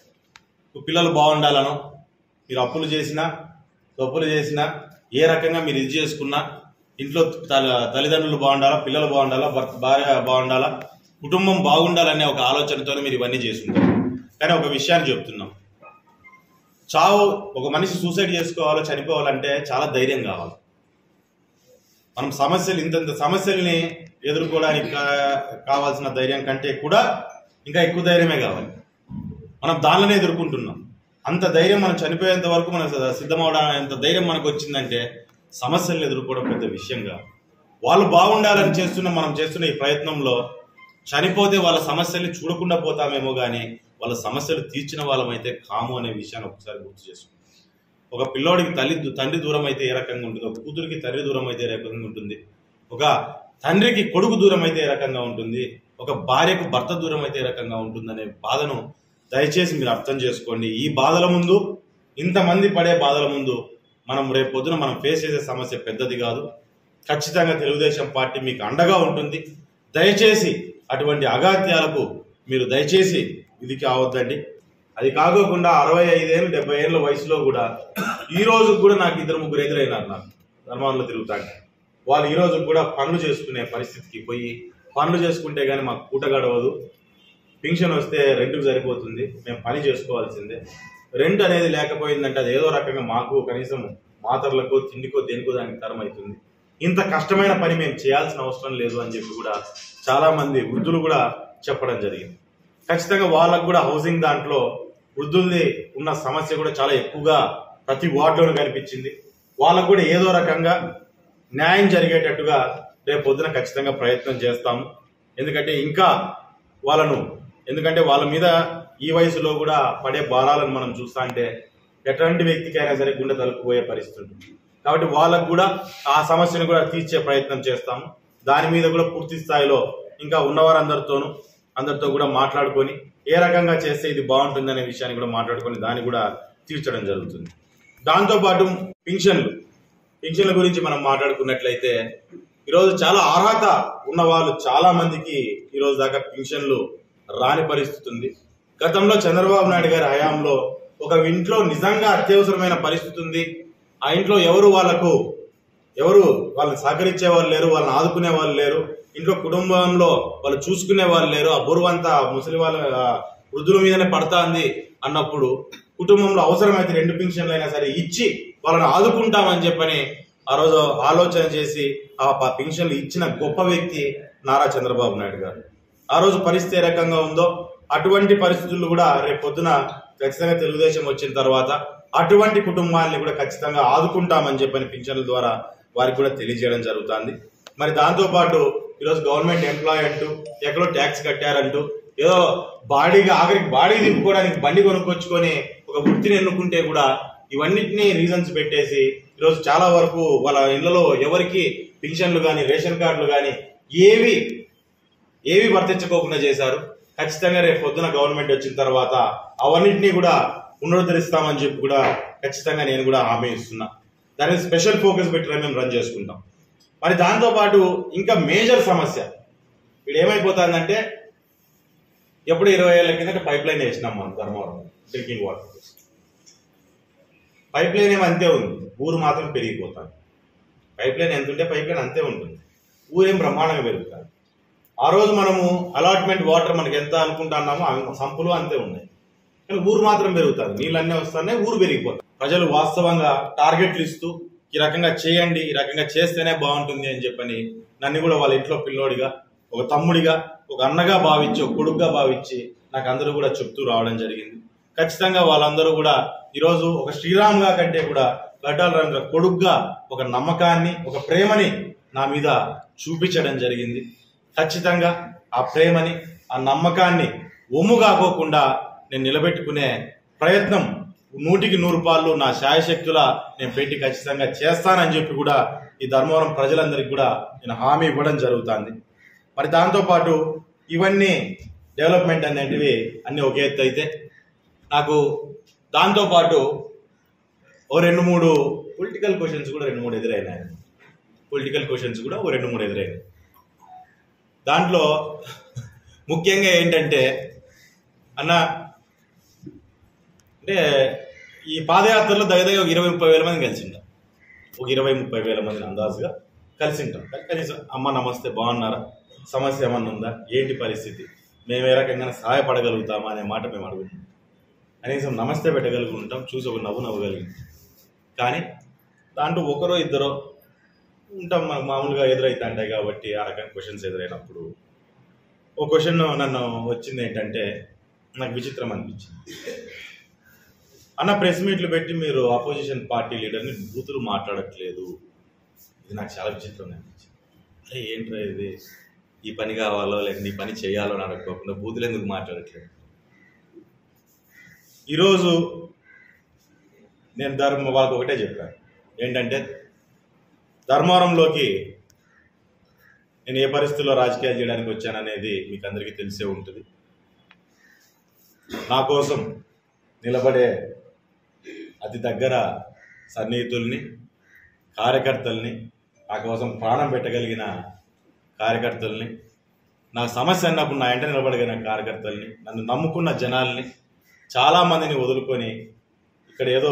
పిల్లలు బాగుండాలనో మీరు అప్పులు చేసినా తప్పులు చేసినా ఏ రకంగా మీరు ఇది చేసుకున్నా ఇంట్లో తల- తల్లిదండ్రులు బాగుండాలా పిల్లలు బాగుండాలా భర్త భార్య బాగుండాలా కుటుంబం బాగుండాలనే ఒక ఆలోచనతోనే మీరు ఇవన్నీ చేస్తుంటారు కానీ ఒక విషయాన్ని చెప్తున్నాం చావు ఒక మనిషి సూసైడ్ చేసుకోవాలో చనిపోవాలంటే చాలా ధైర్యం కావాలి మనం సమస్యలు ఇంతంత సమస్యల్ని ఎదుర్కోవడానికి కా- కావాల్సిన ధైర్యం కంటే కూడా ఇంకా ఎక్కువ ధైర్యమే కావాలి మనం దానిలోనే ఎదుర్కొంటున్నాం అంత ధైర్యం మనం చనిపోయేంత వరకు మనం సిద్ధమవడానికి ఎంత ధైర్యం మనకు వచ్చిందంటే సమస్యలను ఎదుర్కోవడం పెద్ద విషయంగా వాళ్ళు బాగుండాలని చేస్తున్న మనం చేస్తున్న ఈ ప్రయత్నంలో చనిపోతే వాళ్ళ సమస్యల్ని చూడకుండా పోతామేమో కానీ వాళ్ళ సమస్యలు తీర్చిన వాళ్ళమైతే కాము అనే విషయాన్ని ఒకసారి గుర్తు చేసుకుంటాం ఒక పిల్లోడికి తల్లి తండ్రి దూరం అయితే ఏ రకంగా ఉంటుంది ఒక కూతురికి తండ్రి దూరం అయితే ఏ రకంగా ఉంటుంది ఒక తండ్రికి కొడుకు దూరం అయితే ఏ రకంగా ఉంటుంది ఒక భార్యకు భర్త దూరం అయితే ఏ రకంగా ఉంటుందనే బాధను దయచేసి మీరు అర్థం చేసుకోండి ఈ బాధల ముందు ఇంతమంది పడే బాధల ముందు మనం రేపు పొద్దున మనం ఫేస్ చేసే సమస్య పెద్దది కాదు ఖచ్చితంగా తెలుగుదేశం పార్టీ మీకు అండగా ఉంటుంది దయచేసి అటువంటి అగాత్యాలకు మీరు దయచేసి ఇది కావద్దండి అది కాకోకుండా అరవై ఐదేళ్ళు డెబ్బై ఏళ్ళ వయసులో కూడా ఈ రోజు కూడా నాకు ఇద్దరు ముగ్గురు ఎదురైనారు నాకు ధర్మాల్లో తిరుగుతాంటే వాళ్ళు ఈ రోజు కూడా పనులు చేసుకునే పరిస్థితికి పోయి పనులు చేసుకుంటే కానీ మాకు పూట గడవదు పింఛన్ వస్తే రెంట్కి సరిపోతుంది మేము పని చేసుకోవాల్సిందే రెంట్ అనేది లేకపోయిందంటే అది ఏదో రకంగా మాకు కనీసం మాతరలకో తిండికో దేనికో దానికి తరం అవుతుంది ఇంత కష్టమైన పని మేము చేయాల్సిన అవసరం లేదు అని చెప్పి కూడా చాలా మంది వృద్ధులు కూడా చెప్పడం జరిగింది ఖచ్చితంగా వాళ్ళకు కూడా హౌసింగ్ దాంట్లో వృద్ధులది ఉన్న సమస్య కూడా చాలా ఎక్కువగా ప్రతి వార్డులోనూ కనిపించింది వాళ్ళకు కూడా ఏదో రకంగా న్యాయం జరిగేటట్టుగా రేపు పొద్దున ఖచ్చితంగా ప్రయత్నం చేస్తాము ఎందుకంటే ఇంకా వాళ్ళను ఎందుకంటే వాళ్ళ మీద ఈ వయసులో కూడా పడే భారాలను మనం చూస్తా అంటే ఎటువంటి వ్యక్తికైనా సరే గుండె తలుపుపోయే పరిస్థితి ఉంటుంది కాబట్టి వాళ్ళకు కూడా ఆ సమస్యను కూడా తీర్చే ప్రయత్నం చేస్తాము దాని మీద కూడా పూర్తి స్థాయిలో ఇంకా ఉన్నవారందరితోనూ అందరితో కూడా మాట్లాడుకొని ఏ రకంగా చేస్తే ఇది బాగుంటుంది అనే విషయాన్ని కూడా మాట్లాడుకొని దాన్ని కూడా తీర్చడం జరుగుతుంది దాంతోపాటు పింఛన్లు పింఛన్ల గురించి మనం మాట్లాడుకున్నట్లయితే ఈరోజు చాలా అర్హత ఉన్న వాళ్ళు చాలా మందికి ఈరోజు దాకా పింఛన్లు రాని పరిస్థితి ఉంది గతంలో చంద్రబాబు నాయుడు గారి హయాంలో ఒక ఇంట్లో నిజంగా అత్యవసరమైన పరిస్థితి ఉంది ఆ ఇంట్లో ఎవరు వాళ్ళకు ఎవరు వాళ్ళని సహకరించే వాళ్ళు లేరు వాళ్ళని ఆదుకునే వాళ్ళు లేరు ఇంట్లో కుటుంబంలో వాళ్ళు చూసుకునే వాళ్ళు లేరు ఆ బరువంతా ముసలి వాళ్ళ ఆ వృద్ధుల మీదనే పడతాంది అన్నప్పుడు కుటుంబంలో అవసరమైతే రెండు పింఛన్లు అయినా సరే ఇచ్చి వాళ్ళని ఆదుకుంటామని చెప్పని ఆ రోజు ఆలోచన చేసి ఆ ప- పింఛన్లు ఇచ్చిన గొప్ప వ్యక్తి నారా చంద్రబాబు నాయుడు గారు ఆ రోజు పరిస్థితి ఏ రకంగా ఉందో అటువంటి పరిస్థితులు కూడా రేపు పొద్దున ఖచ్చితంగా తెలుగుదేశం వచ్చిన తర్వాత అటువంటి కుటుంబాన్ని కూడా ఖచ్చితంగా ఆదుకుంటామని చెప్పని పింఛన్ల ద్వారా వారికి కూడా తెలియజేయడం జరుగుతుంది మరి దాంతో పాటు ఈరోజు గవర్నమెంట్ ఎంప్లాయ్ అంటూ ఎక్కడో ట్యాక్స్ కట్టారంటూ ఏదో బాడీగా ఆఖరికి బాడీ తిప్పుకోవడానికి బండి కొనుక్కొచ్చుకొని ఒక వృత్తిని ఎన్నుకుంటే కూడా ఇవన్నిటిని రీజన్స్ పెట్టేసి ఈరోజు చాలా వరకు వాళ్ళ ఇళ్లలో ఎవరికి పింఛన్లు కానీ రేషన్ కార్డులు కానీ ఏవి ఏవి వర్తించుకోకుండా చేశారు ఖచ్చితంగా రేపు పొద్దున గవర్నమెంట్ వచ్చిన తర్వాత అవన్నింటినీ కూడా పునరుద్ధరిస్తామని చెప్పి కూడా ఖచ్చితంగా నేను కూడా హామీ ఇస్తున్నా దాని మీద స్పెషల్ ఫోకస్ పెట్టి మేము రన్ చేసుకుంటాం మరి దాంతో పాటు ఇంకా మేజర్ సమస్య ఇక్కడ ఏమైపోతుందంటే ఎప్పుడు ఇరవై ఏళ్ళ కిందట పైప్ లైన్ వేసినాం మనం Dharmavaram drinking water pipeline ఏమో అంతే ఉంది ఊరు మాత్రం పెరిగిపోతాను పైప్ లైన్ ఎంత ఉంటే పైప్ లైన్ అంతే ఉంటుంది ఊరేం బ్రహ్మాండంగా పెరుగుతుంది ఆ రోజు మనము అలాట్మెంట్ వాటర్ మనకి ఎంత అనుకుంటున్నామో అవి సంపులు అంతే ఉన్నాయి కానీ ఊరు మాత్రం పెరుగుతుంది నీళ్ళన్నీ వస్తున్నాయి ఊరు పెరిగిపోతుంది ప్రజలు వాస్తవంగా టార్గెట్లు ఇస్తూ ఈ రకంగా చేయండి ఈ రకంగా చేస్తేనే బాగుంటుంది అని చెప్పని నన్ను కూడా వాళ్ళ ఇంట్లో పిల్లోడిగా ఒక తమ్ముడిగా ఒక అన్నగా భావించి ఒక కొడుకుగా భావించి నాకు అందరూ కూడా చెప్తూ రావడం జరిగింది ఖచ్చితంగా వాళ్ళందరూ కూడా ఈరోజు ఒక శ్రీరామ్గా కంటే కూడా గడ్డాల రంగ కొడుకుగా ఒక నమ్మకాన్ని ఒక ప్రేమని నా మీద చూపించడం జరిగింది ఖచ్చితంగా ఆ ప్రేమని ఆ నమ్మకాన్ని ఒమ్ము కాకోకుండా నేను నిలబెట్టుకునే ప్రయత్నం నూటికి నూరు పాళ్ళు నా శాయశక్తుల నేను పెట్టి ఖచ్చితంగా చేస్తానని చెప్పి కూడా ఈ ధర్మవరం ప్రజలందరికీ కూడా నేను హామీ ఇవ్వడం జరుగుతుంది మరి దాంతోపాటు ఇవన్నీ డెవలప్మెంట్ అనేటివి అన్ని ఒక ఎత్తు అయితే నాకు దాంతోపాటు ఓ రెండు మూడు పొలిటికల్ క్వశ్చన్స్ కూడా రెండు మూడు ఎదురైనాయి పొలిటికల్ క్వశ్చన్స్ కూడా ఓ రెండు మూడు ఎదురైనాయి దాంట్లో ముఖ్యంగా ఏంటంటే అన్న అంటే ఈ పాదయాత్రలో దగ్గర ఒక ఇరవై ముప్పై వేల మంది కలిసి ఉంటాం ఒక ఇరవై ముప్పై వేల మందిని అందాజుగా కలిసి ఉంటాం కనీసం అమ్మ నమస్తే బాగున్నారా సమస్య ఏమన్నా ఉందా ఏంటి పరిస్థితి మేము ఏ రకంగా సహాయపడగలుగుతామా అనే మాట మేము అడుగుతాం కనీసం నమస్తే పెట్టగలుగుంటాం చూసి ఒక నవ్వు నవ్వగలిగింది కానీ దాంట్లో ఒకరో ఇద్దరో ఉంటాం మనకు మామూలుగా ఎదురైతే ఉంటాయి కాబట్టి ఆ రకమైన క్వశ్చన్స్ ఎదురైనప్పుడు ఒక క్వశ్చన్ నన్ను వచ్చింది ఏంటంటే నాకు విచిత్రం అనిపించింది అన్న ప్రెస్ మీట్లు పెట్టి మీరు అపోజిషన్ పార్టీ లీడర్ని బూతులు మాట్లాడట్లేదు ఇది నాకు చాలా విచిత్రంగా అనిపించింది అరే ఏంట్రా ఇది ఈ పని కావాలో లేకపోతే ఈ పని చేయాలో అని అడగకోకుండా బూతులు ఎందుకు మాట్లాడట్లేదు ఈరోజు నేను ధర్మ వాళ్ళకి ఒకటే చెప్పాను ఏంటంటే ధర్మవరంలోకి నేను ఏ పరిస్థితుల్లో రాజకీయాలు చేయడానికి వచ్చాననేది మీకు అందరికీ తెలిసే ఉంటుంది నా కోసం నిలబడే అతి దగ్గర సన్నిహితుల్ని కార్యకర్తల్ని నా కోసం ప్రాణం పెట్టగలిగిన కార్యకర్తల్ని నా సమస్య అన్నప్పుడు నా ఎంట నిలబడగలిగిన కార్యకర్తల్ని నన్ను నమ్ముకున్న జనాల్ని చాలామందిని వదులుకొని ఇక్కడ ఏదో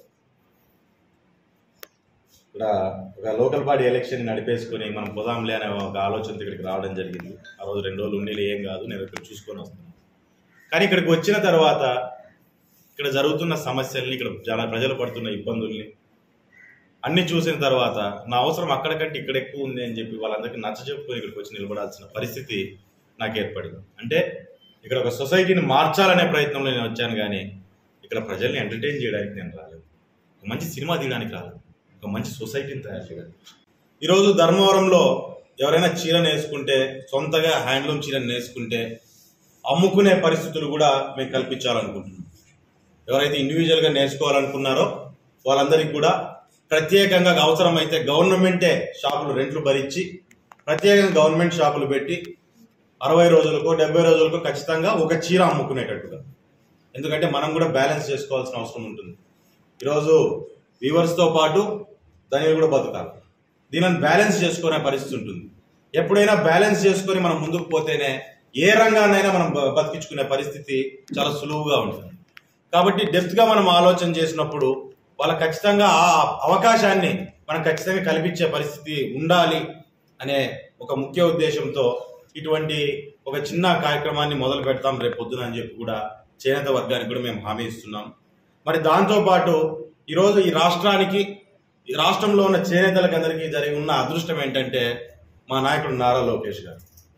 ఇక్కడ ఒక లోకల్ బాడీ ఎలక్షన్ నడిపేసుకొని మనం పోదాంలే అనే ఒక ఆలోచనతో ఇక్కడికి రావడం జరిగింది ఆ రోజు రెండు రోజులు ఉండేది ఏం కాదు నేను ఇక్కడ చూసుకొని వస్తున్నాను కానీ ఇక్కడికి వచ్చిన తర్వాత ఇక్కడ జరుగుతున్న సమస్యల్ని ఇక్కడ జన ప్రజలు పడుతున్న ఇబ్బందుల్ని అన్ని చూసిన తర్వాత నా అవసరం అక్కడికంటే ఇక్కడ ఎక్కువ ఉంది అని చెప్పి వాళ్ళందరికీ నచ్చ చెప్పుకొని ఇక్కడికి వచ్చి నిలబడాల్సిన పరిస్థితి నాకు ఏర్పడింది అంటే ఇక్కడ ఒక సొసైటీని మార్చాలనే ప్రయత్నంలో నేను వచ్చాను కానీ ఇక్కడ ప్రజల్ని ఎంటర్టైన్ చేయడానికి నేను రాలేదు ఒక మంచి సినిమా తీయడానికి రాలేదు ఒక మంచి సొసైటీని తయారు చేయడానికి ఈరోజు ధర్మవరంలో ఎవరైనా చీరను వేసుకుంటే సొంతగా హ్యాండ్లూమ్ చీరను వేసుకుంటే అమ్ముకునే పరిస్థితులు కూడా మేము కల్పించాలనుకుంటున్నాం ఎవరైతే ఇండివిజువల్గా నేర్చుకోవాలనుకున్నారో వాళ్ళందరికీ కూడా ప్రత్యేకంగా అవసరమైతే గవర్నమెంటే షాపులు రెంట్లు భరించి ప్రత్యేకంగా గవర్నమెంట్ షాపులు పెట్టి అరవై రోజులకో డెబ్బై రోజులకో ఖచ్చితంగా ఒక చీర అమ్ముకునేటట్టుగా ఎందుకంటే మనం కూడా బ్యాలెన్స్ చేసుకోవాల్సిన అవసరం ఉంటుంది ఈరోజు వ్యూవర్స్తో పాటు దానిని కూడా బతకాలి దీనిని బ్యాలెన్స్ చేసుకునే పరిస్థితి ఉంటుంది ఎప్పుడైనా బ్యాలెన్స్ చేసుకొని మనం ముందుకు పోతేనే ఏ రంగానైనా మనం బ- బతికించుకునే పరిస్థితి చాలా సులువుగా ఉంటుంది కాబట్టి డెప్త్గా మనం ఆలోచన చేసినప్పుడు వాళ్ళ ఖచ్చితంగా ఆ అవకాశాన్ని మనం ఖచ్చితంగా కల్పించే పరిస్థితి ఉండాలి అనే ఒక ముఖ్య ఉద్దేశంతో ఇటువంటి ఒక చిన్న కార్యక్రమాన్ని మొదలు పెడతాం రేపు పొద్దున అని చెప్పి కూడా చేనేత వర్గానికి కూడా మేము హామీ ఇస్తున్నాం మరి దాంతోపాటు ఈరోజు ఈ రాష్ట్రానికి ఈ రాష్ట్రంలో ఉన్న చేనేతలకు అందరికీ జరిగి ఉన్న అదృష్టం ఏంటంటే మా నాయకుడు నారా లోకేష్ గారు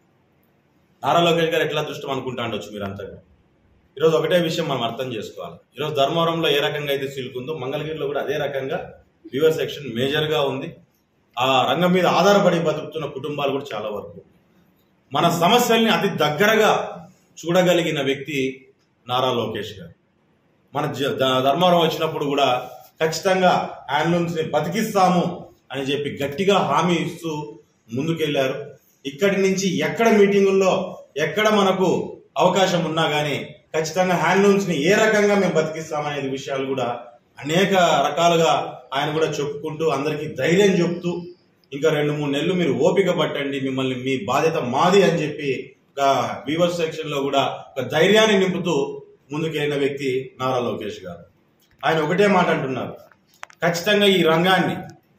నారా లోకేష్ గారు ఎట్లా అదృష్టం అనుకుంటా ఉండొచ్చు మీరంతా కూడా. ఈరోజు ఒకటే విషయం మనం అర్థం చేసుకోవాలి ఈరోజు ధర్మవరంలో ఏ రకంగా అయితే సిల్క్ ఉందో మంగళగిరిలో కూడా అదే రకంగా వ్యూవర్ సెక్షన్ మేజర్గా ఉంది ఆ రంగం మీద ఆధారపడి బతుకుతున్న కుటుంబాలు కూడా చాలా వరకు మన సమస్యల్ని అతి దగ్గరగా చూడగలిగిన వ్యక్తి నారా లోకేష్ గారు మన జ- ద- ధర్మవరం వచ్చినప్పుడు కూడా ఖచ్చితంగా హ్యాండ్లూమ్స్ ని బతికిస్తాము అని చెప్పి గట్టిగా హామీ ఇస్తూ ముందుకెళ్లారు ఇక్కడి నుంచి ఎక్కడ మీటింగుల్లో ఎక్కడ మనకు అవకాశం ఉన్నా కానీ ఖచ్చితంగా హ్యాండ్లూమ్స్ ని ఏ రకంగా మేము బతికిస్తామనే విషయాలు కూడా అనేక రకాలుగా ఆయన కూడా చెప్పుకుంటూ అందరికీ ధైర్యం చెప్తూ ఇంకా రెండు మూడు నెలలు మీరు ఓపిక పట్టండి మిమ్మల్ని మీ బాధ్యత మాది అని చెప్పి ఒక వీవర్ సెక్షన్ లో కూడా ఒక ధైర్యాన్ని నింపుతూ ముందుకెళ్ళిన వ్యక్తి నారా లోకేష్ గారు ఆయన ఒకటే మాట అంటున్నారు ఖచ్చితంగా ఈ రంగాన్ని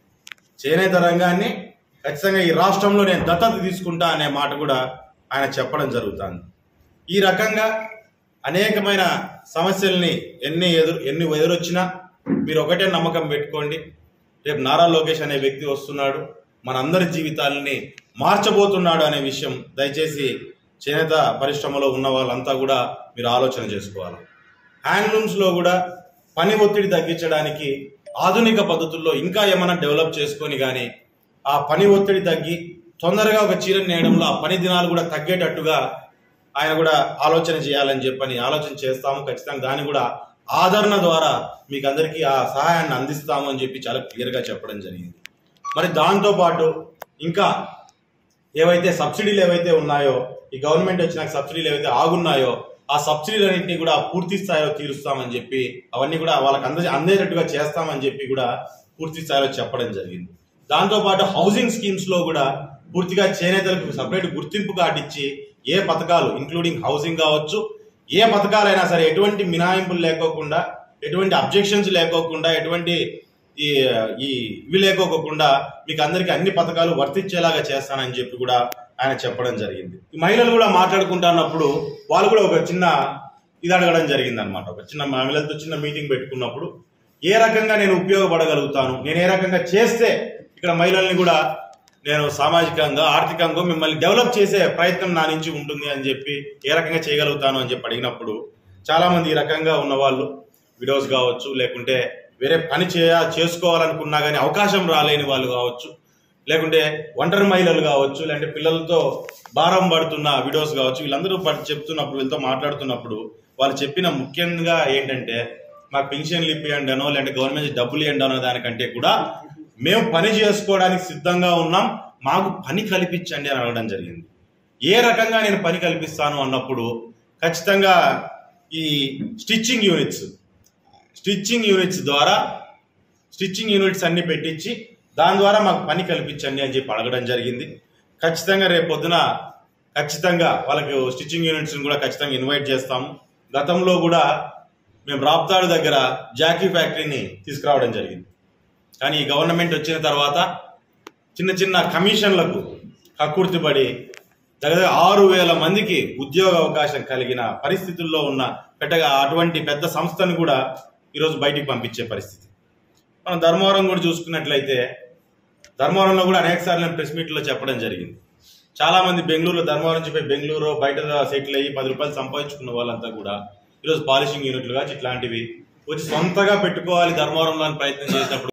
చేనేత రంగాన్ని ఖచ్చితంగా ఈ రాష్ట్రంలో నేను దత్తత తీసుకుంటా అనే మాట కూడా ఆయన చెప్పడం జరుగుతుంది ఈ రకంగా అనేకమైన సమస్యల్ని ఎన్ని ఎదురు ఎన్ని ఎదురొచ్చినా మీరు ఒకటే నమ్మకం పెట్టుకోండి రేపు నారా లోకేష్ అనే వ్యక్తి వస్తున్నాడు మనందరి జీవితాలని మార్చబోతున్నాడు అనే విషయం దయచేసి చేనేత పరిశ్రమలో ఉన్న వాళ్ళంతా కూడా మీరు ఆలోచన చేసుకోవాలి హ్యాండ్లూమ్స్లో కూడా పని ఒత్తిడి తగ్గించడానికి ఆధునిక పద్ధతుల్లో ఇంకా ఏమైనా డెవలప్ చేసుకొని కానీ ఆ పని ఒత్తిడి తగ్గి తొందరగా ఒక చీర నేయడంలో ఆ పని దినాలు కూడా తగ్గేటట్టుగా ఆయన కూడా ఆలోచన చేయాలని చెప్పని ఆలోచన చేస్తాము ఖచ్చితంగా దాన్ని కూడా ఆదరణ ద్వారా మీకు అందరికీ ఆ సహాయాన్ని అందిస్తాము అని చెప్పి చాలా క్లియర్గా చెప్పడం జరిగింది మరి దాంతో పాటు ఇంకా ఏవైతే సబ్సిడీలు ఏవైతే ఉన్నాయో ఈ గవర్నమెంట్ వచ్చినాక సబ్సిడీలు ఏవైతే ఆగున్నాయో ఆ సబ్సిడీలన్నింటినీ కూడా పూర్తి స్థాయిలో తీరుస్తామని చెప్పి అవన్నీ కూడా వాళ్ళకి అంద అందేటట్టుగా చేస్తామని చెప్పి కూడా పూర్తి స్థాయిలో చెప్పడం జరిగింది దాంతో పాటు హౌసింగ్ స్కీమ్స్ లో కూడా పూర్తిగా చేనేతలకు సపరేట్ గుర్తింపు కార్డు ఇచ్చి ఏ పథకాలు ఇంక్లూడింగ్ హౌసింగ్ కావచ్చు ఏ పథకాలైనా సరే ఎటువంటి మినహాయింపులు లేకోకుండా ఎటువంటి అబ్జెక్షన్స్ లేకోకుండా ఎటువంటి ఈ ఈ ఇవి లేకోకుండా మీకు అందరికి అన్ని పథకాలు వర్తించేలాగా చేస్తానని చెప్పి కూడా ఆయన చెప్పడం జరిగింది ఈ మహిళలు కూడా మాట్లాడుకుంటున్నప్పుడు వాళ్ళు కూడా ఒక చిన్న ఇది అడగడం జరిగింది అనమాట ఒక చిన్న మహిళలతో చిన్న మీటింగ్ పెట్టుకున్నప్పుడు ఏ రకంగా నేను ఉపయోగపడగలుగుతాను నేను ఏ రకంగా చేస్తే ఇక్కడ మహిళల్ని కూడా నేను సామాజికంగా ఆర్థికంగా మిమ్మల్ని డెవలప్ చేసే ప్రయత్నం నా నుంచి ఉంటుంది అని చెప్పి ఏ రకంగా చేయగలుగుతాను అని చెప్పి అడిగినప్పుడు చాలా మంది ఈ రకంగా ఉన్న వాళ్ళు విడోస్ కావచ్చు లేకుంటే వేరే పని చేయ చేసుకోవాలనుకున్నా కానీ అవకాశం రాలేని వాళ్ళు కావచ్చు లేకుంటే ఒంటరి మహిళలు కావచ్చు లేదంటే పిల్లలతో భారం పడుతున్న విడోస్ కావచ్చు వీళ్ళందరూ పడి చెప్తున్నప్పుడు వీళ్ళతో మాట్లాడుతున్నప్పుడు వాళ్ళు చెప్పిన ముఖ్యంగా ఏంటంటే మాకు పెన్షన్లు ఇప్పియండి అనో లేదంటే గవర్నమెంట్ నుంచి డబ్బులు ఇవ్వండి అనో దానికంటే కూడా మేము పని చేసుకోవడానికి సిద్ధంగా ఉన్నాం మాకు పని కల్పించండి అని అడగడం జరిగింది ఏ రకంగా నేను పని కల్పిస్తాను అన్నప్పుడు ఖచ్చితంగా ఈ స్టిచ్చింగ్ యూనిట్స్ స్టిచ్చింగ్ యూనిట్స్ ద్వారా స్టిచ్చింగ్ యూనిట్స్ అన్ని పెట్టించి దాని ద్వారా మాకు పని కల్పించండి అని చెప్పి అడగడం జరిగింది ఖచ్చితంగా రేపు పొద్దున ఖచ్చితంగా వాళ్ళకి స్టిచ్చింగ్ యూనిట్స్ని కూడా ఖచ్చితంగా ఇన్వైట్ చేస్తాము గతంలో కూడా మేము రాప్తాడు దగ్గర జాకీ ఫ్యాక్టరీని తీసుకురావడం జరిగింది కానీ ఈ గవర్నమెంట్ వచ్చిన తర్వాత చిన్న చిన్న కమిషన్లకు కక్కుర్తిపడి దగ్గర ఆరు వేల మందికి ఉద్యోగ అవకాశం కలిగిన పరిస్థితుల్లో ఉన్న పెట్టగా అటువంటి పెద్ద సంస్థను కూడా ఈరోజు బయటికి పంపించే పరిస్థితి మనం ధర్మవరం కూడా చూసుకున్నట్లయితే ధర్మవరంలో కూడా అనేక సార్లు నేను ప్రెస్ మీట్లో చెప్పడం జరిగింది చాలా మంది బెంగళూరులో ధర్మవరం నుంచి పోయి బెంగళూరు బయట సెటిల్ అయ్యి పది రూపాయలు సంపాదించుకున్న వాళ్ళంతా కూడా ఈరోజు పాలిషింగ్ యూనిట్లు కావచ్చు ఇట్లాంటివి వచ్చి సొంతగా పెట్టుకోవాలి ధర్మవరంలో అని ప్రయత్నం చేసినప్పుడు